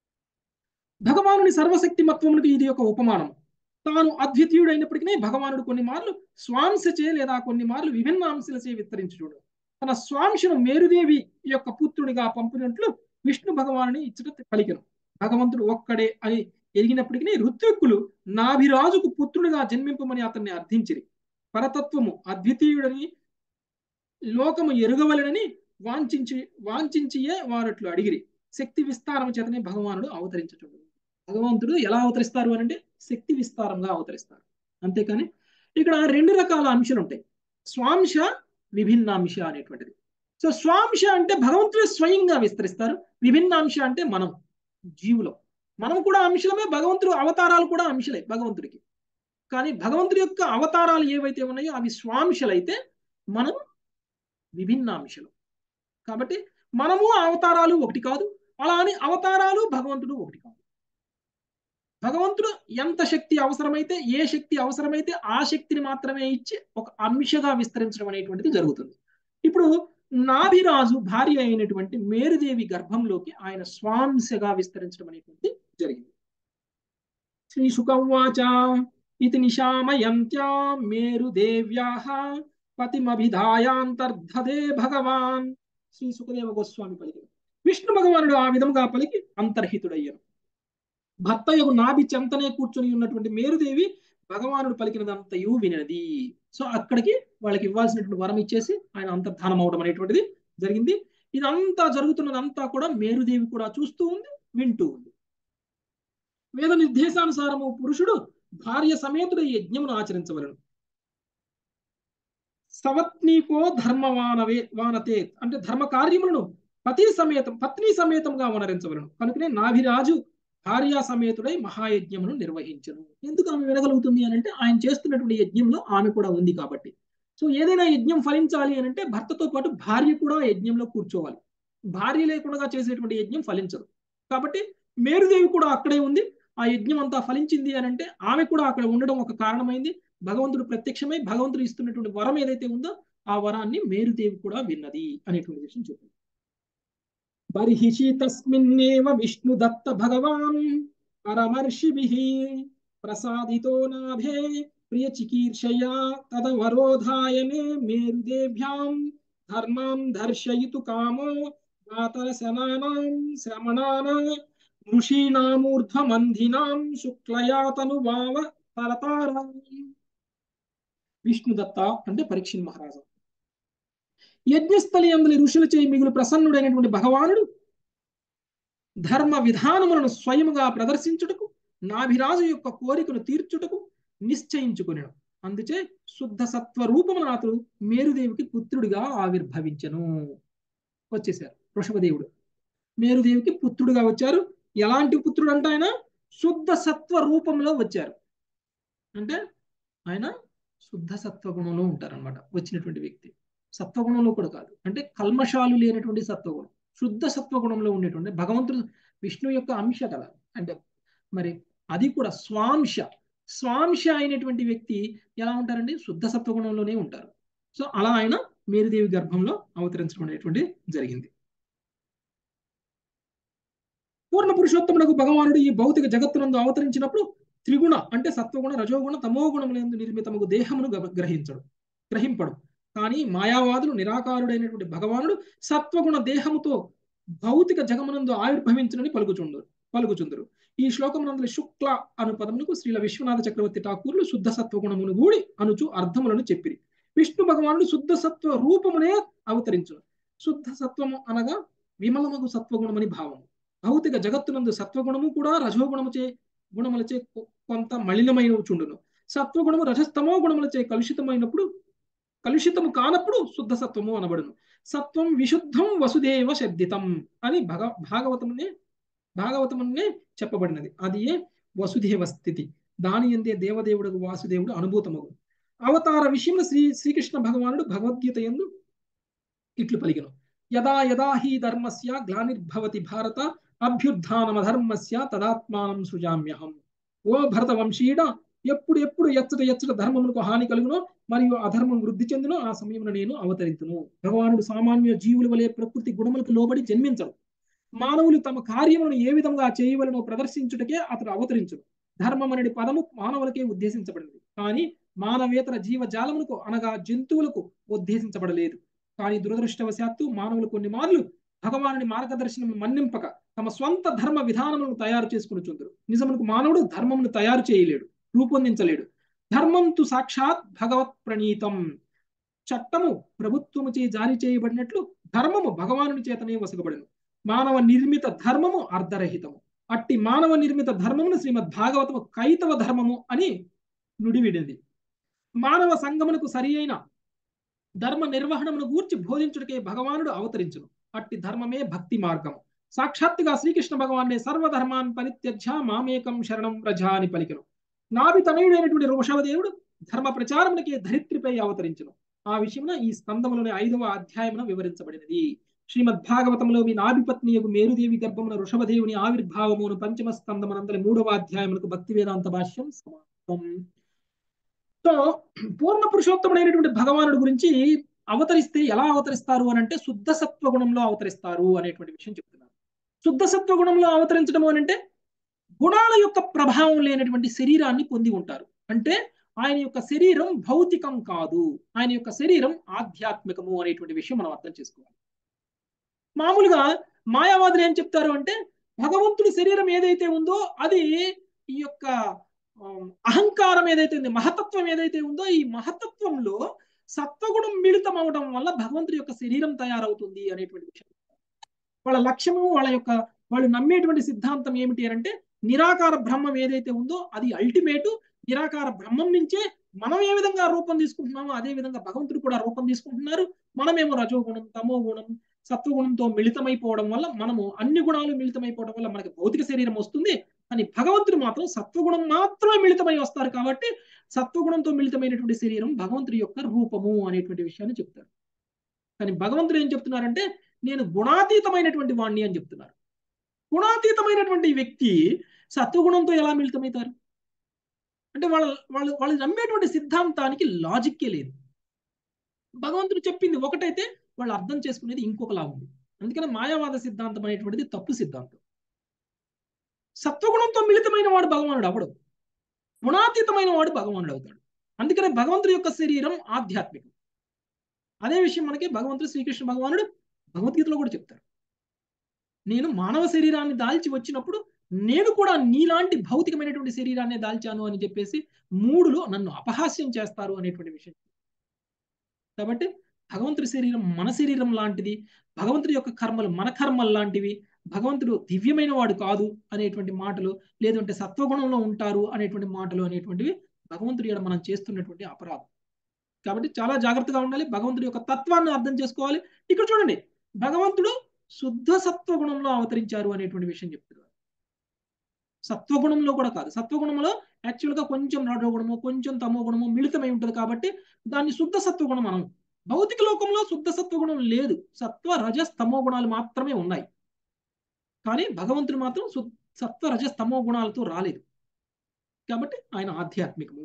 భగవానుని సర్వశక్తిమత్వమునికి ఇది ఒక ఉపమానం తాను అద్వితీయుడైనప్పటికీ భగవానుడు కొన్ని మార్లు స్వాంశచే లేదా కొన్ని మార్లు విభిన్న అంశాలచే విస్తరించుడు తన స్వాంశను మేరుదేవి యొక్క పుత్రుడిగా పంపినట్లు విష్ణు భగవానుని ఇచ్చట పలికెను భగవంతుడు ఒక్కడే అని ఎరిగినప్పటికీ ఋత్విక్కులు నాభిరాజుకు పుత్రుడిగా జన్మింపమని అతన్ని అర్థించిరి పరతత్వము అద్వితీయుడని లోకము ఎరుగవలనని వాంఛించి వాంఛించియే వారట్లు అడిగిరి శక్తి విస్తారం చేతనే భగవానుడు అవతరించటం భగవంతుడు ఎలా అవతరిస్తారు అని అంటే శక్తి విస్తారంగా అవతరిస్తారు అంతేకాని ఇక్కడ రెండు రకాల అంశాలు ఉంటాయి స్వాంశ విభిన్నాంశ అనేటువంటిది సో స్వాంశ అంటే భగవంతుడు స్వయంగా విస్తరిస్తారు విభిన్నాంశ అంటే మనం జీవులం మనం కూడా అంశలమే భగవంతుడు అవతారాలు కూడా అంశలే భగవంతుడికి కానీ భగవంతుడి యొక్క అవతారాలు ఏవైతే ఉన్నాయో అవి స్వాంశలైతే మనం విభిన్నాంశలు కాబట్టి మనము అవతారాలు ఒకటి కాదు అలా అని అవతారాలు భగవంతుడు ఒకటి కాదు భగవంతుడు ఎంత శక్తి అవసరమైతే ఏ శక్తి అవసరమైతే ఆ శక్తిని మాత్రమే ఇచ్చి ఒక అంశగా విస్తరించడం అనేటువంటిది జరుగుతుంది ఇప్పుడు నాభిరాజు భార్య అయినటువంటి మేరుదేవి గర్భంలోకి ఆయన స్వాంశగా విస్తరించడం అనేటువంటిది జరిగింది శ్రీ సుఖవాచ ఇది నిశామయంత్యా మేరుదేవ్యా పతిమభిధాయాంతర్ధదే భగవాన్ శ్రీ సుఖదేవ గోస్వామి పలికి విష్ణు భగవానుడు ఆ విధముగా పలికి అంతర్హితుడయ్యను భర్త యొక్క నాభి చెంతనే కూర్చొని ఉన్నటువంటి మేరుదేవి భగవానుడు పలికినదంతయు వినది సో అక్కడికి వాళ్ళకి ఇవ్వాల్సినటువంటి వరం ఇచ్చేసి ఆయన అంతర్ధానం అవడం అనేటువంటిది జరిగింది ఇదంతా జరుగుతున్నదంతా కూడా మేరుదేవి కూడా చూస్తూ ఉంది వింటూ ఉంది వేద నిర్దేశానుసారము పురుషుడు భార్య సమేతుడు యజ్ఞమును ఆచరించవలను సవత్నీకో ధర్మవానవే వానతే అంటే ధర్మ కార్యములను పతి సమేతం పత్ని సమేతంగా వనరించవలను కనుకనే నాభిరాజు భార్యా సమేతుడై మహాయజ్ఞమును నిర్వహించను ఎందుకు ఆమె వినగలుగుతుంది అని అంటే ఆయన చేస్తున్నటువంటి యజ్ఞంలో ఆమె కూడా ఉంది కాబట్టి సో ఏదైనా యజ్ఞం ఫలించాలి అని అంటే భర్తతో పాటు భార్య కూడా యజ్ఞంలో కూర్చోవాలి భార్య లేకుండా చేసేటువంటి యజ్ఞం ఫలించదు కాబట్టి మేరుదేవి కూడా అక్కడే ఉంది ఆ యజ్ఞం అంతా ఫలించింది అని అంటే ఆమె కూడా అక్కడ ఉండడం ఒక కారణమైంది భగవంతుడు ప్రత్యక్షమై భగవంతుడు ఇస్తున్నటువంటి వరం ఏదైతే ఉందో ఆ వరాన్ని మేరుదేవి కూడా విన్నది అనేటువంటి విషయం చెప్పింది బర్హిషి తస్మిన్నేవ విష్ణుదత్త భగవాన్ పరమర్షిభిః ప్రసాదితో నాభే ప్రియ చికీర్షయా తదవరోధాయ మే మేరుదేభ్యాం ధర్మాం దర్శయితు కామో మాతరశనానాం శ్రమణానా ఋషీణామూర్ధ్వమంధినాం శుక్లయాతను వావ తరతారా విష్ణుదత్త అంటే పరీక్షణ్ మహారాజు యజ్ఞస్థలి అందుని ఋషులచే మిగులు ప్రసన్నుడైనటువంటి భగవానుడు ధర్మ విధానములను స్వయముగా ప్రదర్శించుటకు నాభిరాజు యొక్క కోరికను తీర్చుటకు నిశ్చయించుకునేను అందుచే శుద్ధ సత్వ రూపమున అతడు మేరుదేవికి పుత్రుడిగా ఆవిర్భవించను వచ్చేసారు వృషభదేవుడు మేరుదేవికి పుత్రుడుగా వచ్చారు ఎలాంటి పుత్రుడు అంటే ఆయన శుద్ధ సత్వ రూపంలో వచ్చారు అంటే ఆయన శుద్ధ సత్వగుణంలో ఉంటారనమాట వచ్చినటువంటి వ్యక్తి సత్వగుణంలో కూడా కాదు అంటే కల్మషాలు లేనటువంటి సత్వగుణం శుద్ధ సత్వగుణంలో ఉండేటువంటి భగవంతుడు విష్ణు యొక్క అంశ కదా అంటే మరి అది కూడా స్వాంశ స్వాంశ అయినటువంటి వ్యక్తి ఎలా ఉంటారండి శుద్ధ సత్వగుణంలోనే ఉంటారు సో అలా ఆయన మేరుదేవి గర్భంలో అవతరించడం అనేటువంటి జరిగింది పూర్ణ పురుషోత్తమునకు భగవానుడు ఈ భౌతిక జగత్తునందు అవతరించినప్పుడు త్రిగుణ అంటే సత్వగుణ రజోగుణ తమోగుణములందు నిర్మితముకు దేహమును గ్రహించడు గ్రహింపడు కానీ మాయావాదులు నిరాకారుడైనటువంటి భగవానుడు సత్వగుణ దేహముతో భౌతిక జగమునందు ఆవిర్భవించునని పలుకుచుండరు పలుకుచుందరు ఈ శ్లోకమునందు శుక్ల అను పదమునకు శ్రీల విశ్వనాథ చక్రవర్తి ఠాకూర్లు శుద్ధ సత్వగుణమును గూడి అనుచు అర్థములను చెప్పిరి విష్ణు భగవానుడు శుద్ధ సత్వ రూపమునే అవతరించును శుద్ధ సత్వము అనగా విమలమగు సత్వగుణమని భావము భౌతిక జగత్తునందు సత్వగుణము కూడా రజోగుణముచే గుణములచే కొంత మలినమైన చుండును సత్వగుణము రజస్తమో గుణములచే కలుషితమైనప్పుడు కలుషితము కానప్పుడు శుద్ధ సత్వము అనబడును సత్వం విశుద్ధం వసుదేవ శబ్దితం అని భగ భాగవతమునే భాగవతమునే చెప్పబడినది అది ఏ వసుదేవ స్థితి దాని ఎందే దేవదేవుడు వాసుదేవుడు అనుభూతమగు అవతార విషయంలో శ్రీ శ్రీకృష్ణ భగవానుడు భగవద్గీత ఎందు ఇట్లు పలికిను యదా యదా హి ధర్మస్య గ్లానిర్భవతి భారత అభ్యుత్నమధర్మస్య తదాత్మానం సృజామ్యహం ఓ భరత వంశీయుడ ఎప్పుడు ఎప్పుడు ఎచ్చట ఎచ్చట ధర్మమునకు హాని కలుగునో మరియు అధర్మం వృద్ధి చెందునో ఆ సమయంలో నేను అవతరింతును భగవానుడు సామాన్య జీవుల వలె ప్రకృతి గుణములకు లోబడి జన్మించడు మానవులు తమ కార్యములను ఏ విధంగా చేయవలనో ప్రదర్శించుటకే అతడు అవతరించును ధర్మం అనేది పదము మానవులకే ఉద్దేశించబడింది కానీ మానవేతర జీవజాలములకు అనగా జంతువులకు ఉద్దేశించబడలేదు కానీ దురదృష్టవశాత్తు మానవులు కొన్ని మార్లు భగవానుని మార్గదర్శనం మన్నింపక తమ స్వంత ధర్మ విధానములను తయారు చేసుకుని చుందరు నిజమునకు మానవుడు ధర్మమును తయారు చేయలేడు రూపొందించలేడు ధర్మం తు సాక్షాత్ భగవత్ ప్రణీతం చట్టము ప్రభుత్వముచే జారీ చేయబడినట్లు ధర్మము భగవానుని చేతనే వసగబడను మానవ నిర్మిత ధర్మము అర్ధరహితము అట్టి మానవ నిర్మిత ధర్మమును శ్రీమద్ భాగవతము కైతవ ధర్మము అని నుడివిడింది మానవ సంగమునకు సరి అయిన ధర్మ నిర్వహణమును గూర్చి బోధించుటకే భగవానుడు అవతరించును అట్టి ధర్మమే భక్తి మార్గము సాక్షాత్తుగా శ్రీకృష్ణ భగవాన్ని సర్వధర్మాన్ పరిత్యజ్య మామేకం శరణం ప్రజ అని పలికెను నాభి తనయుడైనటువంటి వృషభదేవుడు ధర్మ ప్రచారమునకే ధరిత్రిపై అవతరించును ఆ విషయమున ఈ స్కందములోని ఐదవ అధ్యాయమున వివరించబడినది శ్రీమద్ భాగవతంలో మీ నాభిపత్నియకు మేరుదేవి గర్భమున వృషభదేవుని ఆవిర్భావమును పంచమ స్కందమనందరి మూడవ అధ్యాయమునకు భక్తి వేదాంత భాష్యం సమాప్తం సో పూర్ణ పురుషోత్తముడైనటువంటి భగవానుడి గురించి అవతరిస్తే ఎలా అవతరిస్తారు అని అంటే శుద్ధ సత్వ గుణంలో అవతరిస్తారు అనేటువంటి విషయం చెప్తున్నారు శుద్ధ సత్వ గుణంలో అవతరించడం అని అంటే గుణాల యొక్క ప్రభావం లేనటువంటి శరీరాన్ని పొంది ఉంటారు అంటే ఆయన యొక్క శరీరం భౌతికం కాదు ఆయన యొక్క శరీరం ఆధ్యాత్మికము అనేటువంటి విషయం మనం అర్థం చేసుకోవాలి మామూలుగా మాయావాదులు ఏం చెప్తారు అంటే భగవంతుడి శరీరం ఏదైతే ఉందో అది ఈ యొక్క అహంకారం ఏదైతే ఉంది మహతత్వం ఏదైతే ఉందో ఈ మహతత్వంలో సత్వగుణం మిళితం అవడం వల్ల భగవంతుడి యొక్క శరీరం తయారవుతుంది అనేటువంటి విషయం వాళ్ళ లక్ష్యము వాళ్ళ యొక్క వాళ్ళు నమ్మేటువంటి సిద్ధాంతం ఏమిటి అంటే నిరాకార బ్రహ్మం ఏదైతే ఉందో అది అల్టిమేట్ నిరాకార బ్రహ్మం నుంచే మనం ఏ విధంగా రూపం తీసుకుంటున్నామో అదే విధంగా భగవంతుడు కూడా రూపం తీసుకుంటున్నారు మనమేమో రజోగుణం తమో గుణం సత్వగుణంతో మిళితమైపోవడం వల్ల మనము అన్ని గుణాలు మిళితమైపోవడం వల్ల మనకి భౌతిక శరీరం వస్తుంది అని భగవంతుడు మాత్రం సత్వగుణం మాత్రమే మిళితమై వస్తారు కాబట్టి సత్వగుణంతో మిళితమైనటువంటి శరీరం భగవంతుడి యొక్క రూపము అనేటువంటి విషయాన్ని చెప్తారు కానీ భగవంతుడు ఏం చెప్తున్నారంటే నేను గుణాతీతమైనటువంటి వాణ్ణి అని చెప్తున్నారు గుణాతీతమైనటువంటి వ్యక్తి సత్వగుణంతో ఎలా మిళితమవుతారు అంటే వాళ్ళ వాళ్ళు వాళ్ళు నమ్మేటువంటి సిద్ధాంతానికి లాజిక్కే లేదు భగవంతుడు చెప్పింది ఒకటైతే వాళ్ళు అర్థం చేసుకునేది ఇంకొకలా ఉంది అందుకని మాయావాద సిద్ధాంతం అనేటువంటిది తప్పు సిద్ధాంతం సత్వగుణంతో మిళితమైన వాడు భగవానుడు అవడు గుణాతీతమైన వాడు భగవానుడు అవుతాడు అందుకనే భగవంతుడి యొక్క శరీరం ఆధ్యాత్మికం అదే విషయం మనకి భగవంతుడు శ్రీకృష్ణ భగవానుడు భగవద్గీతలో కూడా చెప్తారు నేను మానవ శరీరాన్ని దాల్చి వచ్చినప్పుడు నేను కూడా నీలాంటి భౌతికమైనటువంటి శరీరాన్ని దాల్చాను అని చెప్పేసి మూడులో నన్ను అపహాస్యం చేస్తారు అనేటువంటి విషయం కాబట్టి భగవంతుడి శరీరం మన శరీరం లాంటిది భగవంతుడి యొక్క కర్మలు మన కర్మలు లాంటివి భగవంతుడు దివ్యమైన వాడు కాదు అనేటువంటి మాటలు లేదంటే సత్వగుణంలో ఉంటారు అనేటువంటి మాటలు అనేటువంటివి భగవంతుడి యొక్క మనం చేస్తున్నటువంటి అపరాధం కాబట్టి చాలా జాగ్రత్తగా ఉండాలి భగవంతుడి యొక్క తత్వాన్ని అర్థం చేసుకోవాలి ఇక్కడ చూడండి భగవంతుడు శుద్ధ సత్వగుణంలో అవతరించారు అనేటువంటి విషయం చెప్తున్నారు సత్వగుణంలో కూడా కాదు సత్వగుణంలో యాక్చువల్గా కొంచెం రజోగుణము కొంచెం తమో గుణము మిళితమై ఉంటుంది కాబట్టి దాన్ని శుద్ధ సత్వగుణం మనం భౌతిక లోకంలో శుద్ధ సత్వగుణం లేదు సత్వ రజస్ తమో గుణాలు మాత్రమే ఉన్నాయి కానీ భగవంతుడు మాత్రం సత్వ రజస్ తమో గుణాలతో రాలేదు కాబట్టి ఆయన ఆధ్యాత్మికము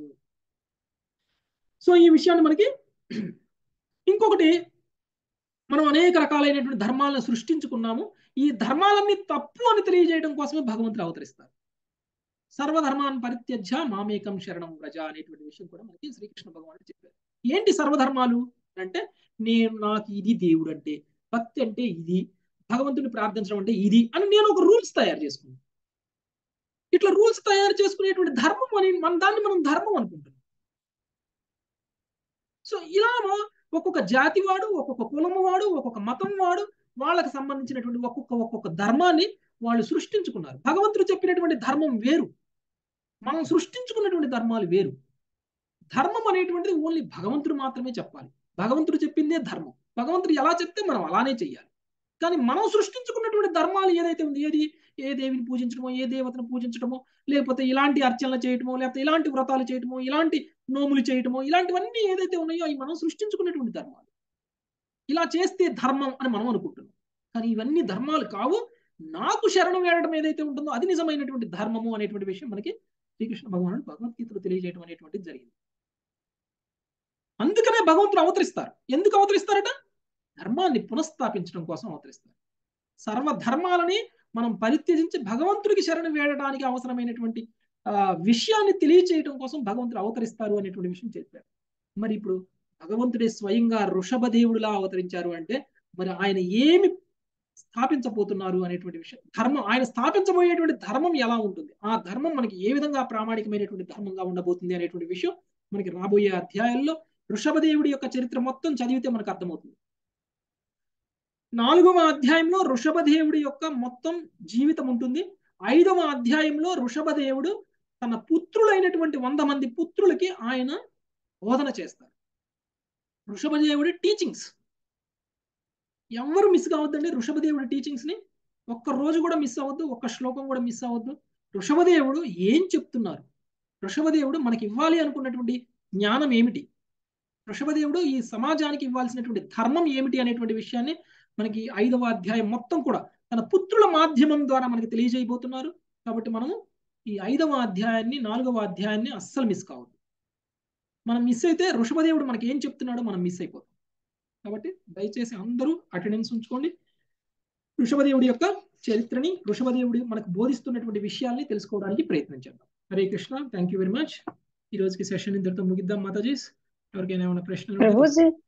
సో ఈ విషయాన్ని మనకి ఇంకొకటి మనం అనేక రకాలైనటువంటి ధర్మాలను సృష్టించుకున్నాము ఈ ధర్మాలన్నీ తప్పు అని తెలియజేయడం కోసమే భగవంతుడు అవతరిస్తారు సర్వధర్మాన్ని పరిత్యజ్య మామేకం శరణం వ్రజ అనేటువంటి విషయం కూడా మనకి శ్రీకృష్ణ భగవానుడు చెప్పారు ఏంటి సర్వధర్మాలు అంటే నేను నాకు ఇది దేవుడు అంటే భక్తి అంటే ఇది భగవంతుని ప్రార్థించడం అంటే ఇది అని నేను ఒక రూల్స్ తయారు చేసుకున్నాను ఇట్లా రూల్స్ తయారు చేసుకునేటువంటి ధర్మం అని మన దాన్ని మనం ధర్మం అనుకుంటున్నాం సో ఇలా ఒక్కొక్క జాతి వాడు ఒక్కొక్క కులము వాడు ఒక్కొక్క మతం వాడు వాళ్ళకి సంబంధించినటువంటి ఒక్కొక్క ఒక్కొక్క ధర్మాన్ని వాళ్ళు సృష్టించుకున్నారు భగవంతుడు చెప్పినటువంటి ధర్మం వేరు మనం సృష్టించుకున్నటువంటి ధర్మాలు వేరు ధర్మం అనేటువంటిది ఓన్లీ భగవంతుడు మాత్రమే చెప్పాలి భగవంతుడు చెప్పిందే ధర్మం భగవంతుడు ఎలా చెప్తే మనం అలానే చెయ్యాలి కానీ మనం సృష్టించుకున్నటువంటి ధర్మాలు ఏదైతే ఉంది ఏది ఏ దేవిని పూజించడమో ఏ దేవతను పూజించడమో లేకపోతే ఇలాంటి అర్చనలు చేయటమో లేకపోతే ఇలాంటి వ్రతాలు చేయటమో ఇలాంటి నోములు చేయటమో ఇలాంటివన్నీ ఏదైతే ఉన్నాయో అవి మనం సృష్టించుకున్నటువంటి ధర్మాలు ఇలా చేస్తే ధర్మం అని మనం అనుకుంటున్నాం కానీ ఇవన్నీ ధర్మాలు కావు నాకు శరణం వేయడం ఏదైతే ఉంటుందో అది నిజమైనటువంటి ధర్మము అనేటువంటి విషయం మనకి శ్రీకృష్ణ భగవానుడు భగవద్గీతలో తెలియజేయడం అనేటువంటిది జరిగింది అందుకనే భగవంతుడు అవతరిస్తారు ఎందుకు అవతరిస్తారట ధర్మాన్ని పునఃస్థాపించడం కోసం అవతరిస్తారు సర్వధర్మాలని మనం పరిత్యజించి భగవంతుడికి శరణు వేయడానికి అవసరమైనటువంటి విషయాన్ని తెలియచేయడం కోసం భగవంతుడు అవతరిస్తారు అనేటువంటి విషయం చెప్పారు మరి ఇప్పుడు భగవంతుడే స్వయంగా వృషభదేవుడిలా అవతరించారు అంటే మరి ఆయన ఏమి స్థాపించబోతున్నారు అనేటువంటి విషయం ధర్మం ఆయన స్థాపించబోయేటువంటి ధర్మం ఎలా ఉంటుంది ఆ ధర్మం మనకి ఏ విధంగా ప్రామాణికమైనటువంటి ధర్మంగా ఉండబోతుంది అనేటువంటి విషయం మనకి రాబోయే అధ్యాయాల్లో వృషభదేవుడి యొక్క చరిత్ర మొత్తం చదివితే మనకు అర్థమవుతుంది నాలుగవ అధ్యాయంలో వృషభదేవుడి యొక్క మొత్తం జీవితం ఉంటుంది ఐదవ అధ్యాయంలో వృషభదేవుడు తన పుత్రులైనటువంటి వంద మంది పుత్రులకి ఆయన బోధన చేస్తారు వృషభదేవుడి టీచింగ్స్ ఎవరు మిస్ కావద్దండి వృషభదేవుడి టీచింగ్స్ ని ఒక్క రోజు కూడా మిస్ అవ్వద్దు ఒక్క శ్లోకం కూడా మిస్ అవ్వద్దు వృషభదేవుడు ఏం చెప్తున్నారు వృషభదేవుడు మనకి ఇవ్వాలి అనుకున్నటువంటి జ్ఞానం ఏమిటి వృషభదేవుడు ఈ సమాజానికి ఇవ్వాల్సినటువంటి ధర్మం ఏమిటి అనేటువంటి విషయాన్ని మనకి ఐదవ అధ్యాయం మొత్తం కూడా తన పుత్రుల మాధ్యమం ద్వారా మనకి తెలియజేయబోతున్నారు కాబట్టి మనము ఈ ఐదవ అధ్యాయాన్ని నాలుగవ అధ్యాయాన్ని అస్సలు మిస్ కావద్దు మనం మిస్ అయితే వృషభదేవుడు మనకి ఏం చెప్తున్నాడో మనం మిస్ అయిపోతాం కాబట్టి దయచేసి అందరూ అటెండెన్స్ ఉంచుకోండి వృషభదేవుడి యొక్క చరిత్రని వృషభదేవుడి మనకు బోధిస్తున్నటువంటి విషయాల్ని తెలుసుకోవడానికి ప్రయత్నం చేద్దాం Hare Krishna thank you very much ఈ రోజుకి సెషన్ ఇంతటితో ముగిద్దాం మాతాజీస్ ఎవరికైనా ఏమైనా ప్రశ్నలు ప్రభుజీ